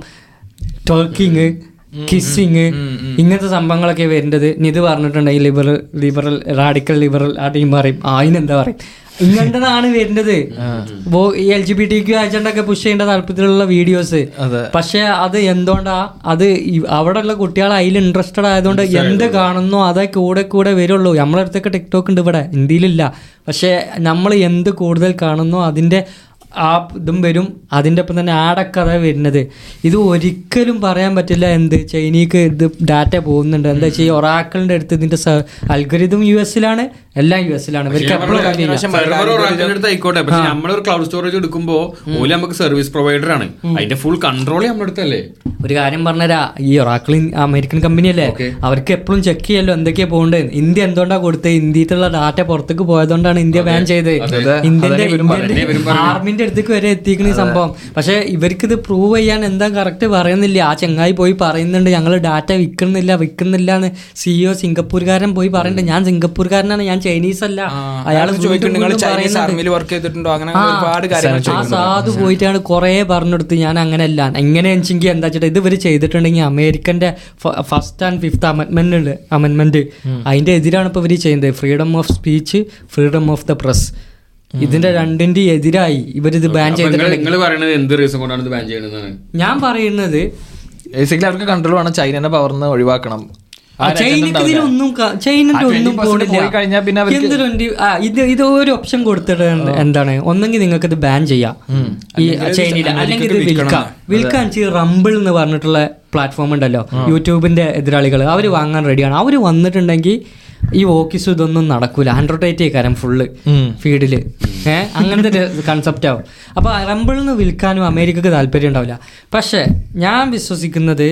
ടോക്കിങ് കിസ്സിങ് ഇങ്ങനത്തെ സംഭവങ്ങളൊക്കെ വരേണ്ടത് നിത് പറഞ്ഞിട്ടുണ്ടെങ്കിൽ ലിബറൽ ലിബറൽ റാഡിക്കൽ ലിബറൽ ആ ടീം പറയും ആ അതിനെന്താ പറയും ഇങ്ങനത്തതാണ് വരുന്നത് ഇപ്പോ ഈ L G B T Q അജണ്ടൊക്കെ പുഷ് ചെയ്യേണ്ട താല്പര്യത്തിലുള്ള വീഡിയോസ് പക്ഷെ അത് എന്തുകൊണ്ടാ അത് ഈ അവിടെയുള്ള കുട്ടികൾ അതിൽ ഇൻട്രസ്റ്റഡ് ആയതുകൊണ്ട് എന്ത് കാണുന്നോ അതേ കൂടെ കൂടെ വരുള്ളൂ നമ്മളെ അടുത്തൊക്കെ ടിക്ടോക്ക് ഉണ്ട് ഇവിടെ ഇന്ത്യയിലില്ല പക്ഷെ നമ്മൾ എന്ത് കൂടുതൽ കാണുന്നോ അതിന്റെ ആ ഇതും വരും അതിൻ്റെ ഒപ്പം തന്നെ ആടൊക്കെ അതാ വരുന്നത് ഇത് ഒരിക്കലും പറയാൻ പറ്റില്ല എന്ത് ചൈനീക്ക് ഇത് ഡാറ്റ പോകുന്നുണ്ട് എന്താ വെച്ചാൽ ഈ ഒറാക്കളിൻ്റെ അടുത്ത് ഇതിൻ്റെ അൽഗരിതം യു എസിലാണ് എല്ലാം യു എസിലാണ് ഇവർക്ക് എപ്പോഴും കഴിയില്ല സെർവർ ഒരാളുടെ അടുത്ത് ആയിക്കോട്ടെ പക്ഷെ നമ്മളൊരു ക്ലൗഡ് സ്റ്റോറേജ് എടുക്കുമ്പോ ഓല് നമുക്ക് സർവീസ് പ്രൊവൈഡർ ആണ് അതിന്റെ ഫുൾ കൺട്രോൾ നമ്മുടെ അടുത്തല്ലേ ഒരു കാര്യം പറഞ്ഞുതരാ ഈ ഒറാക്കിൾ അമേരിക്കൻ കമ്പനിയല്ലേ അവർക്ക് എപ്പോഴും ചെക്ക് ചെയ്യല്ലോ എന്തൊക്കെയാ പോകേണ്ടത് ഇന്ത്യ എന്തുകൊണ്ടാ കൊടുത്തത് ഇന്ത്യയിലുള്ള ഡാറ്റ പുറത്തേക്ക് പോയതുകൊണ്ടാണ് ഇന്ത്യ ബാൻ ചെയ്തത് ഇന്ത്യന്റെ ഇന്ത്യന്റെ ആർമിന്റെ അടുത്തേക്ക് വരെ എത്തിക്കുന്ന ഈ സംഭവം പക്ഷെ ഇവർക്ക് ഇത് പ്രൂവ് ചെയ്യാൻ എന്താ കറക്റ്റ് പറയുന്നില്ല ആ ചെങ്ങായി പോയി പറയുന്നുണ്ട് ഞങ്ങൾ ഡാറ്റ വിൽക്കുന്നില്ല വിൽക്കുന്നില്ല എന്ന് സിഇഒ സിംഗപ്പൂർകാരൻ പോയി പറയുന്നുണ്ട് ഞാൻ സിംഗപ്പൂർകാരനാണ് ഞാൻ ചൈനീസ് അല്ല അയാൾ ചോദിക്കും നിങ്ങൾ ചൈനീസ് ആർമിയിൽ വർക്ക് ചെയ്തിട്ടുണ്ടോ അങ്ങനെ ഒരുപാട് കാര്യങ്ങൾ ആ സാധു പോയിട്ടാണ് കുറേ പറഞ്ഞെടുത്ത് ഞാൻ അങ്ങനെയല്ല എങ്ങനെയാണെച്ചെങ്കിൽ എന്താ വെച്ചിട്ട് ഇത് ഇവർ ചെയ്തിട്ടുണ്ടെങ്കിൽ അമേരിക്കന്റെ ഫസ്റ്റ് ആൻഡ് ഫിഫ്ത്ത് അമെന്റ്മെന്റ് ഉണ്ട് അമെന്റ്മെന്റ് അതിന്റെ എതിരാണ് ഇപ്പൊ ഇവർ ചെയ്യുന്നത് freedom of speech freedom of the press ഇതിന്റെ രണ്ടിന്റെ എതിരായി ഇവരിത് ബാൻ ചെയ്തിട്ടുണ്ടെങ്കിൽ നിങ്ങൾ പറയുന്നത് എന്ത് റീസൺ കൊണ്ടാണ് ഇത് ബാൻ ചെയ്യണമെന്നാണ് ഞാൻ പറയുന്നത് ബേസിക്കലി അവർക്ക് കൺട്രോൾ വേണം ചൈനയുടെ പവർന്ന് ഒഴിവാക്കണം ആ ഒരു agenda ചൈനക്ക് ഉണ്ടാവില്ല. ഇതിലൊന്നും ക- ചൈനന്റെ ആ ഒന്നും 20% പോണില്ല പോയി കഴിഞ്ഞാൽ പിന്നെ അവർക്ക് എന്ത് 20 ആ, ഇത് ഇത് ഒരു ഓപ്ഷൻ കൊടുത്തിട്ട് എന്ത്- എന്താണ് ഒന്നെങ്കിൽ നിങ്ങൾക്ക് ഇത് ബാൻ ചെയ്യാം ഈ ചൈനയിൽ അല്ലെങ്കിൽ ഇത് വിൽക്കാം വിൽക്കാൻ ചെയ്ത് റംബിൾ എന്ന് പറഞ്ഞിട്ടുള്ള പ്ലാറ്റ്ഫോം ഉണ്ടല്ലോ യൂട്യൂബിന്റെ എതിരാളികൾ അവർ വാങ്ങാൻ റെഡിയാണ് അവർ വന്നിട്ടുണ്ടെങ്കിൽ ഈ വോക്കിസ് ഇതൊന്നും നടക്കൂല ഹൺഡ്രഡ് കാരം ഫുള്ള് ഫീഡില് ഏഹ് അങ്ങനത്തെ ഒരു കൺസെപ്റ്റ് ആവും അപ്പൊ റംബിളിൽ നിന്ന് വിൽക്കാനും അമേരിക്കക്ക് താല്പര്യം ഉണ്ടാവില്ല പക്ഷെ ഞാൻ വിശ്വസിക്കുന്നത്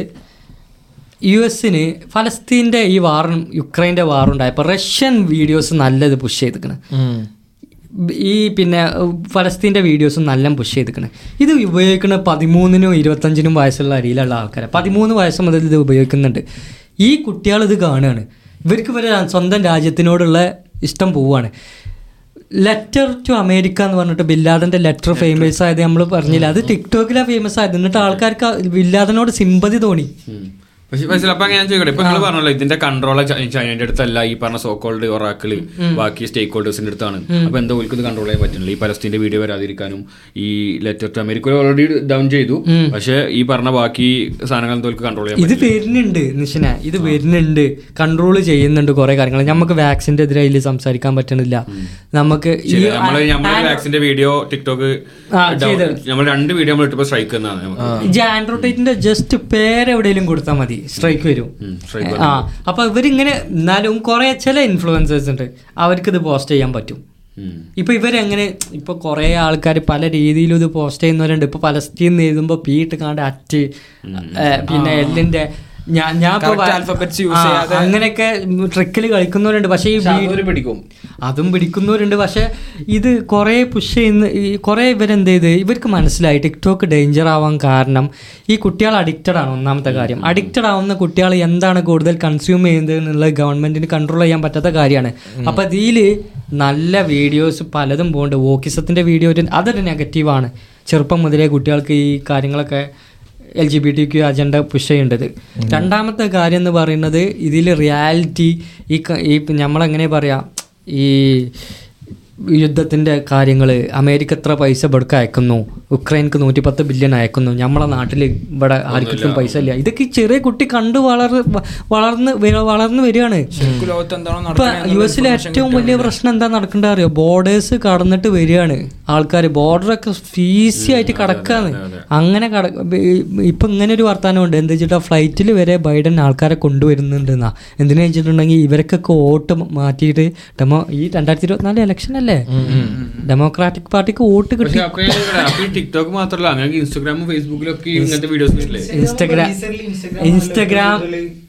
യു എസിന് ഫലസ്തീൻ്റെ ഈ വാറും യുക്രൈൻ്റെ വാറും ഉണ്ടായപ്പോൾ റഷ്യൻ വീഡിയോസ് നല്ലത് പുഷ് ചെയ്തിക്കണ് ഉം. ഈ പിന്നെ ഫലസ്തീൻ്റെ വീഡിയോസും നല്ല പുഷ് ചെയ്തിക്കണ് ഇത് ഉപയോഗിക്കുന്ന പതിമൂന്നിനും ഇരുപത്തഞ്ചിനും വയസ്സുള്ള അരിയിലുള്ള ആൾക്കാരെ പതിമൂന്ന് വയസ്സ് മുതൽ ഇത് ഉപയോഗിക്കുന്നുണ്ട് ഈ കുട്ടികൾ ഇത് കാണുകയാണ് ഇവർക്ക് ഇവരെ സ്വന്തം രാജ്യത്തിനോടുള്ള ഇഷ്ടം പോവുകയാണ് ലെറ്റർ ടു അമേരിക്ക എന്ന് പറഞ്ഞിട്ട് ബില്ലാദന്റെ ലെറ്റർ ഫേമസ് ആയത് നമ്മൾ പറഞ്ഞില്ല അത് ടിക്ടോക്കിലാണ് ഫേമസ് ആയത് എന്നിട്ട് ആൾക്കാർക്ക് ബില്ലാദനോട് സിമ്പതി തോന്നി പക്ഷെ ഫൈസൽ അപ്പൊ അങ്ങനെ ഞാൻ ചോദിക്കട്ടെ ഇപ്പൊ നിങ്ങൾ പറഞ്ഞല്ലോ ഇതിന്റെ കൺട്രോൾ ചൈനയുടെ അടുത്തല്ല ഈ പറഞ്ഞ സോക്കോൾഡ് ഒറാക്കിള് ബാക്കി സ്റ്റേക്ക് ഹോൾഡേഴ്സിന്റെ അടുത്താണ് അപ്പൊ എന്താ ഓൽക്ക് ഇത് കൺട്രോൾ ചെയ്യാൻ പറ്റുന്നില്ല ഈ പലസ്തീന്റെ വീഡിയോ വരാതിരിക്കാനും ഈ letter to America already down ചെയ്തു പക്ഷെ ഈ പറഞ്ഞ ബാക്കി സാധനങ്ങൾ തോൽക്ക് കൺട്രോൾ ചെയ്യാൻ ഇത് വരുന്നുണ്ട് നിഷിന ഇത് വരുന്നുണ്ട് കൺട്രോൾ ചെയ്യുന്നുണ്ട് കുറെ കാര്യങ്ങൾ നമുക്ക് വാക്സിന്റെ എതിരെ അതിൽ സംസാരിക്കാൻ പറ്റണില്ല നമുക്ക് ഈ ശരി, നമ്മള് നമ്മളെ വാക്സിന്റെ വീഡിയോ ടിക്ടോക്ക് ആ, ചെയ്ത്. നമ്മൾ രണ്ട് വീഡിയോ നമ്മൾ ഇട്ടപ്പോ സ്ട്രൈക്ക് എന്നാണ് നമുക്ക് ഈ ആൻഡ്രോയിഡിന്റെ ജസ്റ്റ് പേരെവിടെയെങ്കിലും കൊടുത്താൽ മതി സ്ട്രൈക്ക് വരും strike ആ അപ്പൊ ഇവരിങ്ങനെ എന്നാലും കുറെ ചില ഇൻഫ്ലുവൻസേഴ്സ് ഉണ്ട് അവർക്ക് ഇത് പോസ്റ്റ് ചെയ്യാൻ പറ്റും ഉം. ഇപ്പൊ ഇവരെങ്ങനെ ഇപ്പൊ കുറെ ആൾക്കാർ പല രീതിയിലും ഇത് പോസ്റ്റ് ചെയ്യുന്നവരുണ്ട് ഇപ്പൊ പലസ്തീൻ എഴുതുമ്പോ പീ ഇട്ട് കാണ്ട് അറ്റ് ഏ, പിന്നെ എല്ലിന്റെ ഞാൻ ഞാൻ ഇപ്പൊ Correct വ- alphabets use ആ, ചെയ്യാതെ- അങ്ങനെയൊക്കെ ട്രിക്കിൽ കളിക്കുന്നവരുണ്ട് പക്ഷേ ഈ വീ- അതൊരു പിടിക്കും അതും പിടിക്കുന്നവരുണ്ട് പക്ഷെ ഇത് കുറേ പുഷ് ചെയ്യുന്ന ഈ കുറേ ഇവരെന്ത് ചെയ്ത് ഇവർക്ക് മനസ്സിലായി ടിക്ടോക്ക് ഡേഞ്ചർ ആവാൻ കാരണം ഈ കുട്ടികൾ അഡിക്റ്റഡ് ആണ് ഒന്നാമത്തെ കാര്യം അഡിക്റ്റഡ് ആവുന്ന കുട്ടികൾ എന്താണ് കൂടുതൽ കൺസ്യൂം ചെയ്യുന്നത് എന്നുള്ളത് ഗവൺമെന്റിന് കൺട്രോൾ ചെയ്യാൻ പറ്റാത്ത കാര്യമാണ് അപ്പൊ ഇതിൽ നല്ല വീഡിയോസ് പലതും പോകുന്നുണ്ട് വോക്കിസത്തിന്റെ വീഡിയോ ഒരു അതൊരു നെഗറ്റീവാണ് ചെറുപ്പം മുതലേ കുട്ടികൾക്ക് ഈ കാര്യങ്ങളൊക്കെ L G B T Q agenda push ചെയ്യേണ്ടത് രണ്ടാമത്തെ കാര്യം എന്ന് പറയുന്നത് ഇതിൽ റിയാലിറ്റി ഈ ക- ഈ നമ്മളെങ്ങനെ പറയാം ഈ യുദ്ധത്തിൻ്റെ കാര്യങ്ങൾ അമേരിക്ക എത്ര പൈസ ഇവിടേക്ക് അയക്കുന്നു ഉക്രൈൻക്ക് നൂറ്റിപ്പത്ത് ബില്യൺ അയക്കുന്നു നമ്മളെ നാട്ടിൽ ഇവിടെ ആർക്കും പൈസ ഇല്ല ഇതൊക്കെ ഈ ചെറിയ കുട്ടി കണ്ടു വളർ വളർന്ന് വ- വളർന്ന് വരികയാണ് ശരിക്കും ലോകത്ത് എന്താണോ ഇപ്പൊ നടക്കുന്നത് യു എസിലെ ഏറ്റവും വലിയ പ്രശ്നം എന്താ നടക്കേണ്ടത് അറിയോ ബോർഡേഴ്സ് കടന്നിട്ട് വരികയാണ് ആൾക്കാർ ബോർഡറൊക്കെ ഈസി ആയിട്ട് കടക്കാണ് അങ്ങനെ കട ഇപ്പൊ ഇങ്ങനെ ഒരു വർത്താനമുണ്ട് എന്താ വെച്ചിട്ടാ ഫ്ലൈറ്റിൽ വരെ ബൈഡൻ ആൾക്കാരെ കൊണ്ടുവരുന്നുണ്ട് എന്നാ എന്തിനാ വെച്ചിട്ടുണ്ടെങ്കിൽ ഇവർക്കൊക്കെ വോട്ട് മാറ്റിയിട്ട് ഡെമോ ഈ രണ്ടായിരത്തി ഇരുപത്തിനാല് ഇലക്ഷൻ അല്ലേ ഡെമോക്രാറ്റിക് പാർട്ടിക്ക് വോട്ട് കിട്ടി പക്ഷെ അപ്പൊ ഞാൻ അപ്പൊ ഈ ടിക്ടോക്ക് മാത്രമല്ല അങ്ങനെ ഇൻസ്റ്റാഗ്രാമും ഫേസ്ബുക്കിലൊക്കെ ഇങ്ങനത്തെ വീഡിയോസ് ഇല്ലേ ഇൻസ്റ്റഗ്രാം ഇൻസ്റ്റഗ്രാം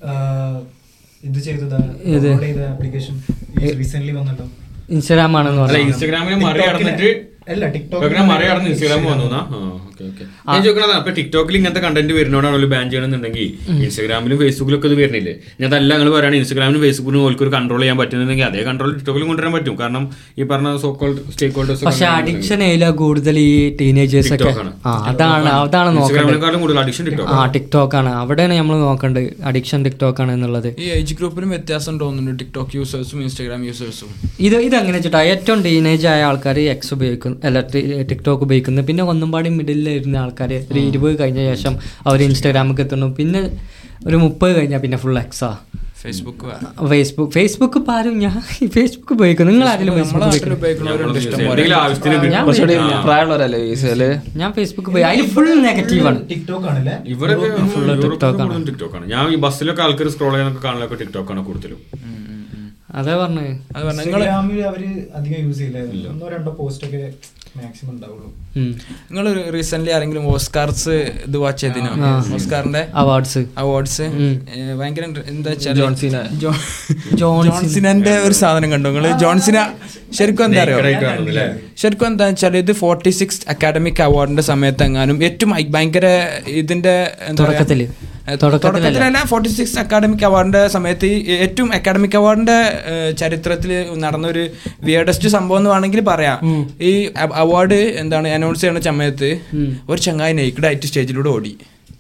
ഇത് ചെയ്തതാണ് ഇത്. download ചെയ്ത ആപ്ലിക്കേഷൻ റീസെന്റ് വന്നല്ലോ ഇൻസ്റ്റാഗ്രാം ആണെന്ന് അല്ല പറഞ്ഞു ഇൻസ്റ്റാഗ്രാമിനെ മറികടന്നിട്ട് അല്ല ടിക്ടോക്ക് ടിക്ടോക്കിനെ മറികടന്ന് ഇൻസ്റ്റാഗ്രാം വന്നു എന്നാ? ആ, ഓക്കേ, ഓക്കേ. ഞാൻ ചോദിക്കണത് അപ്പൊ ടിക്ടോക്കിൽ ഇങ്ങനത്തെ കണ്ടന്റ് വരുന്നോടാണല്ലോ ബാൻ ചെയ്യണമെന്നുണ്ടെങ്കിൽ ഇൻസ്റ്റാഗ്രാമിലും ഫേസ്ബുക്കിലും ഒക്കെ ഇത് വരുന്നില്ലേ ഞാൻ അതല്ല നിങ്ങൾ പറയുകയാണ് ഇൻസ്റ്റാഗ്രാമിലും ഫേസ്ബുക്കിലും ഓൾക്ക് ഒരു കൺട്രോൾ ചെയ്യാൻ പറ്റുന്നുണ്ടെങ്കിൽ അതേ കൺട്രോൾ ടിക്ടോക്കിലും കൊണ്ടുവരാൻ പറ്റും കാരണം ഈ പറഞ്ഞ സോക്കോൾ സ്റ്റേക്ക് ഹോൾഡേഴ്സ് പക്ഷെ അഡിക്ഷൻ ഏല കൂടുതൽ ഈ ടീനേജേഴ്സ് ഒക്കെ TikTok ആണ്. ആ അതാണ് അതാണ് നോക്കേണ്ടത് ഇൻസ്റ്റാഗ്രാമിനെക്കാളും കൂടുതൽ അഡിക്ഷൻ ടിക്ടോക്ക് ആ ടിക്ടോക്ക് ആണ് അവിടെയാണ് നമ്മൾ നോക്കേണ്ടത് അഡിക്ഷൻ ടിക്ടോക്ക് ആണ് എന്നുള്ളത് ഈ ഏജ് ഗ്രൂപ്പിലും വ്യത്യാസം തോന്നുന്നുണ്ട് ടിക്ടോക്ക് യൂസേഴ്സും ഇൻസ്റ്റാഗ്രാം യൂസേഴ്സും ഇത് ഇതെങ്ങനെ വെച്ചിട്ടാ ഏറ്റവും ടീനേജ് ആയ ആൾക്കാർ എക്സ് ഉപയോഗിക്കുന്നു അല്ല ടി- ടിക്ടോക്ക് ഉപയോഗിക്കുന്നു പിന്നെ ഒന്നും പാടി മിഡിലിൽ ഇരുന്ന ആൾക്കാർ ഒരു ഇരുപത് കഴിഞ്ഞ ശേഷം അവർ ഇൻസ്റ്റാഗ്രാമിൽ എത്തുന്നു പിന്നെ ഒരു മുപ്പത് കഴിഞ്ഞാൽ പിന്നെ ഫുൾ എക്സാ ഫേസ്ബുക്ക് ഫേസ്ബുക്ക് ഫേസ്ബുക്ക് ഇപ്പം ആരും ഞാൻ ഫേസ്ബുക്ക് ഉപയോഗിക്കുന്നു നിങ്ങൾ ആരെങ്കിലും നമ്മളെ ഫേസ്ബുക്ക് നാട്ടിൽ ഉപയോഗിക്കുന്നു ഉപയോഗിക്കുന്നവരുണ്ട് ഇഷ്ടം പോലെ എന്തെങ്കിലും ആവശ്യത്തിന് ഞാൻ കുറച്ചുകൂടി ആ. പ്രായമുള്ളവരല്ലേ വീസല് ഞാൻ ഫേസ്ബുക്ക് പോയി അതിന് ഫുൾ നെഗറ്റീവാണ് ടിക്ടോക്ക് ആണല്ലേ ഇവരൊക്കെ full TikTok ആണ്. ടിക്ടോക്കാണ് ഞാൻ ഈ ബസ്സിലൊക്കെ ആൾക്കാർ സ്ക്രോൾ ചെയ്യാനൊക്കെ കാണലൊക്കെ ടിക്ടോക്കാണ് കൂടുതലും അതേ പറഞ്ഞത് അത് പറഞ്ഞ നിങ്ങൾ ഇൻസ്റ്റാഗ്രാമിൽ അവര് അധികം യൂസ് ചെയ്യില്ല ഒന്നോ രണ്ടോ പോസ്റ്റ് ഒക്കെ മാക്സിമം ഉണ്ടാവുള്ളൂ ഉം. നിങ്ങൾ റീസെന്റ് ആരെങ്കിലും ഓസ്കാർസ് ഇത് വാച്ച് ചെയ്തിനോ ഓസ്കാറിന്റെ അവാർഡ്സ് അവാർഡ്സ് ഉം. ഭയങ്കര ഇൻട്ര- എന്താ വെച്ചാൽ ജോൺസിന. ജോൺസിനന്റെ ഒരു സാധനം കണ്ടു നിങ്ങള് ജോൺസിന ശരിക്കും എന്താ അറിയോ Naked ആയിട്ട് കാണുന്നില്ലേ? ശരിക്കും എന്താ വെച്ചാൽ ഇത് ഫോർട്ടി സിക്സ് അക്കാഡമിക് അവാർഡിന്റെ സമയത്ത് എങ്ങാനും ഏറ്റവും ഐ- ഭയങ്കര ഇതിന്റെ എന്താ പറയാ, തുടക്കത്തില്. ഏഹ് തുടക്കത്തിലല്ല. തുടക്കത്തിലല്ല ഫോർട്ടി സിക്സ് അക്കാഡമിക് അവാർഡിന്റെ സമയത്ത് ഈ ഏറ്റവും അക്കാഡമിക് അവാർഡിന്റെ ചരിത്രത്തിൽ നടന്ന ഒരു വിയർഡസ്റ്റ് സംഭവം എന്ന് വേണമെങ്കിൽ പറയാം ഈ അവാർഡ് എന്താണ് അനൗൺസ് ചെയ്യുന്ന സമയത്ത് ഒരു ചങ്ങായി നെയ്ക്കഡ് ആയിട്ട് സ്റ്റേജിലൂടെ ഓടി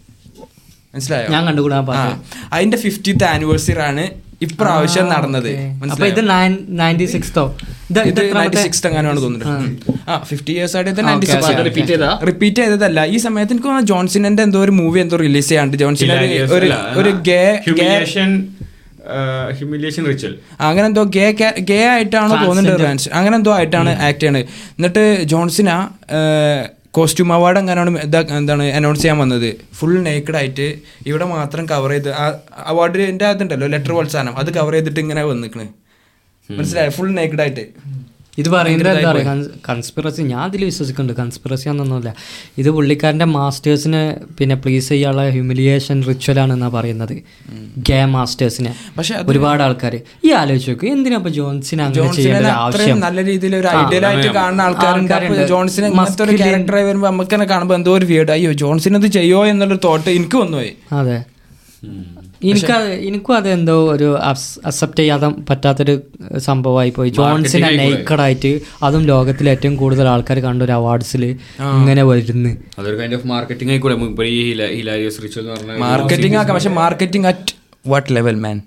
മനസ്സിലായോ ഞാൻ കണ്ടുകൂടാ ആ, അതിന്റെ ഫിഫ്റ്റീത്ത് ആനിവേഴ്സറി ആണ് ഇപ്രാവശ്യം നടന്നത് അപ്പൊ ഇത് നയൻറ്റി സിക്സ്തോ ഇത് നയൻറ്റി സിക്സ് എങ്ങനെയാണ് തോന്നുന്നത് ആ ഫിഫ്റ്റി ഇയേഴ്സ് ആയിട്ട് ninety Okay, okay, six repeat ചെയ്തതാ? റിപ്പീറ്റ് ചെയ്തതല്ല ഈ സമയത്ത് എനിക്ക് തോന്നുന്നു ജോൺസിന്റെ എന്തോ ഒരു മൂവി എന്തോ റിലീസ് ചെയ്യാണ്ട് ജോൺസിന്റെ ഒരു- ഒരു ഒരു ഗേ ഹ്യൂമിലിയേഷൻ ഹ്യൂമിലിയേഷൻ റിച്വൽ അങ്ങനെ എന്തോ ഗേ ഗേ ആയിട്ടാണോ തോന്നുന്നുണ്ട് ഡാൻസ് അങ്ങനെ എന്തോ ആയിട്ടാണ് ആക്ട് ചെയ്യണത് എന്നിട്ട് ജോൺസിന കോസ്റ്റ്യൂം അവാർഡ് എങ്ങനെയാണ് ഇതാ എന്താണ് അനൗൺസ് ചെയ്യാൻ വന്നത് ഫുൾ നേക്കഡ് ആയിട്ട് ഇവിടെ മാത്രം കവർ ചെയ്ത് ആ അവാർഡിന്റെ അതുണ്ടല്ലോ ലെറ്റർ പ്രോത്സാഹനം അത് കവർ ചെയ്തിട്ട് ഇങ്ങനെ വന്നിക്കണ് മനസ്സിലായോ ഫുൾ നേക്കഡ് ആയിട്ട് ഇത് പറയുന്നത് എന്താ പറയുക കൺസ്പിറസി ഞാൻ അതിൽ വിശ്വസിക്കുന്നുണ്ട് കൺസ്പിറസി ആണെന്നൊന്നുമില്ല ഇത് പുള്ളിക്കാരൻ്റെ മാസ്റ്റേഴ്സിനെ പിന്നെ പ്ലീസ് ചെയ്യാനുള്ള ഹ്യൂമിലിയേഷൻ റിച്വൽ ആണെന്നാണ് പറയുന്നത് ഗേ മാസ്റ്റേഴ്സിനെ പക്ഷെ അത് ഒരുപാട് ആൾക്കാർ ഈ ആലോചിച്ച് നോക്കും എന്തിനാ ഇപ്പൊ ജോൺസിന് അങ്ങനെ ചെയ്യേണ്ട ജോൺസിനെ ഒരു അത്രയും ആവശ്യം നല്ല രീതിയിൽ ഒരു ആ, ഐഡിയൽ ആയിട്ട് കാണുന്ന ആൾക്കാരുണ്ട് അപ്പൊ ആൾക്കാരുണ്ട്. ജോൺസിനെ ഇങ്ങനത്തെ ഒരു Masculine. ക്യാരക്ടറായി വരുമ്പോ നമുക്ക് തന്നെ കാണുമ്പോൾ എന്തോ ഒരു വീട് അയ്യോ ജോൺസിന് ഇത് ചെയ്യോ എന്നുള്ളൊരു തോട്ട് എനിക്ക് വന്നുപോയി അതെ എനിക്ക് എനിക്കും അതെന്തോ ഒരു അക്സെപ്റ്റ് ചെയ്യാതെ പറ്റാത്തൊരു സംഭവമായി പോയി ജോൺസിനെ നേക്കഡ് ആയിട്ട് അതും ലോകത്തിലെ ഏറ്റവും കൂടുതൽ ആൾക്കാർ കണ്ട ഒരു അവാർഡ്സിൽ ഇങ്ങനെ വരുന്നു അതൊരു കൈൻഡ് ഓഫ് മാർക്കറ്റിംഗ് ആയിക്കൂടെ ഇപ്പൊ ഈ ഹിലാരിയസ് റിച്വൽ എന്ന് പറഞ്ഞ മാർക്കറ്റിംഗ് ആക്കാം പക്ഷെ marketing at what level man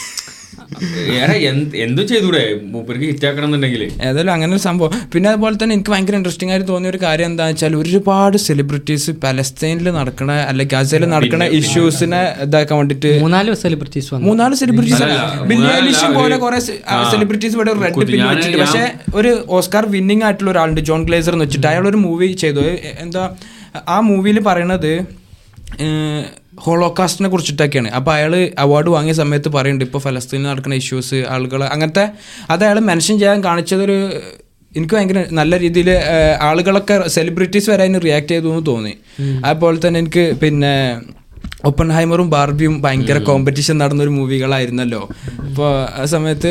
ഏറെ എന്ത് എന്തും ചെയ്തൂടെ മൂപ്പർക്ക് ഹിറ്റ് ആക്കണം എന്നുണ്ടെങ്കിൽ ഏതായാലും അങ്ങനെ ഒരു സംഭവം പിന്നെ അതുപോലെ തന്നെ എനിക്ക് ഭയങ്കര ഇൻട്രസ്റ്റിംഗ് ആയിട്ട് തോന്നിയ ഒരു കാര്യം എന്താണെന്ന് വെച്ചാൽ ഒരുപാട് സെലിബ്രിറ്റീസ് പലസ്തീനിൽ നടക്കണ അല്ലെങ്കിൽ ഗസയിൽ നടക്കുന്ന ഇഷ്യൂസിനെ ഇതാക്കാൻ വേണ്ടിയിട്ട് മൂന്നാല് സെലിബ്രിറ്റീസ് വന്നു മൂന്നാല് സെലിബ്രിറ്റീസ് അല്ലല്ല, ബില്ലി മൂന്നാലല്ല, ഐലിഷും പോലെ ഒരു- കുറെ ആ. സെലിബ്രിറ്റീസ് ഇവിടെ റെഡ് കുത്തി- പിൻ ഞാൻ- വെച്ചിട്ട് ഞാൻ- പക്ഷെ ഒരു ഓസ്കാർ വിന്നിംഗ് ആയിട്ടുള്ള ഒരാളുണ്ട് ജോൺ ഗ്ലേസർ എന്ന് വെച്ചിട്ട് അയാൾ ഒരു മൂവി ചെയ്തു എ- എന്താ ആ മൂവിയിൽ പറയണത് ഹോളോകാസ്റ്റിനെ കുറിച്ചിട്ടൊക്കെയാണ് അപ്പോൾ അയാൾ അവാർഡ് വാങ്ങിയ സമയത്ത് പറയുന്നുണ്ട് ഇപ്പോൾ ഫലസ്തീനിൽ നടക്കുന്ന ഇഷ്യൂസ് ആളുകൾ അങ്ങനത്തെ അത് അയാൾ മെൻഷൻ ചെയ്യാൻ കാണിച്ചതൊരു എനിക്ക് ഭയങ്കര നല്ല രീതിയിൽ ആളുകളൊക്കെ സെലിബ്രിറ്റീസ് വരെ അതിന് റിയാക്ട് ചെയ്തു എന്ന് തോന്നി അതുപോലെ തന്നെ എനിക്ക് പിന്നെ ഒപ്പൻഹൈമറും ബാർബിയും ഭയങ്കര കോമ്പറ്റീഷൻ നടന്ന ഒരു മൂവികളായിരുന്നല്ലോ അപ്പോൾ ആ സമയത്ത്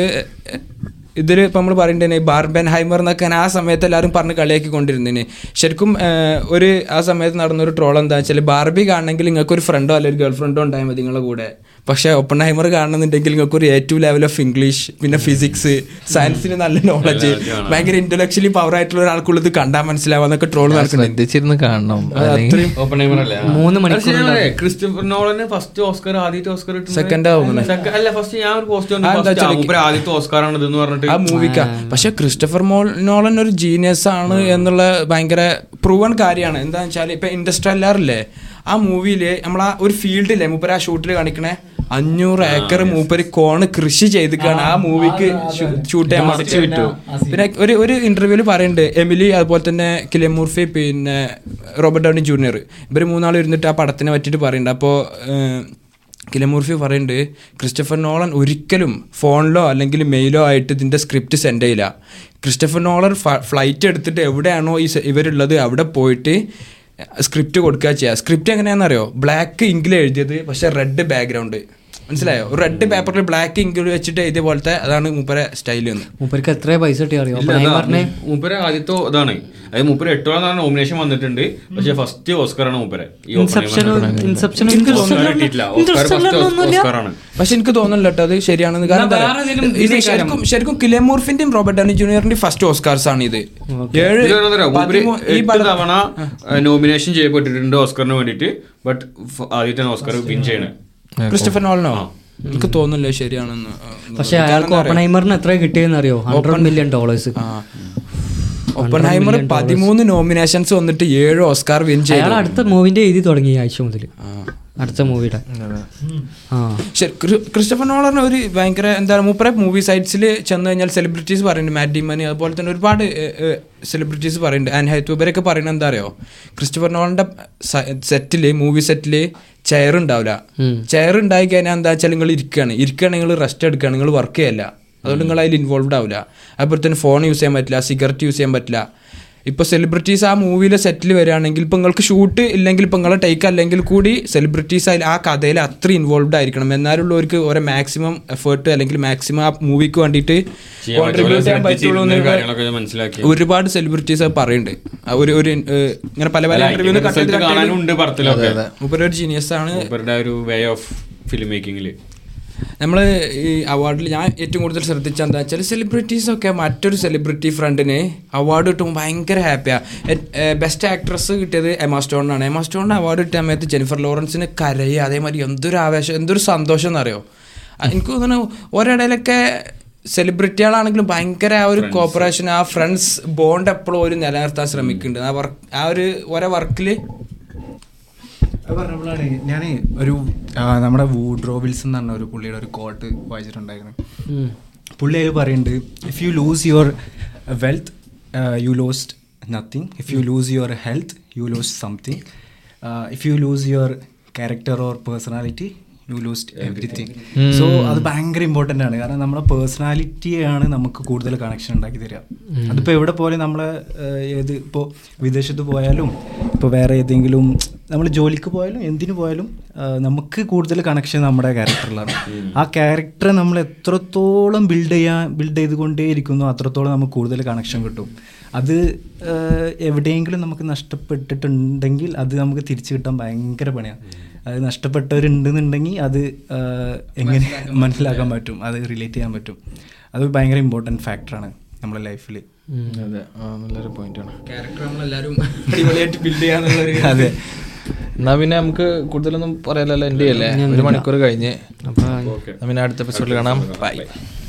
ഇതിൽ ഇപ്പം നമ്മൾ പറയണ്ടേ ബാർബൻ ഹൈമർ എന്നൊക്കെ ആ സമയത്ത് എല്ലാവരും പറഞ്ഞ് കളിയാക്കി കൊണ്ടിരുന്നേന് ശരിക്കും ഏഹ്, ഒരു ആ സമയത്ത് നടന്ന ഒരു ട്രോൾ എന്താ വെച്ചാൽ ബാർബി കാണണമെങ്കിൽ നിങ്ങൾക്ക് ഒരു ഫ്രണ്ടോ അല്ലെങ്കിൽ ഗേൾ ഫ്രണ്ടോ ഉണ്ടായാൽ മതി നിങ്ങളുടെ കൂടെ പക്ഷേ ഒപ്പൺ ഹൈമർ കാണണമെന്നുണ്ടെങ്കിൽ നിങ്ങൾക്ക് ഒരു A two level of English പിന്നെ ഫിസിക്സ് സയൻസിന് നല്ല നോളജ് ഭയങ്കര ഇന്റലക്ച്വലി പവർ ആയിട്ടുള്ള ഒരാൾക്കുള്ളത് കണ്ടാൽ മനസ്സിലാവാന്നൊക്കെ ട്രോൾ നടക്കുന്നുണ്ട് ശ്രദ്ധിച്ചിരുന്ന് കാണണം അത് അത്രയും ഓപ്പൺ അല്ലേ മൂന്ന് മണിക്കൂർ ക്രിസ്റ്റഫർ നോളന് ഫസ്റ്റ് ഓസ്കർ ആദ്യത്തെ ഓസ്കർ Second ആ തോന്നുന്നെ. അല്ല ഫസ്റ്റ് ഞാൻ ഒരു പോസ്റ്റ് ആ, എന്താ വെച്ചാല് മൂപ്പര് ആദ്യത്തെ ഓസ്കാർ ആണ് ഇതെന്ന് പറഞ്ഞിട്ട് ആ മൂവിക്ക പക്ഷെ ക്രിസ്റ്റഫർ മോൾ നോളൻ ഒരു ജീനിയസ് ആണ് എന്നുള്ള ഭയങ്കര പ്രൂവൺ കാര്യമാണ് എന്താന്ന് വെച്ചാൽ ഇപ്പൊ ഇൻഡസ്ട്രിയല്ലാറില്ലേ ആ മൂവിയില് നമ്മൾ ആ ഒരു ഫീൽഡില്ലേ മൂപ്പര് ആ ഷൂട്ടിൽ കാണിക്കണേ അഞ്ഞൂറ് ഏക്കർ മൂപ്പര് കോണ് കൃഷി ചെയ്തിക്കാണ് ആ മൂവിക്ക് ഷൂട്ട് ചെയ്യാൻ മറിച്ച് വിട്ടു പിന്നെ ഒരു ഒരു ഇന്റർവ്യൂല് പറയുന്നുണ്ട് എമിലി അതുപോലെ തന്നെ കിലിയൻ മൂർഫി പിന്നെ റോബർട്ട് ഡൗണി ജൂനിയർ ഇവര് മൂന്നാളും ഇരുന്നിട്ട് ആ പടത്തിനെ പറ്റിയിട്ട് പറയുന്നുണ്ട് അപ്പോൾ കിലമൂർഫി പറയുന്നുണ്ട് ക്രിസ്റ്റഫർ നോളൻ ഒരിക്കലും ഫോണിലോ അല്ലെങ്കിൽ മെയിലോ ആയിട്ട് ഇതിൻ്റെ സ്ക്രിപ്റ്റ് സെൻഡ് ചെയ്യില്ല ക്രിസ്റ്റഫർ നോളൻ ഫ്ലൈറ്റ് എടുത്തിട്ട് എവിടെയാണോ ഈ സ- ഇവരുള്ളത് അവിടെ പോയിട്ട് സ്ക്രിപ്റ്റ് കൊടുക്കുക ചെയ്യുക സ്ക്രിപ്റ്റ് എങ്ങനെയാണെന്നറിയോ ബ്ലാക്ക് ഇങ്കിൽ എഴുതിയത് പക്ഷേ റെഡ് ബാക്ക്ഗ്രൗണ്ട് മനസ്സിലായോ റെഡ് പേപ്പറിൽ ബ്ലാക്ക് ഇങ്കിൽ വെച്ചിട്ട് എഴുതിയ പോലത്തെ അതാണ് മൂപ്പരെ സ്റ്റൈൽ എന്ന് മൂപ്പർക്ക് എത്ര പൈസ കിട്ടി അറിയോ ഇല്ല, അതാ, ഒപ്പൻഹൈമറിന് മൂപ്പര് ആദ്യത്തെ ഇതാണ് അതായത് മൂപ്പര് എട്ടോളം നോമിനേഷൻ വന്നിട്ടുണ്ട് പക്ഷെ ഫസ്റ്റ് ഓസ്കാർ ആണ് മൂപ്പര് ഈ ഇൻസെപ്ഷൻ ഇൻസെപ്ഷൻ കിട്ടിയിട്ടില്ല ഓസ്കാർ ഫസ്റ്റ് ഓസ്കാർ ആണ് പക്ഷെ എനിക്ക് തോന്നുന്നില്ല കേട്ടോ അത് ശരിയാണെന്ന് കാരണം എന്താ വേറെ അറിയോ? ഏതെങ്കിലും ഇത് ഇതിനെ ശരിക്കും ശരിക്കും കിലമൂർഫിന്റെയും റോബർട്ട് ഡൗണി ജൂനിയറിന്റെയും ഫസ്റ്റ് ഓസ്കാർസ് ആണ് ഇത് ഏഴ് മൂപ്പര് പതിമൂ- ഈ എട്ട് പടം- തവണ നോമിനേഷൻ ചെയ്യപ്പെട്ടിട്ടുണ്ട് ഓസ്കറിന് വേണ്ടിയിട്ട് ബട്ട് ആദ്യത്തെ ഓസ്കാർ വിൻ ചെയ്യണേ ക്രിസ്റ്റഫർ നോളനോ എനിക്ക് തോന്നുന്നില്ല ശരിയാണെന്ന് പക്ഷെ അയാൾക്ക് ഓപ്പൺഹൈമറിന് എത്ര കിട്ടിയെന്ന് അറിയോ ഹൺഡ്രഡ് മില്യൺ ഡോളേഴ്സ് ഒപ്പൻഹൈമർ പതിമൂന്ന് നോമിനേഷൻസ് വന്നിട്ട് ഏഴ് ഓസ്കാർ വിൻ അയാൾ ചെയ്തു അടുത്ത മൂവിന്റെ എഴുതി തുടങ്ങി ഈ ആഴ്ച മുതൽ അടുത്ത മൂവിയുടെ ആ ശരി, ക്രി- ക്രിസ്റ്റഫർ നോളറിന് ഒരു ഭയങ്കര എന്താ മൂപ്പറെ മൂവി സൈറ്റ്സിൽ ചെന്ന് കഴിഞ്ഞാൽ സെലിബ്രിറ്റീസ് പറയുന്നുണ്ട് മാറ്റ് ഡിമനി അതുപോലെ തന്നെ ഒരുപാട് സെലിബ്രിറ്റീസ് പറയുന്നുണ്ട് ആൻഡ് ഹൈത്ത് ഇവരൊക്കെ പറയുന്നത് എന്താ അറിയോ ക്രിസ്റ്റഫർ നോളന്റെ സെറ്റില് മൂവി സെറ്റില് ചെയർ ഉണ്ടാവില്ല ചെയർ ഉണ്ടായി കഴിഞ്ഞാൽ എന്താ വെച്ചാൽ നിങ്ങൾ ഇരിക്കുകയാണ് ഇരിക്കുകയാണ് നിങ്ങൾ റെസ്റ്റ് എടുക്കുകയാണ് നിങ്ങൾ വർക്ക് ചെയ്യല്ല അതുകൊണ്ട് നിങ്ങൾ അതിൽ ഇൻവോൾവ് ആവില്ല അതുപോലെ തന്നെ ഫോൺ യൂസ് ചെയ്യാൻ പറ്റില്ല സിഗരറ്റ് യൂസ് ചെയ്യാൻ പറ്റില്ല ഇപ്പോൾ സെലിബ്രിറ്റീസ് ആ മൂവിയിലെ സെറ്റിൽ വരികയാണെങ്കിൽ ഇപ്പോൾ നിങ്ങൾക്ക് ഷൂട്ട് ഇല്ലെങ്കിൽ ഇപ്പോൾ നിങ്ങളെ ടേക്ക് അല്ലെങ്കിൽ കൂടി സെലിബ്രിറ്റീസ് അതിൽ ആ കഥയിൽ അത്ര ഇൻവോൾവ് ആയിരിക്കണം എന്നാലുള്ളവർക്ക് ഓരോ മാക്സിമം എഫേർട്ട് അല്ലെങ്കിൽ മാക്സിമം ആ മൂവിക്ക് വേണ്ടിയിട്ട് കോൺട്രിബ്യൂട്ട് ചെയ്യാൻ പറ്റുള്ളൂ എന്ന് കാര്യങ്ങളൊക്കെ ഞാൻ മനസ്സിലാക്കി ഒരുപാട് സെലിബ്രിറ്റീസ് അത് പറയുന്നുണ്ട് ആ ഒരു ഒരു ഏഹ്, ഇങ്ങനെ പല പല ഇന്റർവ്യൂന്ന് റിസൾട്ട് കാണാനും ഉണ്ട് പടത്തിലൊക്കെ മൂപ്പര് ഒരു ജീനിയസ് ആണ് മൂപ്പരുടെ ഒരു വേ ഓഫ് ഫിലിം മേക്കിങ്ങില് നമ്മൾ ഈ അവാർഡിൽ ഞാൻ ഏറ്റവും കൂടുതൽ ശ്രദ്ധിച്ച എന്താ വെച്ചാൽ സെലിബ്രിറ്റീസ് ഒക്കെ മറ്റൊരു സെലിബ്രിറ്റി ഫ്രണ്ടിന് അവാർഡ് കിട്ടുമ്പോൾ ഭയങ്കര ഹാപ്പിയാണ് ബെസ്റ്റ് ആക്ട്രസ് കിട്ടിയത് എമാ സ്റ്റോണിനാണ് എമാ സ്റ്റോണിന് അവാർഡ് കിട്ടിയ സമയത്ത് ജെനിഫർ ലോറൻസിന് കരയുക അതേമാതിരി എന്തൊരു ആവേശം എന്തൊരു സന്തോഷം എന്നറിയോ ആ, എനിക്ക് തോന്നുന്നു ഒരിടയിലൊക്കെ സെലിബ്രിറ്റികളാണെങ്കിലും ഭയങ്കര ആ ഒരു കോപ്പറേഷൻ ആ ഫ്രണ്ട്സ് ബോണ്ട് എപ്പോഴും ഒരു നിലനിർത്താൻ ശ്രമിക്കുന്നുണ്ട് ആ വർക്ക് ആ ഒരു ഓരോ വർക്കിൽ അത് പറഞ്ഞപ്പോഴാണ് ഞാൻ ഒരു ആ, നമ്മുടെ വൂഡ്രോ വിൽസൺ എന്ന് പറഞ്ഞ ഒരു പുള്ളിയുടെ ഒരു കോട്ട് വായിച്ചിട്ടുണ്ടായിരുന്നു പുള്ളി അതിൽ പറയുന്നുണ്ട് if you lose your wealth you lost nothing if you lose your health you lose something if you lose your character or personality you lost everything so അത് ഭയങ്കര ഇമ്പോർട്ടൻ്റ് ആണ് കാരണം നമ്മുടെ പേഴ്സണാലിറ്റിയാണ് നമുക്ക് കൂടുതൽ കണക്ഷൻ ഉണ്ടാക്കി തരിക അതിപ്പോൾ എവിടെ പോലെ നമ്മളെ ഏഹ്, ഏത് ഇപ്പോൾ വിദേശത്ത് പോയാലും ഇപ്പോൾ വേറെ ഏതെങ്കിലും നമ്മൾ ജോലിക്ക് പോയാലും എന്തിനു പോയാലും ഏഹ്, നമുക്ക് കൂടുതൽ കണക്ഷൻ നമ്മുടെ ക്യാരക്ടറിലാണ് ആ ക്യാരക്ടർ നമ്മൾ എത്രത്തോളം ബിൽഡ് ചെയ്യാൻ ബിൽഡ് ചെയ്തുകൊണ്ടേയിരിക്കുന്നു അത്രത്തോളം നമുക്ക് കൂടുതൽ കണക്ഷൻ കിട്ടും അത് ഏഹ്, എവിടെയെങ്കിലും നമുക്ക് നഷ്ടപ്പെട്ടിട്ടുണ്ടെങ്കിൽ അത് നമുക്ക് തിരിച്ചു കിട്ടാൻ ഭയങ്കര പണിയാണ് അത് നഷ്ടപ്പെട്ടവരുണ്ടെന്നുണ്ടെങ്കിൽ അത് ആ, എങ്ങനെ മനസ്സിലാക്കാൻ പറ്റും അത് റിലേറ്റ് ചെയ്യാൻ പറ്റും അത് ഭയങ്കര ഇമ്പോർട്ടൻറ്റ് ഫാക്ടറാണ് നമ്മുടെ ലൈഫിൽ അതെ ആ നല്ലൊരു പോയിന്റാണ് ക്യാരക്ടർ നമ്മളെല്ലാവരും അടിപൊളിയായിട്ട് ബിൽഡ് ചെയ്യാന്നുള്ളൊരു അതെ എന്നാ പിന്നെ നമുക്ക് കൂടുതലൊന്നും പറയാലല്ലോ എൻ്റെ അല്ലേ ഒരു മണിക്കൂർ കഴിഞ്ഞ് അപ്പോൾ എന്നാ പിന്നെ അടുത്ത എപ്പിസോഡിൽ കാണാം ബൈ